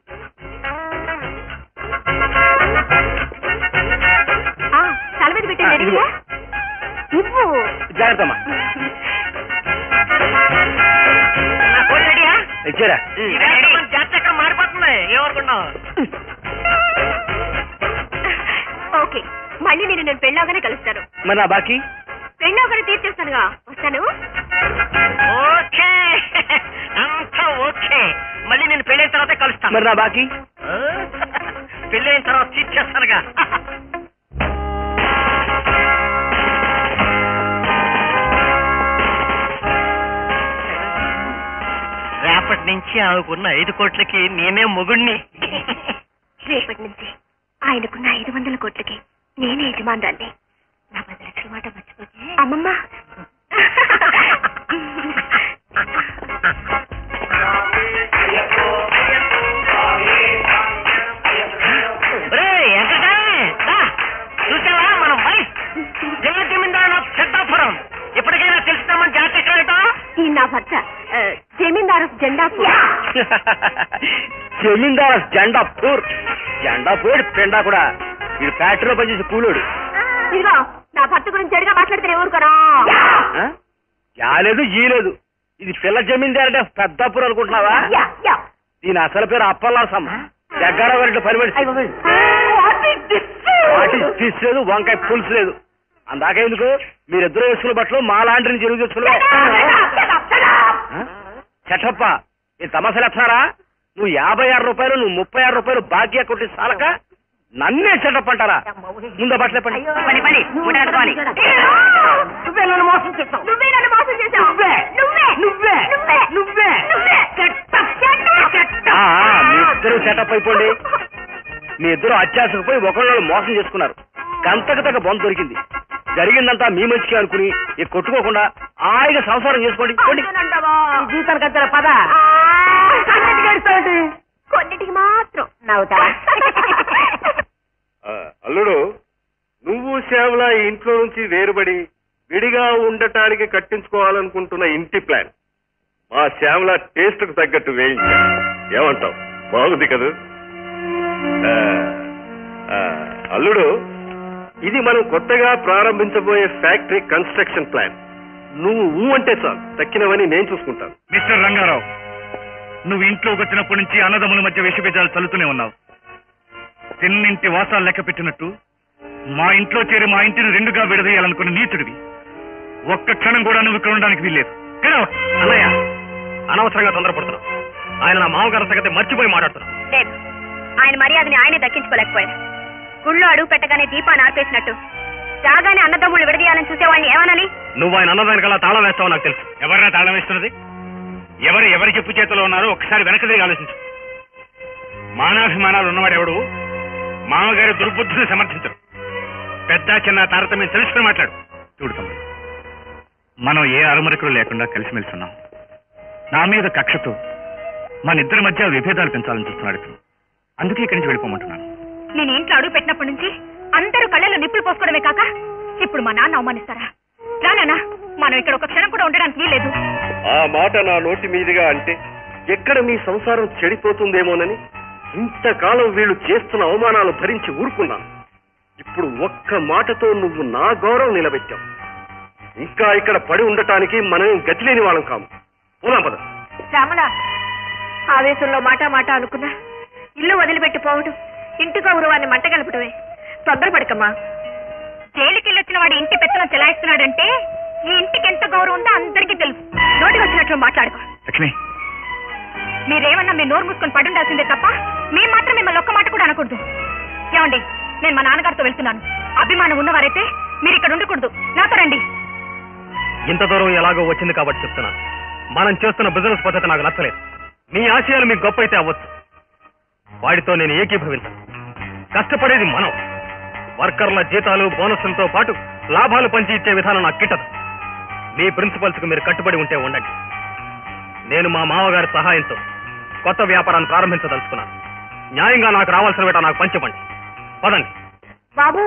ఆ, తల మీద పెట్టి ఆ, రెడీ ఇదిగో. ఇవ్వు జాగ్రత్త అమ్మా రెడీయా ఇచ్చారా ఈ వేళతో మన జాతకం మారిపోతుంది ఏమనుకున్నావు ఓకే మళ్ళీ నేను నేను పెళ్ళవగానే కలుస్తాను మరి నా బాకీ పెళ్ళవగానే తీర్చేస్తానుగా వస్తాను ఓకే అంతా ఓకే మళ్ళీ నేను పెళ్ళైన తర్వాత కలుస్తాను మరి నా బాకీ పెళ్ళైన తర్వాత తీర్చేస్తానుగా రేపటి నుంచి ఆమెకున్న ఐదు కోట్లకి నేనే మొగుణ్ణి రేపటి నుంచి ఆయనకున్న ఐదు వందల కోట్లకి నేనే యజమానురాల్ని నా పది లక్షల మాట మర్చిపోతే అమ్మమ్మ ఒరేయ్, ఎక్కడా? దా, చూసావా మనం వైఫ్ జయ జమీందారు సిద్ధాపురం ఎప్పటికైనా తెలుస్తామని జాతకం ఏంటో ఈ నా భర్త ఆ, జమీందారు జెండా జమీందార్ జెండా పూర్ జెండా పూర్ పెండా కూడా వీడు ఫ్యాక్టరీలో పనిచేసే కూలోడు ఇదిగో నా భర్త గురించి చెడుగా మాట్లాడితే ఊరుకోరా ఆ? యాలేదు ఈలేదు ఇది పిల్ల జమీందార్ అంటే పెద్దాపూర్ అనుకుంటున్నావా యా, యా. దీని అసలు పేరు అప్పల్లాసమ్మ దగ్గర వరకు పని మనిషి వాటి తీసుకోలేదు వంకాయ పులుసు లేదు అందాక ఎందుకు మీరిద్దరు వేసుకున్న బట్టలు మా లాంటి నుంచి ఎరుగు తెచ్చుకున్నా చెట్టప్ప ఈ తమాసలు ఎత్తారా నువ్వు యాభై ఆరు రూపాయలు నువ్వు ముప్పై ఆరు రూపాయలు బాకీ కొట్టి సాలక నన్నే చెట్టప్ప అంటారా ముందు బట్టలే పని పని పని ముడగట్టుకోవాలి నువ్వే నన్ను మోసం చేసావు నువ్వే నన్ను మోసం చేసావు నువ్వే నువ్వే నువ్వే నువ్వే నువ్వే నువ్వే ఆ, ఆ, మీ ఇద్దరు సెటప్ అయిపోండి మీ ఇద్దరు అత్యాశకు పోయి ఒకళ్ళు మోసం చేసుకున్నారు గంతకు తగ్గ బొంద దొరికింది జరిగిందంతా మీ మంచికి అనుకుని ఇక కొట్టుకోకుండా హాయిగా సంసారం చేసుకోండి పోండి. జీతానికి వచ్చారా పద కొన్నిటికి మాత్రం నవ్వుతావా ఆ, అల్లుడు నువ్వు సేవల ఈ ఇంట్లో నుంచి వేరుబడి విడిగా ఉండటానికి కట్టించుకోవాలనుకుంటున్న ఇంటి ప్లాన్ మా శ్యామల టేస్ట్ కు తగ్గట్టు వేయించా ఏమంటావు బాగుంది కదా ఆ, ఆ, అల్లుడు ఇది మనం కొత్తగా ప్రారంభించబోయే ఫ్యాక్టరీ కన్స్ట్రక్షన్ ప్లాన్ నువ్వు ఊ అంటే చాలు తక్కినవని నేను చూసుకుంటాను మిస్టర్ రంగారావు నువ్వు ఇంట్లోకి వచ్చినప్పటి నుంచి అన్నదమ్ముల మధ్య విషబీజాలు చల్లుతూనే ఉన్నావు తిన్నింటి వాసాలు లెక్క పెట్టినట్టు మా ఇంట్లో చేరి మా ఇంటిని రెండుగా విడదీయాలనుకున్న నీచుడివి ఒక్క క్షణం కూడా నువ్వు ఇక్కడ ఉండడానికి వీల్లేదు Get out. అన్నయ్య అనవసరంగా తొందరపడుతున్నావు ఆయన నా మామగారి సంగతి మర్చిపోయి మాట్లాడుతున్నావు లేదు ఆయన మర్యాదని ఆయనే దక్కించుకోలేకపోయారు గుళ్ళో అడుగు పెట్టగానే దీపాన్ని ఆర్పేసినట్టు రాగానే అన్నదమ్ముళ్ళు విడదీయాలని చూసేవాడిని ఏమనాలి నువ్వు ఆయన అన్నదానికల్లా తాళం వేస్తావు నాకు తెలుసు ఎవరినా తాళం వేస్తున్నది ఎవరు ఎవరి చెప్పు చేతిలో ఉన్నారో ఒకసారి వెనక తిరిగి ఆలోచించు మానాభిమానాలు ఉన్నవాడు ఎవడు మామగారి దుర్బుద్ధిని సమర్థించడు పెద్ద చిన్న తారతమ్యం తెలుసుకుని మాట్లాడు చూడు తమ్ముడు మనం ఏ అరమరికలు లేకుండా కలిసిమెలిసి ఉన్నాం నా మీద కక్షతో మన ఇద్దరి మధ్య విభేదాలు పెంచాలని చూస్తున్నాడు ఇతను అందుకే ఇక్కడి నుంచి వెళ్ళిపోమంటున్నాను నేను ఇంట్లో అడుగు పెట్టినప్పటి నుంచి అందరూ కళ్ళలో నిప్పులు పోసుకోవడమే కాక ఇప్పుడు మా నాన్న అవమానిస్తారా రానా మనం ఇక్కడ ఒక క్షణం కూడా ఉండడానికి వీలేదు ఆ మాట నా నోటి మీదుగా అంటే ఎక్కడ మీ సంసారం చెడిపోతుందేమోనని ఇంతకాలం వీళ్ళు చేస్తున్న అవమానాలు భరించి ఊరుకున్నాను ఇప్పుడు ఒక్క మాటతో నువ్వు నా గౌరవం నిలబెట్టావు ఇంకా ఇక్కడ పడి ఉండటానికి మనం గతి లేని వాళ్ళం కాము పోదాం పద శ్యామల ఆవేశంలో మాట మాట అనుకున్నా ఇల్లు వదిలిపెట్టి పోవడం ఇంటి గౌరవాన్ని మంట కలపడమే తొందరపడకమ్మా జైలుకెళ్ళొచ్చిన వాడు ఇంటి పెత్తనం చెలాయిస్తున్నాడంటే ఈ ఇంటికి ఎంత గౌరవం ఉందో అందరికీ తెలుసు నోటికి వచ్చినట్లు మాట్లాడుకో లక్ష్మి మీరేమన్నా మీ నోరు మూసుకొని పడుండాల్సిందే తప్ప మేము మాత్రం మిమ్మల్ని ఒక్క మాట కూడా అనకూడదు ఏమండి నేను మా నాన్నగారితో వెళ్తున్నాను అభిమానం ఉన్నవారైతే మీరు ఇక్కడ ఉండకూడదు నాతో రండి ఇంత దూరం ఎలాగో వచ్చింది కాబట్టి చెప్తున్నాను మనం చేస్తున్న బిజినెస్ పద్ధతి నాకు నచ్చలేదు మీ ఆశయాలు మీకు గొప్ప అయితే అవ్వచ్చు వాడితో నేను ఏకీభవించను కష్టపడేది మనం వర్కర్ల జీతాలు బోనస్లతో పాటు లాభాలు పంచి ఇచ్చే విధానం నాకు కిట్టదు మీ ప్రిన్సిపల్స్ కు మీరు కట్టుబడి ఉంటే ఉండండి నేను మా మామగారి సహాయంతో కొత్త వ్యాపారాన్ని ప్రారంభించదలుచుకున్నాను న్యాయంగా నాకు రావాల్సిన వేట నాకు పంచివ్వండి పదండి బాబు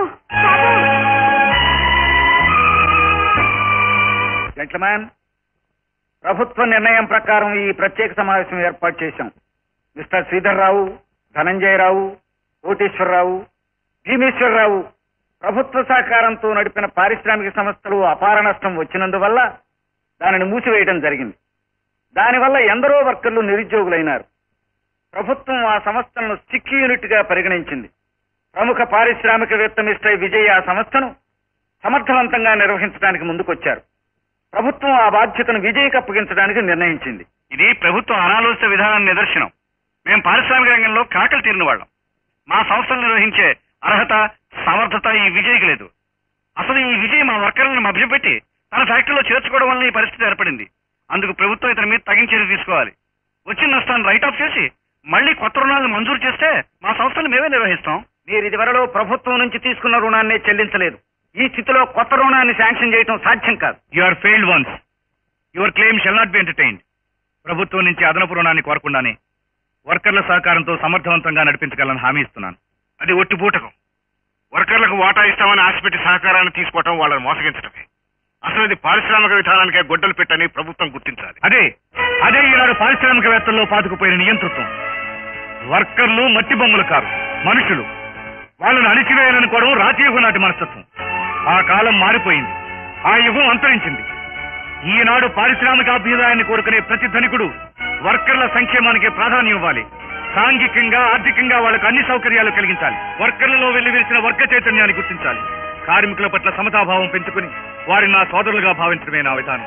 జెంట్లమ్యాన్ ప్రభుత్వ నిర్ణయం ప్రకారం ఈ ప్రత్యేక సమావేశం ఏర్పాటు చేశాం మిస్టర్ శ్రీధర్రావు ధనంజయరావు కోటేశ్వరరావు భీమేశ్వరరావు ప్రభుత్వ సహకారంతో నడిపిన పారిశ్రామిక సంస్థలు అపార నష్టం వచ్చినందువల్ల దానిని మూసివేయడం జరిగింది దానివల్ల ఎందరో వర్కర్లు నిరుద్యోగులైనారు ప్రభుత్వం ఆ సంస్థలను సిక్ యూనిట్ గా పరిగణించింది ప్రముఖ పారిశ్రామికవేత్త మిస్టర్ విజయ్ ఆ సంస్థను సమర్థవంతంగా నిర్వహించడానికి ముందుకొచ్చారు ప్రభుత్వం ఆ బాధ్యతను విజయ్కి అప్పగించడానికి నిర్ణయించింది ఇది ప్రభుత్వం అనాలోచిత విధానాన్ని నిదర్శనం మేము పారిశ్రామిక రంగంలో కాకలు తీరిన వాళ్ళం మా సంస్థలు నిర్వహించే అర్హత సమర్థత ఈ విజయ్కి లేదు అసలు ఈ విజయ్ మా వర్కర్లను మభ్యపెట్టి తన ఫ్యాక్టరీలో చేర్చుకోవడం వల్ల ఈ పరిస్థితి ఏర్పడింది అందుకు ప్రభుత్వం ఇతని మీద తగిన చర్య తీసుకోవాలి వచ్చిన నష్టాన్ని రైట్ ఆఫ్ చేసి మళ్ళీ కొత్త రుణాలను మంజూరు చేస్తే మా సంస్థలు మేమే నిర్వహిస్తాం మీరు ఇదివరలో ప్రభుత్వం నుంచి తీసుకున్న రుణాన్ని చెల్లించలేదు ఈ స్థితిలో కొత్త రుణాన్ని శాంక్షన్ చేయడం సాధ్యం కాదు you are failed once your claim shall not be entertained ప్రభుత్వం నుంచి అదనపు రుణాన్ని కోరకుండానే వర్కర్ల సహకారంతో సమర్థవంతంగా నడిపించగలని హామీ ఇస్తున్నాను అది ఒట్టి బూటకం వర్కర్లకు వాటా ఇస్తామని ఆశపెట్టి సహకారాన్ని తీసుకోవటం వాళ్ళని మోసగించడమే అసలు ఇది పారిశ్రామిక విధానానికే గొడ్డలు పెట్టని ప్రభుత్వం గుర్తించాలి అదే అదే ఈనాడు పారిశ్రామికవేత్తల్లో పాతుకుపోయిన నియంతృత్వం వర్కర్లు మట్టి బొమ్మలు కారు మనుషులు వాళ్ళని అణిచివేయాలనుకోవడం రాజయుగం నాటి మనస్తత్వం ఆ కాలం మారిపోయింది ఆ యుగం అంతరించింది ఈనాడు పారిశ్రామిక అభ్యుదయాన్ని కోరుకునే ప్రతి ధనికుడు వర్కర్ల సంక్షేమానికి ప్రాధాన్యం ఇవ్వాలి సాంఘికంగా ఆర్థికంగా వాళ్ళకు అన్ని సౌకర్యాలు కలిగించాలి వర్కర్లలో వెల్లివిరిసిన వర్గ చైతన్యాన్ని గుర్తించాలి కార్మికుల పట్ల సమతాభావం పెంచుకుని వారిని నా సోదరులుగా భావించడమే నా విధానం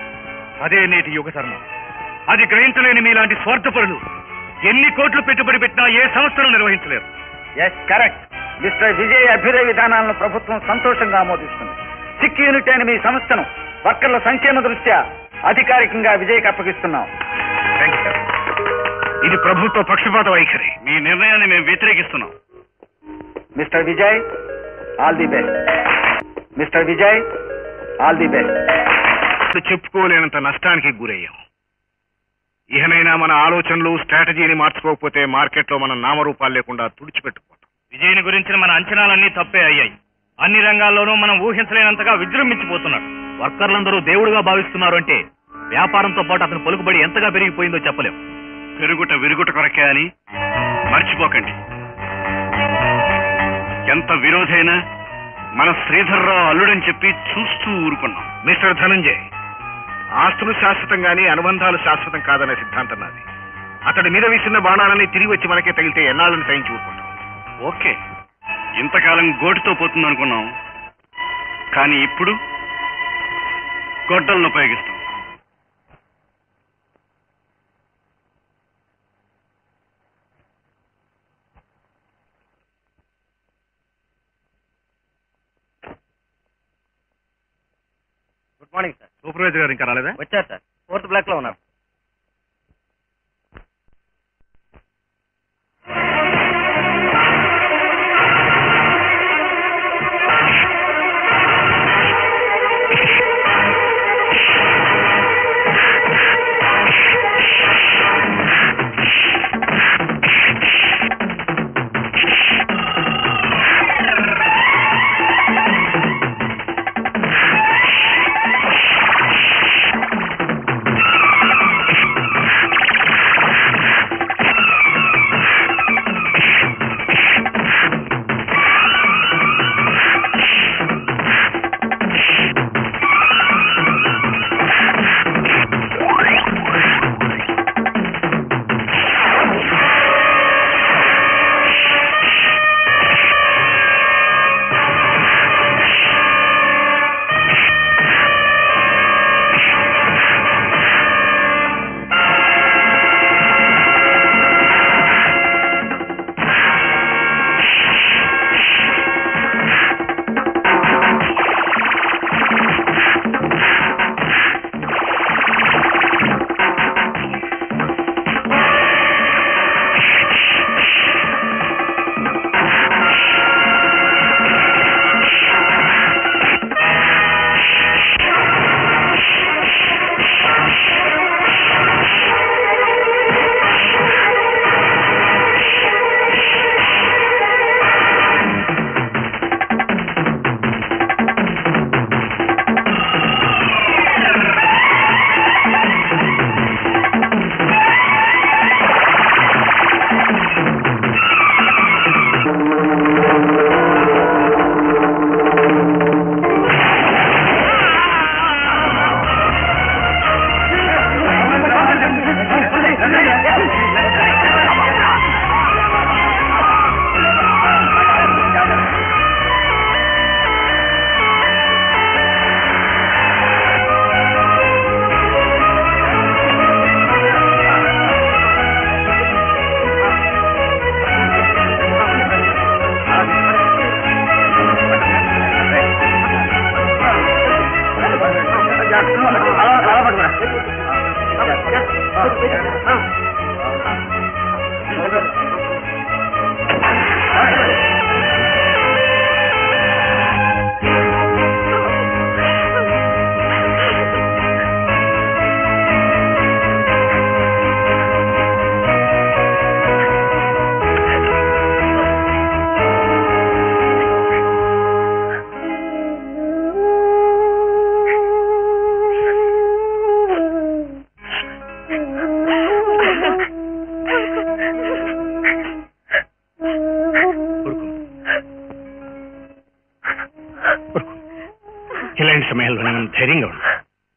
అదే నేటి యుగ ధర్మం అది గ్రహించలేని మీలాంటి స్వార్థపరులు ఎన్ని కోట్లు పెట్టుబడి పెట్టినా ఏ సంస్థను నిర్వహించలేరు ఎస్ కరెక్ట్ మిస్టర్ విజయ్ అభ్యుదయ విధానాలను ప్రభుత్వం సంతోషంగా ఆమోదిస్తుంది సిక్ యూనిట్ అయిన మీ సంస్థను వర్కర్ల సంక్షేమ దృష్ట్యా అధికారికంగా విజయ్కి అప్పగిస్తున్నాం ఇది ప్రభుత్వ పక్షపాత వైఖరి మీ నిర్ణయాన్ని మేము వ్యతిరేకిస్తున్నాం mister Vijay all the best mister Vijay all the best అసలు చెప్పుకోలేనంత నష్టానికి గురయ్యాం ఇహనైనా మన ఆలోచనలు స్ట్రాటజీని మార్చుకోకపోతే మార్కెట్లో మన నామరూపాలు లేకుండా తుడిచిపెట్టుకోతాం విజయని గురించిన మన అంచనాలన్నీ తప్పే అయ్యాయి అన్ని రంగాల్లోనూ మనం ఊహించలేనంతగా విజృంభించిపోతున్నాడు వర్కర్లందరూ దేవుడుగా భావిస్తున్నారు అంటే వ్యాపారంతో పాటు అతని పలుకుబడి ఎంతగా పెరిగిపోయిందో చెప్పలేం పెరుగుట విరుగుట కొరకే అని మర్చిపోకండి ఎంత విరోధైనా మన శ్రీధర్రావు అల్లుడని చెప్పి చూస్తూ ఊరుకున్నాం మిస్టర్ ధనంజయ్ ఆస్తులు శాశ్వతం గాని అనుబంధాలు శాశ్వతం కాదనే సిద్ధాంతం నాది అతడి మీద విసిన్న బాణాలని తిరిగి వచ్చి మనకే తగిలితే ఎన్నాళ్ళని సహించి ఊరుకుంటాం ఓకే ఇంతకాలం గోటితో పోతుంది అనుకున్నాం కానీ ఇప్పుడు గొడ్డలను ఉపయోగిస్తాం గుడ్ మార్నింగ్ సార్ సూపర్వైజర్ గారు ఇంకా రాలేదా వచ్చారు సార్ ఫోర్త్ బ్లాక్ లో ఉన్నారు ఇలాంటి సమయాల్లోనే మనం ధైర్యంగా ఉండాలి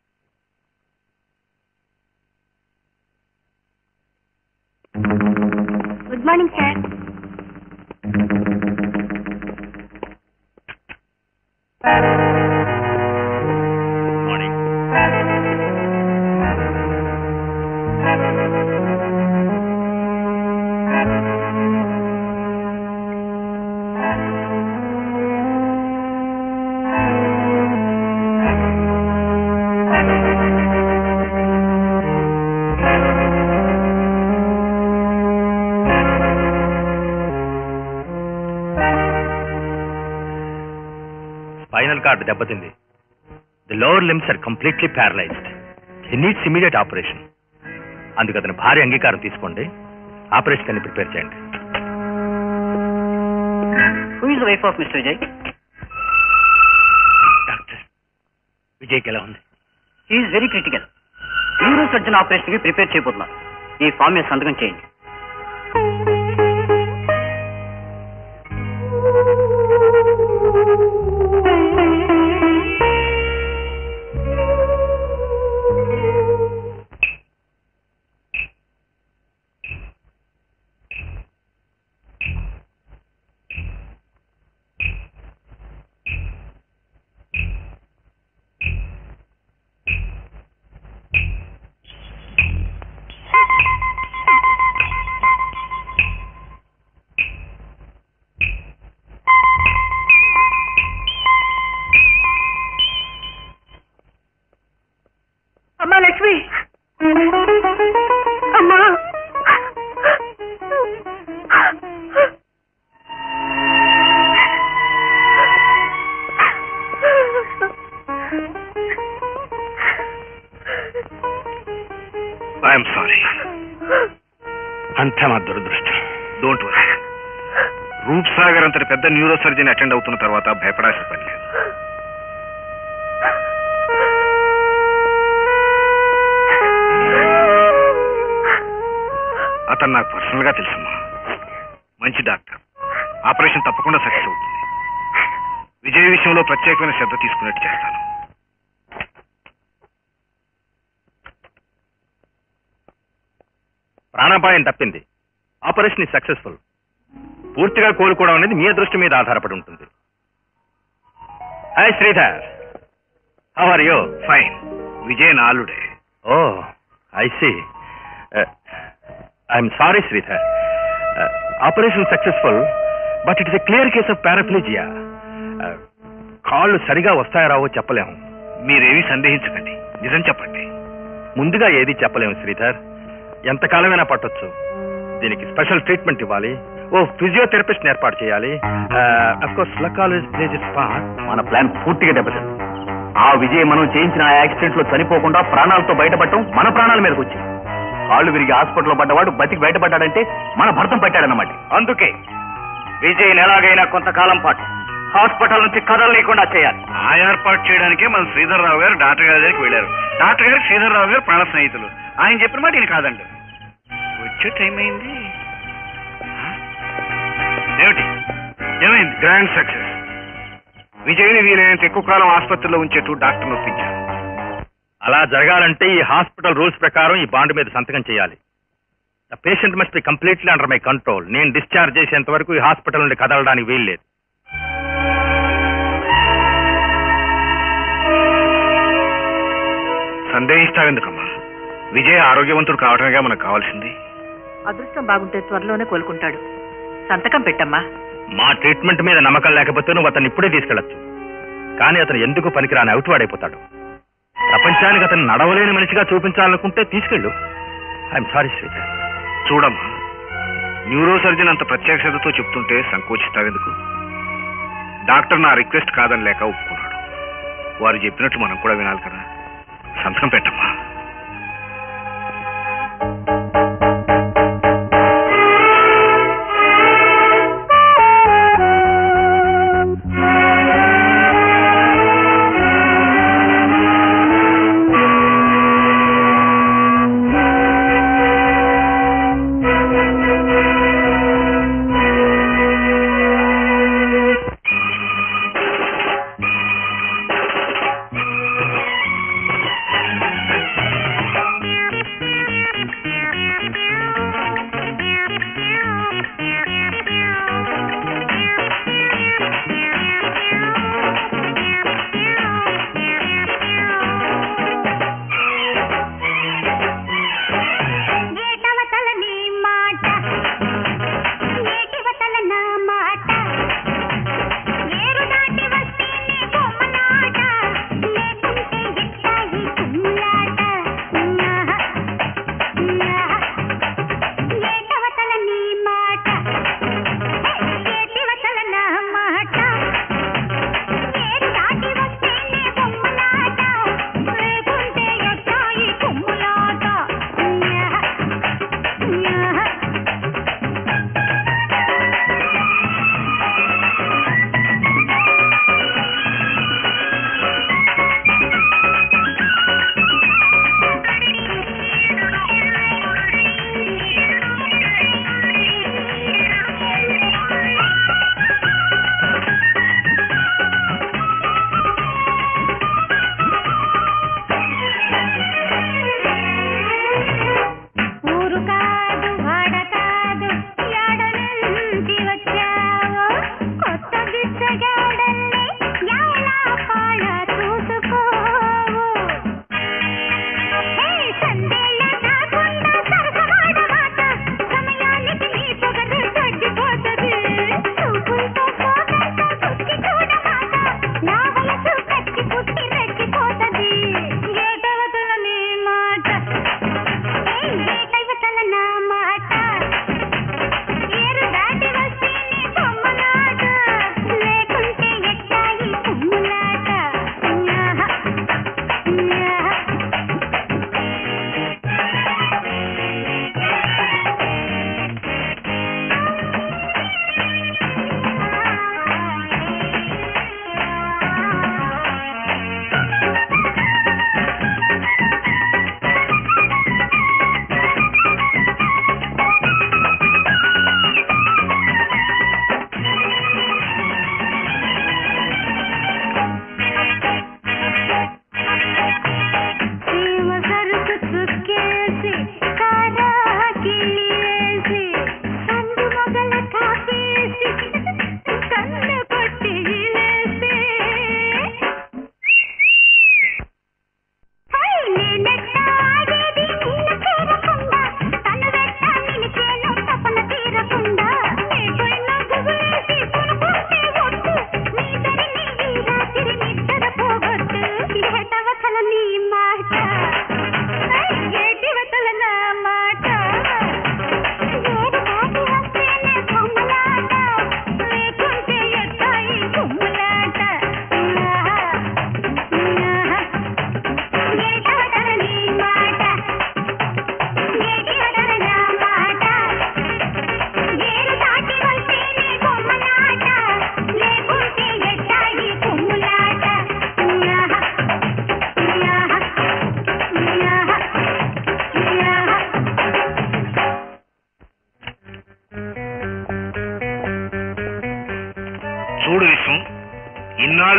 good morning sir spinal cord దెబ్బతింది the lower limbs are completely paralysed he needs immediate operation అందుకు అతని భారీ అంగీకారం తీసుకోండి ఆపరేషన్ అని ప్రిపేర్ చేయండి who is wife of mister Vijay doctor విజయ్కి ఎలా ఉంది is very critical neurosurgeon operation కి ప్రిపేర్ చేయబోతున్నారు ఈ ఫామ్ మీద సంతకం చేయండి ఐఎమ్ సారీ అంతా నా దురదృష్టం డోంట్ వరీ రూప్ సాగర్ అంతటి పెద్ద న్యూరో సర్జన్ అటెండ్ అవుతున్న తర్వాత భయపడాల్సిన పని లేదు అతను నాకు పర్సనల్ గా తెలుసమ్మా మంచి డాక్టర్ ఆపరేషన్ తప్పకుండా సక్సెస్ అవుతుంది విజయ విషయంలో ప్రత్యేకమైన శ్రద్ధ తీసుకున్నట్టు చేస్తాను ప్రాణాపాయం తప్పింది ఆపరేషన్ ఇస్ సక్సెస్ఫుల్ పూర్తిగా కోలుకోవడం అనేది మీ అదృష్టం మీద ఆధారపడి ఉంటుంది hi Sridhar how are you fine Vijay నాలుడే oh I see I'm sorry Sridhar operation successful but it is a clear case of paraplegia కాళ్ళు సరిగా వస్తాయో రావో చెప్పలేము మీరేమీ సందేహించకండి నిజం చెప్పండి ముందుగా ఏది చెప్పలేము శ్రీధర్ ఎంతకాలమైనా పట్టొచ్చు దీనికి స్పెషల్ ట్రీట్మెంట్ ఇవ్వాలి ఓ ఫిజియోథెరపిస్ట్ ఏర్పాటు చేయాలి course luck always plays its part మన ప్లాన్ పూర్తిగా దెబ్బతింది ఆ విజయ్ మనం చేయించిన ఆ యాక్సిడెంట్ లో చనిపోకుండా ప్రాణాలతో బయటపడటం మన ప్రాణాల మీదకి వచ్చింది కాళ్ళు విరిగి హాస్పిటల్లో పడ్డవాడు బతికి బయటపడ్డాడంటే మన భర్తం పట్టాడన్నమాట అందుకే విజయ్ని ఎలాగైనా కొంతకాలం పాటు హాస్పిటల్ నుంచి కదలలేకుండా చేయాలి ఆ ఏర్పాటు చేయడానికే మన శ్రీధర్ రావు గారు డాక్టర్ గారి దగ్గరికి వెళ్ళారు డాక్టర్ గారు శ్రీధర్ రావు గారు ప్రాణ స్నేహితులు ఆయన చెప్పిన మాట ఈయన కాదండి వచ్చే టైం అయింది ఆ? ఏమిటి ఏమైంది గ్రాండ్ సక్సెస్ విజయ్ని వీలైనంత ఎక్కువ కాలం ఆసుపత్రిలో ఉంచేట్టు డాక్టర్ ఒప్పించారు అలా జరగాలంటే ఈ హాస్పిటల్ రూల్స్ ప్రకారం ఈ బాండ్ మీద సంతకం చేయాలి the patient must be completely under my control నేను డిశ్చార్జ్ చేసేంత వరకు ఈ హాస్పిటల్ నుండి కదలడానికి వీల్లేదు సందేహిస్తావెందుకమ్మా విజయ్ ఆరోగ్యవంతుడు కావడమేగా మనకు కావాల్సింది అదృష్టం బాగుంటే త్వరలోనే కోలుకుంటాడు సంతకం పెట్టమ్మా మా ట్రీట్మెంట్ మీద నమ్మకం లేకపోతే నువ్వు అతన్ని ఇప్పుడే తీసుకెళ్లొచ్చు కానీ అతను ఎందుకు పనికిరాని అవుట్వాడైపోతాడు ప్రపంచానికి అతను నడవలేని మనిషిగా చూపించాలనుకుంటే తీసుకెళ్ళు ఐఎమ్ సారీ శ్రీధర్ చూడమ్మా న్యూరో సర్జన్ అంత ప్రత్యేక శ్రద్ధతో చెప్తుంటే సంకోచిస్తావెందుకు డాక్టర్ నా రిక్వెస్ట్ కాదని లేక ఒప్పుకున్నాడు వారు చెప్పినట్టు మనం కూడా వినాలి కదా సంతకం పెట్టమ్మా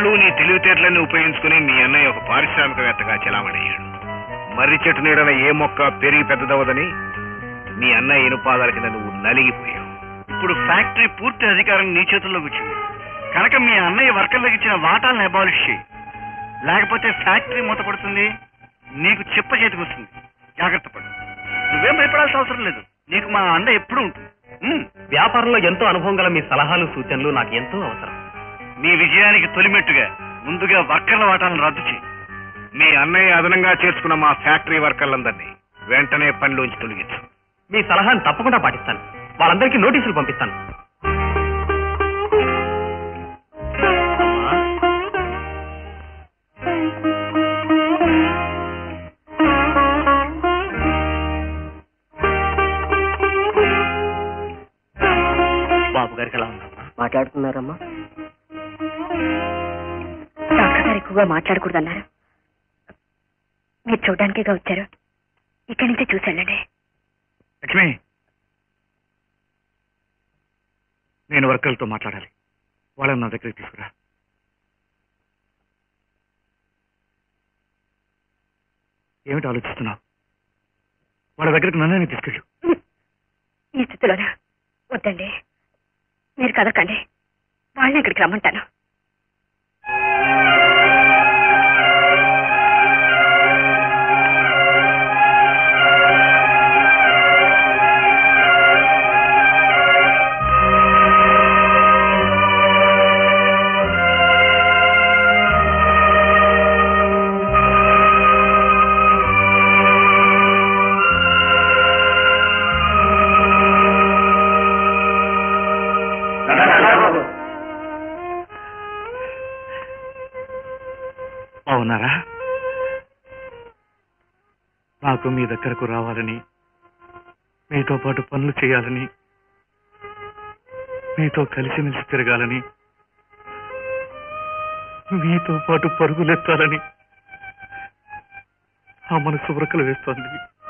ఇన్నాళ్ళు నీ తెలివితేటలన్నీ ఉపయోగించుకుని మీ అన్నయ్య ఒక పారిశ్రామికవేత్తగా చెలామణయ్యాడు మర్రి చెట్టు నీడన ఏ మొక్క పెరిగి పెద్దదవదని మీ అన్నయ్య ఇనుపాదాల కింద నువ్వు నలిగిపోయావు ఇప్పుడు ఫ్యాక్టరీ పూర్తి అధికారం నీ చేతుల్లోకి వచ్చింది కనుక మీ అన్నయ్య వర్కర్లకు ఇచ్చిన వాటాలను అబాలిష్ చేయి లేకపోతే ఫ్యాక్టరీ మూతపడుతుంది నీకు చెప్ప చేతికి వస్తుంది జాగ్రత్త పడు నువ్వేం భయపడాల్సిన అవసరం లేదు నీకు మా అండ ఎప్పుడూ ఉంటుంది ఉమ్. వ్యాపారంలో ఎంతో అనుభవం గల మీ సలహాలు సూచనలు నాకు ఎంతో అవసరం మీ విజయానికి తొలిమెట్టుగా ముందుగా వర్కర్ల వాటాలను రద్దు చేయి మీ అన్నయ్య అదనంగా చేర్చుకున్న మా ఫ్యాక్టరీ వర్కర్లందరినీ వెంటనే పనిలోంచి తొలగించు మీ సలహాను తప్పకుండా పాటిస్తాను వాళ్ళందరికీ నోటీసులు పంపిస్తాను బాబు గారికి ఎలా ఉందమ్మా మాట్లాడుతున్నారమ్మా డాక్టర్ గారు ఎక్కువగా మాట్లాడకూడదన్నారు మీరు చూడడానికేగా వచ్చారు ఇక్కడి నుంచే చూసి వెళ్ళండి లక్ష్మి నేను వర్కర్లతో మాట్లాడాలి వాళ్ళని నా దగ్గరికి తీసుకురా ఏమిటి ఆలోచిస్తున్నావు వాళ్ళ దగ్గరికి నన్నే తీసుకెళ్ళు ఈ స్థితిలోనా వద్దండి మీరు కదకండి వాళ్ళని ఇక్కడికి రమ్మంటాను బాగున్నారా నాకు మీ దగ్గరకు రావాలని మీతో పాటు పనులు చేయాలని మీతో కలిసిమెలిసి తిరగాలని మీతో పాటు పరుగులెత్తాలని ఆ మనసు ఉరకలు వేస్తోంది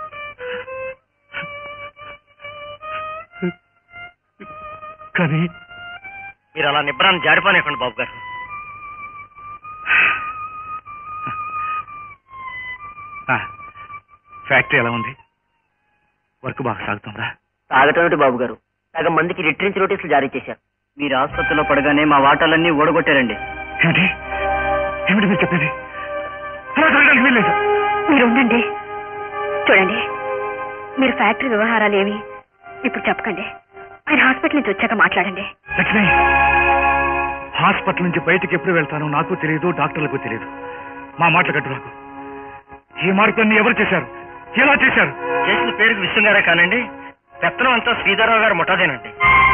కానీ మీరు అలా నిబ్బరాన్ని జారిపోనివ్వండి బాబు గారు ఆ, ఫ్యాక్టరీ ఎలా ఉంది వర్క్ బాగా సాగుతుందా తాగటం బాబు గారు సగం మందికి రిట్రెంచ్ నోటీసులు జారీ చేశారు మీరు ఆసుపత్రిలో పడగానే మా వాటాలన్నీ ఓడగొట్టారండి ఏమిటి ఏమిటి మీరు చెప్పేది అలా జరగడానికి వీల్లేదు మీరు ఉండండి చూడండి మీరు ఫ్యాక్టరీ వ్యవహారాలు ఏమి ఇప్పుడు చెప్పకండి ఆయన హాస్పిటల్ నుంచి వచ్చాక మాట్లాడండి లక్ష్మి హాస్పిటల్ నుంచి బయటికి ఎప్పుడు వెళ్తానో నాకు తెలియదు డాక్టర్లకు తెలియదు మా మాటలు కట్టు నాకు ఈ మార్పులన్నీ ఎవరు చేశారు ఎలా చేశారు చేసిన పేరుకి విష్ణు గారే కానండి పెత్తనం అంతా శ్రీధరరావు గారు ముఠాదేనండి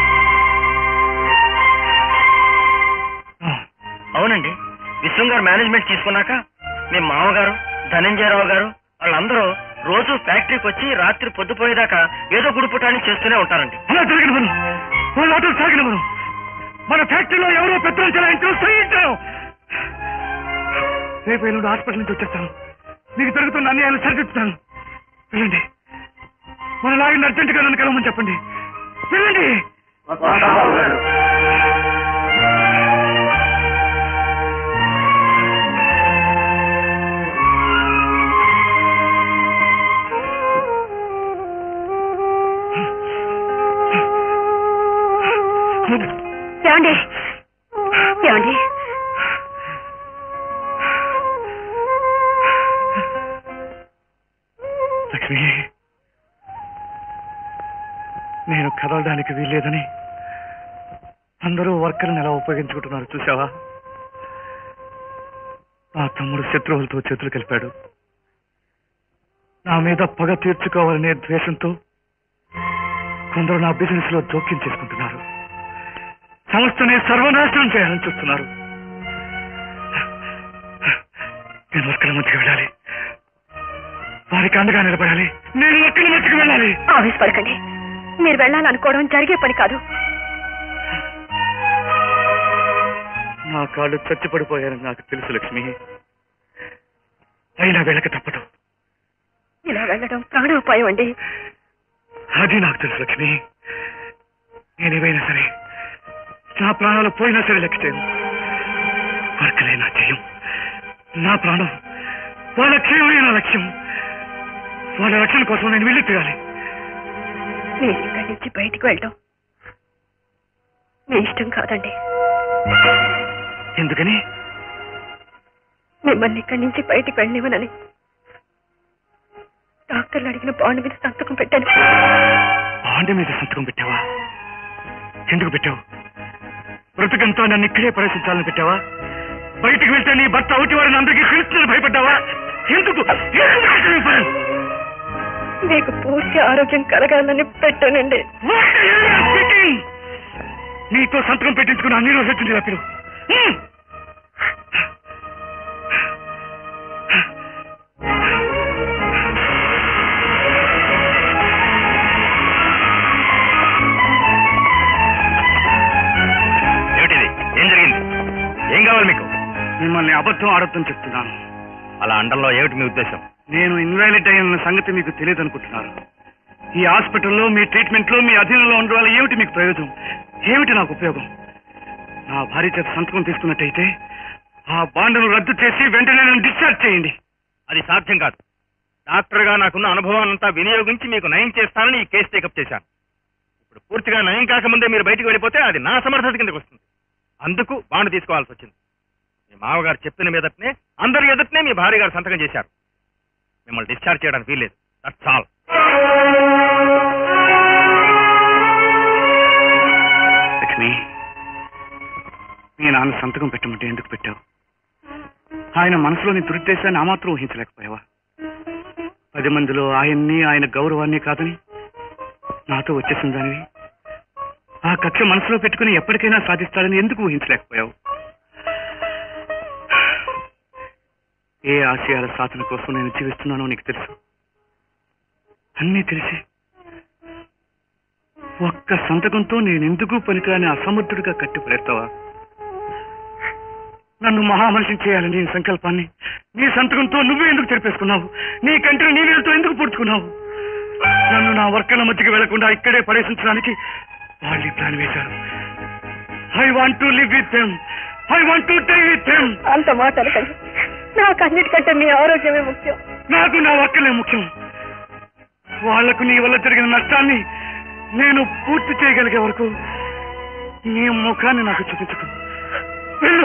అవునండి విశ్వం గారు మేనేజ్మెంట్ తీసుకున్నాక మీ మామగారు ధనంజయరావు గారు వాళ్ళందరూ రోజు ఫ్యాక్టరీకి వచ్చి రాత్రి పొద్దుపోయేదాకా ఏదో గుడిపుటాన్ని చేస్తూనే ఉంటారండి అలా జరగదు మనం వాళ్ళ ఆటలు సాగిన మనం మన ఫ్యాక్టరీలో ఎవరో పెత్తనం చెలాయించడం సహించడం రేపు ఎల్లుండి హాస్పిటల్ నుంచి వచ్చేస్తాను మీకు జరుగుతున్న అన్యాయాలు సరిదిద్దుతాను వెళ్ళండి మన లాగిన అర్జెంటుగా నన్ను కలవమని చెప్పండి వెళ్ళండి ఏమండి ఏమండి లక్ష్మి నేను కదలడానికి వీల్లేదని అందరూ వర్కర్ని ఎలా ఉపయోగించుకుంటున్నారు చూసావా నా తమ్ముడు శత్రువులతో చేతులు కలిపాడు నా మీద పగ తీర్చుకోవాలనే ద్వేషంతో కొందరు నా బిజినెస్ లో జోక్యం చేసుకుంటున్నారు సంస్థని సర్వనాశనం చేయాలని చూస్తున్నారు నేను వర్కర్ల మధ్యకి వెళ్ళాలి వారికి అండగా నిలబడాలి నేను వర్కర్ల మధ్యకి వెళ్ళాలి ఆవేశపడకండి మీరు వెళ్ళాలనుకోవడం జరిగే పని కాదు నా కాళ్ళు చచ్చిపడిపోయారని నాకు తెలుసు లక్ష్మి అయినా వెళ్ళక తప్పదు ఇలా వెళ్ళడం ప్రాణోపాయం అండి అది నాకు తెలుసు లక్ష్మి నేనేమైనా సరే నా ప్రాణాలు పోయినా సరే లెక్క చేయను వర్కలే నా జయం నా ప్రాణం వాళ్ళ క్షేమమే నా లక్ష్యం వాళ్ళ రక్షణ కోసం నేను వెళ్ళి తీరాలి మీరు ఇక్కడి నుంచి బయటికి వెళ్ళడం మీ ఇష్టం కాదండి ఎందుకని మిమ్మల్ని ఇక్కడి నుంచి బయటికి వెళ్ళనివ్వనని డాక్టర్లు అడిగిన బాండ్ మీద సంతకం పెట్టాను బాండ్ మీద సంతకం పెట్టావా ఎందుకు పెట్టావు బ్రతుకంతా నన్ను ఇక్కడే ప్రవేశించాలని పెట్టావా బయటికి వెళ్తే నీ భర్త ఒకటి వారిని అందరికీ తెలుస్తుందని భయపడ్డావా ఎందుకు ఎందుకు పెట్టావు ఈ పని? మీకు పూర్తి ఆరోగ్యం కలగాలని పెట్టానండి Speaking! నీతో సంతకం పెట్టించుకున్న అన్ని రోజులు వచ్చింది నా పిలు ఏమిటిది ఏం జరిగింది ఏం కావాలి మీకు మిమ్మల్ని అబద్ధం ఆడొద్దని చెప్తున్నాను అలా అండంలో ఏమిటి మీ ఉద్దేశం నేను ఇన్వాలిడ్ అయిన సంగతి మీకు తెలియదు అనుకుంటున్నారు ఈ హాస్పిటల్లో మీ ట్రీట్మెంట్ లో మీ అధీనంలో ఉండడం వల్ల ఏమిటి మీకు ప్రయోజనం ఏమిటి నాకు ఉపయోగం నా భార్య చేత సంతకం తీసుకున్నట్టయితే ఆ బాండును రద్దు చేసి వెంటనే నన్ను డిశ్చార్జ్ చేయండి అది సాధ్యం కాదు డాక్టర్ గా నాకున్న అనుభవాన్నంతా వినియోగించి మీకు నయం చేస్తానని ఈ కేసు టేకప్ చేశాను ఇప్పుడు పూర్తిగా నయం కాకముందే మీరు బయటికి వెళ్ళిపోతే అది నా సమర్థత కిందకు వస్తుంది అందుకు బాండ్ తీసుకోవాల్సి వచ్చింది మీ మామగారు చెప్పిన మీదటనే అందరి ఎదుటనే మీ భార్య గారు సంతకం చేశారు మిమ్మల్ని డిశ్చార్జ్ చేయడానికి వీల్లేదు దట్స్ ఆల్ లక్ష్మి మీ నాన్న సంతకం పెట్టమంటే ఎందుకు పెట్టావు ఆయన మనసులోని దురుద్దేశాన్ని ఆ మాత్రం ఊహించలేకపోయావా పది మందిలో ఆయన్ని ఆయన గౌరవాన్ని కాదని నాతో వచ్చేసిన దానివి ఆ కక్ష మనసులో పెట్టుకుని ఎప్పటికైనా సాధిస్తాడని ఎందుకు ఊహించలేకపోయావు ఏ ఆశయాల సాధన కోసం నేను జీవిస్తున్నానో నీకు తెలుసు అన్నీ తెలిసి ఒక్క సంతకంతో నేనెందుకు పనికిరాని అసమర్థుడిగా కట్టిపడేస్తావా నన్ను మహామనిషిని చేయాలని నీ సంకల్పాన్ని నీ సంతకంతో నువ్వే ఎందుకు తెరిపేసుకున్నావు నీ కంటిని నీ నీళ్ళతో ఎందుకు పూడ్చుకున్నావు నన్ను నా వర్కల మధ్యకి వెళ్లకుండా ఇక్కడే పడేసించడానికి వాళ్ళు ఈ ప్లాన్ వేశారు I want to live with them I want to die with them అంత మాట అనకండి నాకు అన్నిటికంటే మీ ఆరోగ్యమే ముఖ్యం నాకు నా వర్కలే ముఖ్యం వాళ్లకు నీ వల్ల జరిగిన నష్టాన్ని నేను పూర్తి చేయగలిగే వరకు నీ ముఖాన్ని నాకు చూపించకు వెళ్ళు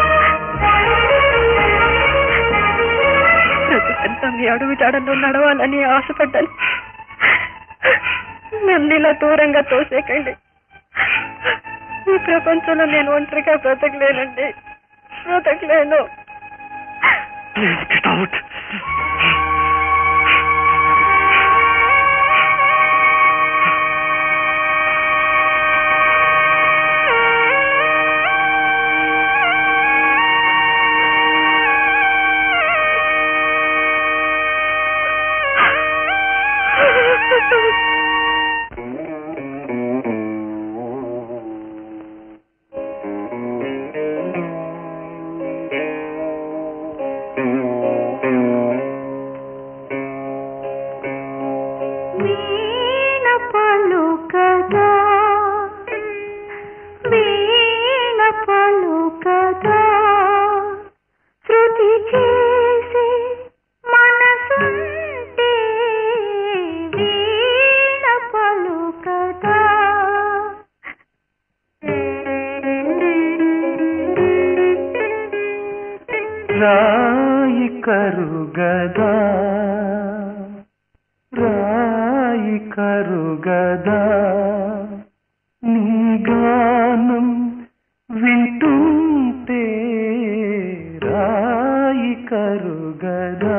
బ్రతుకంతా మీ అడుగు జాడల్లో నడవాలని ఆశపడ్డాను నన్ను ఇలా దూరంగా తోసేకండి ఈ ప్రపంచంలో నేను ఒంటరిగా బ్రతకలేనండి బ్రతకలేను ప్లీజ్ గెట్ అవుట్ వీణ పలుకదా వీణ పలుకదా శృతి చేసే మనసుంటే వీణ పలుకదా రాయి కరుగదా రాయి కరుగదా నీ గానం వింటుంటే రాయి కరుగదా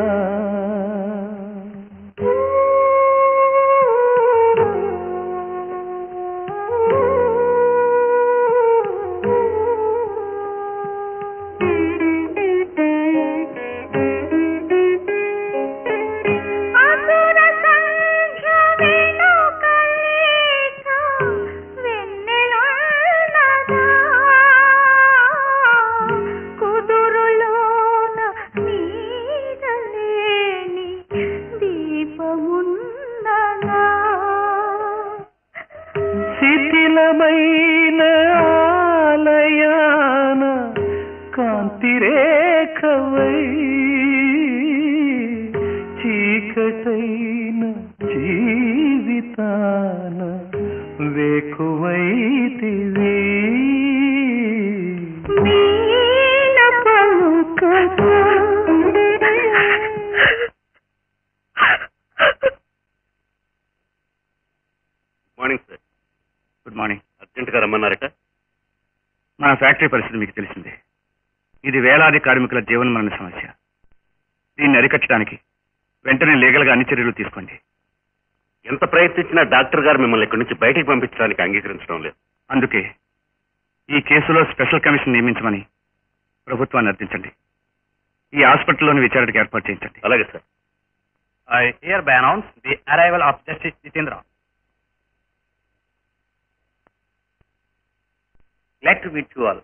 అసుర సంఖ్య వెనుకలేక వెన్నెలన్నదా కుదురులోన నీడలేని దీపమున్నదా శిథిలమైన ఆలయాన కాంతి రేఖవై చీకటైన జీవితాన వేకువైతివి మార్నింగ్ సార్ గుడ్ మార్నింగ్ అర్జెంటుగా రమ్మన్నారట మన ఫ్యాక్టరీ పరిస్థితి మీకు తెలిసిందే ఇది వేలాది కార్మికుల జీవనమరణ సమస్య దీన్ని అరికట్టడానికి వెంటనే లీగల్గా అన్ని చర్యలు తీసుకోండి ఎంత ప్రయత్నించినా డాక్టర్ గారు మిమ్మల్ని ఇక్కడి నుంచి బయటికి పంపించడానికి అంగీకరించడం లేదు అందుకే ఈ కేసులో స్పెషల్ కమిషన్ నియమించమని ప్రభుత్వాన్ని అర్థించండి ఈ హాస్పిటల్లోని విచారణకు ఏర్పాటు చేయించండి అలాగే sir I hereby announce the arrival of justice Jitendra glad to meet you all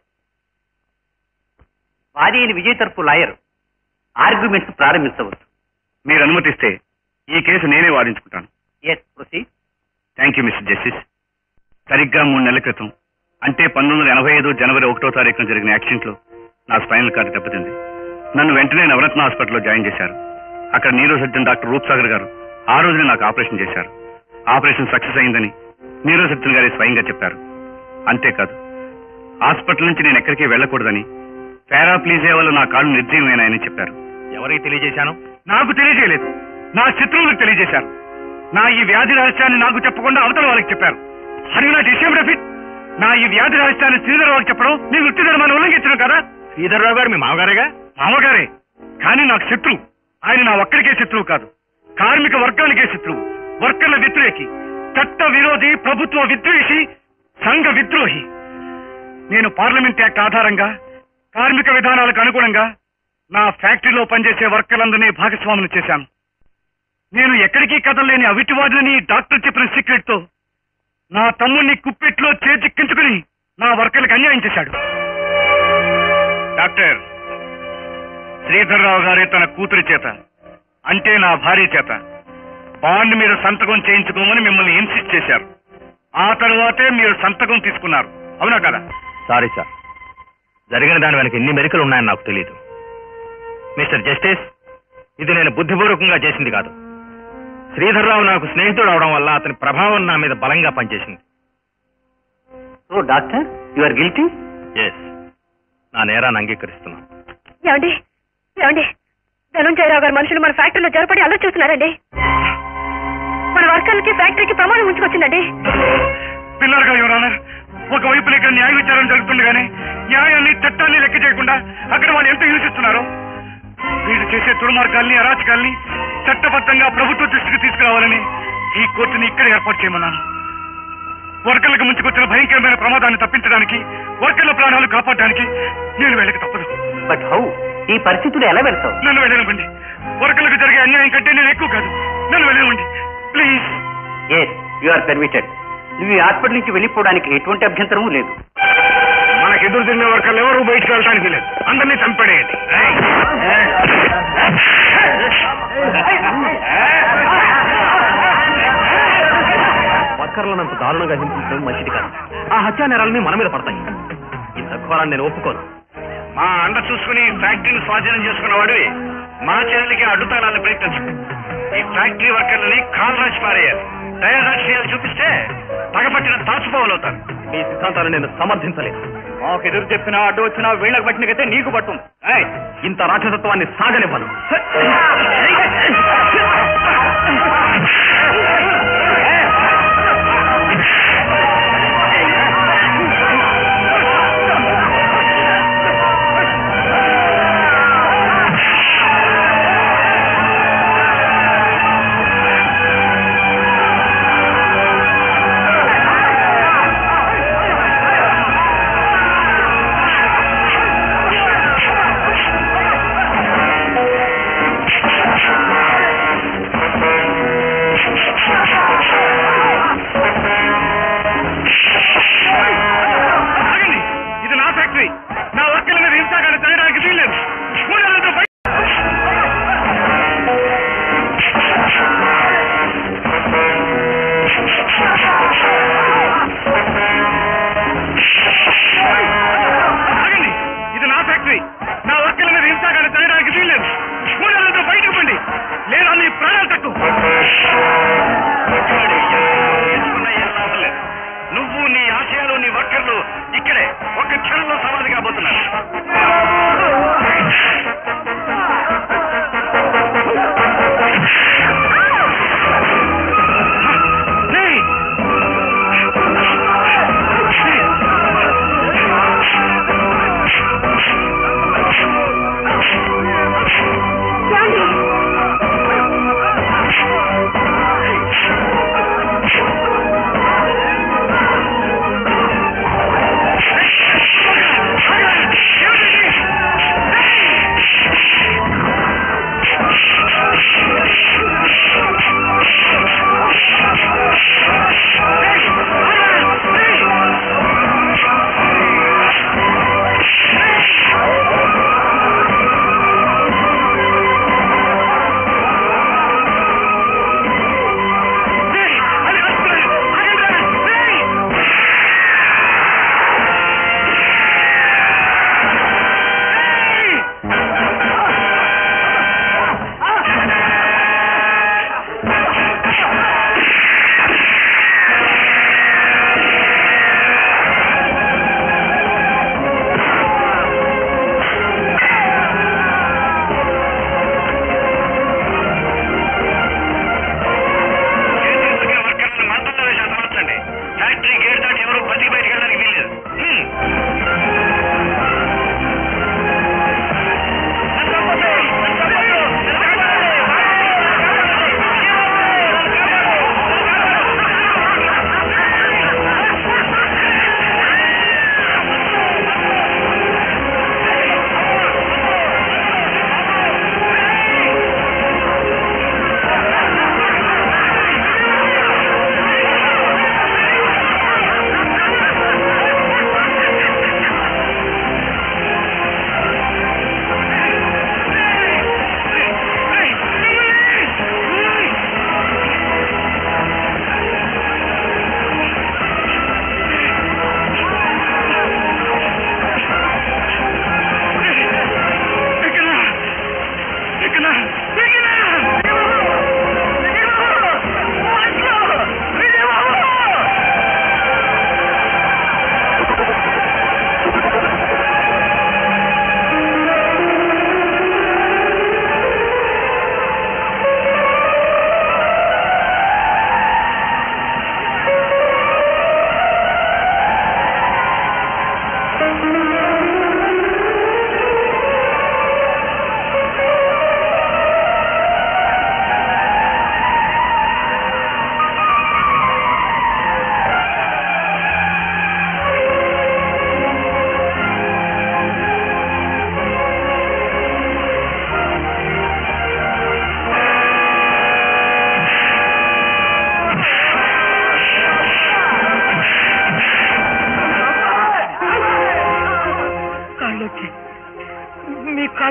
వాది అయిన విజయ్ తరపు లాయర్ ఆర్గ్యుమెంట్స్ ప్రారంభించవచ్చు మీరు అనుమతిస్తే ఈ కేసు నేనే వాదించుకుంటాను yes proceed thank you mister justice సరిగ్గా మూడు నెలల క్రితం అంటే పంతొమ్మిది వందల ఎనభై ఐదు జనవరి ఒకటో తారీఖున జరిగిన యాక్సిడెంట్లో నా స్పైనల్ కార్డు దెబ్బతింది నన్ను వెంటనే నవరత్న హాస్పిటల్లో జాయిన్ చేశారు అక్కడ neurosurgeon doctor Roop Sagar గారు ఆ రోజునే నాకు ఆపరేషన్ చేశారు ఆపరేషన్ సక్సెస్ అయిందని న్యూరో సర్జన్ గారే స్వయంగా చెప్పారు అంతేకాదు హాస్పిటల్ నుంచి నేను ఎక్కడికి వెళ్ళకూడదని పారాప్లీజియా వల్ల నా కాళ్ళు నిర్జీవమైనాయని చెప్పారు ఎవరికి తెలియజేశాను నాకు తెలియజేయలేదు నా శత్రువులకు తెలియజేశారు నా ఈ వ్యాధి రహస్యాన్ని నాకు చెప్పకుండా అవతల వాళ్ళకి చెప్పారు అది నా డిషేమ్ రఫిట్ నా ఈ వ్యాధి రహస్యాన్ని శ్రీధర్ వాళ్ళకి చెప్పడం నీ వృత్తి ధర్మాన్ని ఉల్లంఘించడం కదా శ్రీధర్రావు గారు మీ మామగారేగా మామగారే కానీ నాకు శత్రువు ఆయన నా ఒక్కడికే శత్రువు కాదు కార్మిక వర్గానికే శత్రువు వర్కర్ల వ్యతిరేకి చట్ట విరోధి ప్రభుత్వ విద్వేషి సంఘ విద్రోహి నేను పార్లమెంట్ యాక్ట్ ఆధారంగా కార్మిక విధానాలకు అనుగుణంగా నా ఫ్యాక్టరీలో పనిచేసే వర్కర్లందరినీ భాగస్వాములు చేశాను నేను ఎక్కడికి కదలలేని అవిటివాదులని డాక్టర్ చెప్పిన సీక్రెట్ తో నా తమ్ముణ్ణి కుప్పెట్లో చేజిక్కించుకుని నా వర్కర్లకు అన్యాయం చేశాడు డాక్టర్ శ్రీధర్రావు గారే తన కూతురి చేత అంటే నా భార్య చేత బాండ్ మీద సంతకం చేయించుకోమని మిమ్మల్ని ఇన్సిస్ట్ చేశారు ఆ తరువాతే మీరు సంతకం తీసుకున్నారు అవునా కదా సారీ సార్ జరిగిన దాని వెనక ఎన్ని మెరికలు ఉన్నాయని నాకు తెలియదు మిస్టర్ జస్టిస్ ఇది నేను బుద్ధిపూర్వకంగా చేసింది కాదు శ్రీధర్రావు నాకు స్నేహితుడు అవడం వల్ల అతని ప్రభావం నా మీద బలంగా పనిచేసింది so doctor you are guilty yes నా నేరాన్ని అంగీకరిస్తున్నాను ఏమండి ఏమండి ధనుంజయరావు గారు మనుషులు మన ఫ్యాక్టరీలో జరపడి అల్లరి చూస్తున్నారండి మన వర్కర్లకి ఫ్యాక్టరీకి ప్రమాదం ఉంచుకొచ్చిందండి పిల్లలుగా యువరానర్ ఒకవైపు ఇక్కడ న్యాయ విచారణ జరుగుతుండగానే న్యాయాన్ని చట్టాన్ని లెక్క చేయకుండా అక్కడ వాళ్ళు ఎంత హింసిస్తున్నారు వీళ్ళు చేసే దుర్మార్గాల్ని అరాచకాల్ని చట్టబద్ధంగా ప్రభుత్వ దృష్టికి తీసుకురావాలని ఈ కోర్టుని ఇక్కడ ఏర్పాటు చేయమన్నాను వర్కర్లకు ముంచుకొచ్చిన భయంకరమైన ప్రమాదాన్ని తప్పించడానికి వర్కర్ల ప్రాణాలు కాపాడడానికి నేను వెళ్ళక తప్పదు బట్ హౌ ఈ పరిస్థితులు ఎలా వెళ్తావు నన్ను వెళ్ళనివ్వండి వర్కర్లకు జరిగే అన్యాయం కంటే నేను ఎక్కువ కాదు నన్ను వెళ్ళనివ్వండి please yes you are permitted నువ్వు ఈ హాస్పిటల్ నుంచి వెళ్ళిపోవడానికి ఎటువంటి అభ్యంతరము లేదు మనకు ఎదురు తిరిగిన వర్కర్లు ఎవరు బయటకు వెళ్ళడానికి లేదు అందరినీ చంపడేయండి వర్కర్లను అంత దారుణంగా హింసించడం మంచిది కాదు ఆ హత్యా నేరాలని మన మీద పడతాయి ఇంత ఘోరాన్ని నేను ఒప్పుకోను మా అండ చూసుకుని ఫ్యాక్టరీని స్వాధీనం చేసుకున్న వాడివి మా చెల్లెలకి అడ్డుతానాన్ని ప్రయత్నించు ఈ ఫ్యాక్టరీ వర్కర్లని కాల్ రాసి పారేయాలి దయాదాక్షియాలు చూపిస్తే పగపట్టిన తాచుపోవాలవుతారు మీ సిద్ధాంతాలను నేను సమర్థించలేను మాకు ఎదురు చెప్పినా అడ్డు వచ్చినా వీళ్ళకి పట్టినకైతే నీకు పట్టుంది ఏయ్, ఇంత రాక్షసత్వాన్ని సాగనివ్వను ఆ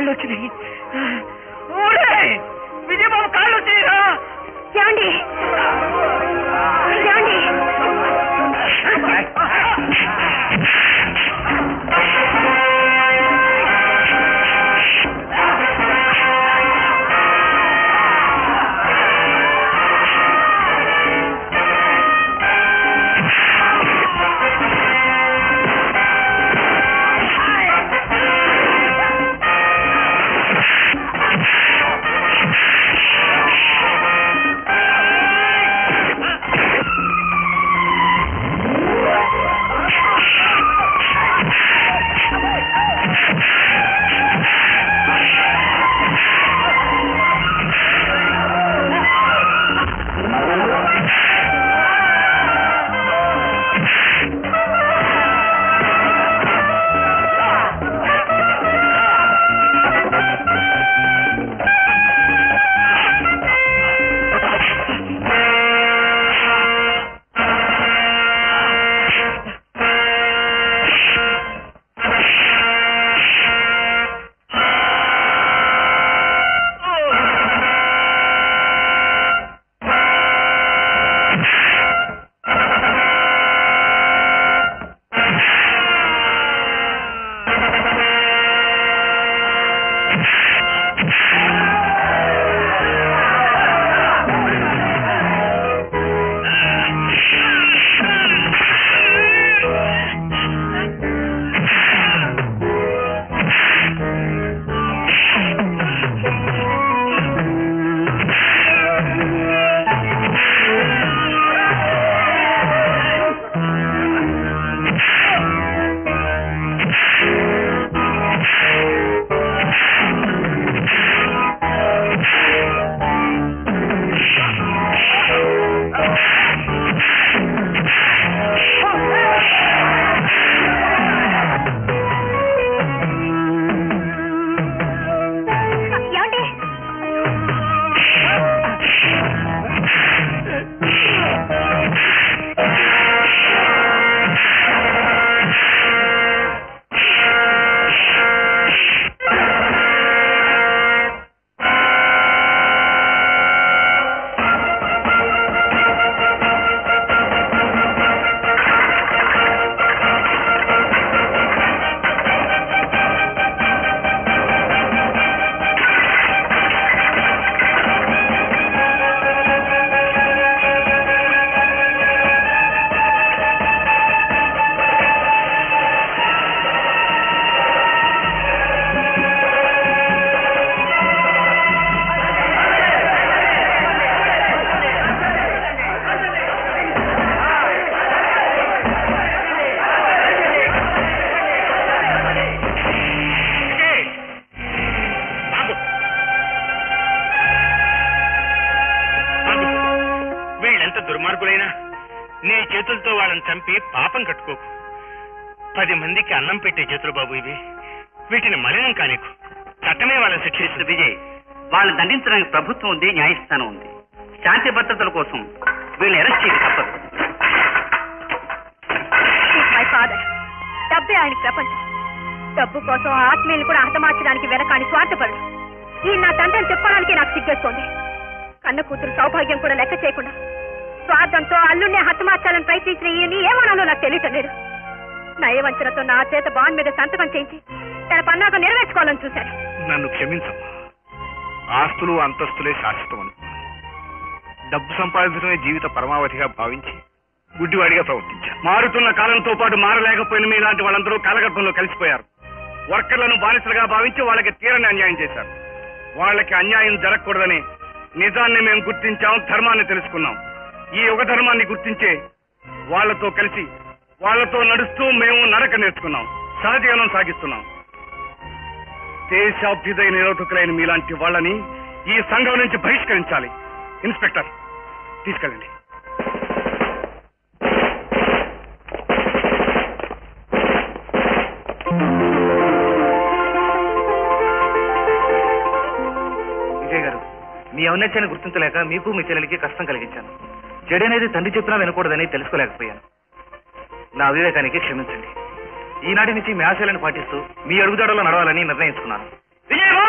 కాళ్ళు వచ్చినాయి ఊరే విజయబాబు కాళ్ళు వచ్చినాయిరా ఏమండి ఏమండి ఏమండి వీళ్ళెంత దుర్మార్గులైనా నీ చేతులతో వాళ్ళని చంపి పాపం కట్టుకోకు పది మందికి అన్నం పెట్టే చేతులు బాబు ఇవి వీటిని మలినం కానీకు చట్టమే వాళ్ళని శిక్షిస్తుంది విజయ్ వాళ్ళని దండించడానికి ప్రభుత్వం ఉంది న్యాయస్థానం ఉంది శాంతి భద్రతల కోసం వీళ్ళని అరెస్ట్ చేయక తప్పదు మై ఫాదర్ డబ్బే ఆయన ప్రపంచం డబ్బు కోసం ఆత్మీయులు కూడా హతమార్చడానికి వెనకాని స్వార్థపరుడు ఈ నా తండ్రిని చెప్పడానికి నాకు సిగ్గేస్తోంది కన్న కూతురు సౌభాగ్యం కూడా లెక్క చేయకుండా స్వార్థంతో అల్లుడిని హతమార్చాలని ప్రయత్నించిన ఈయన ఏమనాలో నాకు తెలియటం లేదు నయవంచనతో నా చేత బాండ్ మీద సంతకం చేయించి తన పన్నాక నెరవేర్చుకోవాలని చూశాడు నన్ను క్షమించమ్మా ఆస్తులు అంతస్తులే శాశ్వతం అనుకున్నాను డబ్బు సంపాదించడమే జీవిత పరమావధిగా భావించి గుడ్డివాడిగా ప్రవర్తించాను మారుతున్న కాలంతో పాటు మారలేకపోయిన మీలాంటి వాళ్ళందరూ కాలగర్భంలో కలిసిపోయారు వర్కర్లను బానిసలుగా భావించి వాళ్ళకి తీరని అన్యాయం చేశారు వాళ్ళకి అన్యాయం జరగకూడదని నిజాన్ని మేము గుర్తించాం ధర్మాన్ని తెలుసుకున్నాం ఈ యుగ ధర్మాన్ని గుర్తించే వాళ్ళతో కలిసి వాళ్ళతో నడుస్తూ మేము నడక నేర్చుకున్నాం సహజీవనం సాగిస్తున్నాం దేశాభ్యుదయ నిరోధకులైన మీలాంటి వాళ్ళని ఈ సంఘం నుంచి బహిష్కరించాలి ఇన్స్పెక్టర్ తీసుకెళ్ళండి విజయ్ గారు మీ ఔన్నత్యాన్ని గుర్తించలేక మీకు మీ చెల్లెలికి కష్టం కలిగించాను చెడు అనేది తండ్రి చెప్పినా వినకూడదని తెలుసుకోలేకపోయాను నా అవివేకానికి క్షమించండి ఈనాటి నుంచి మీ ఆశయాలను పాటిస్తూ మీ అడుగుదాడలో నడవాలని నిర్ణయించుకున్నాను విజయ్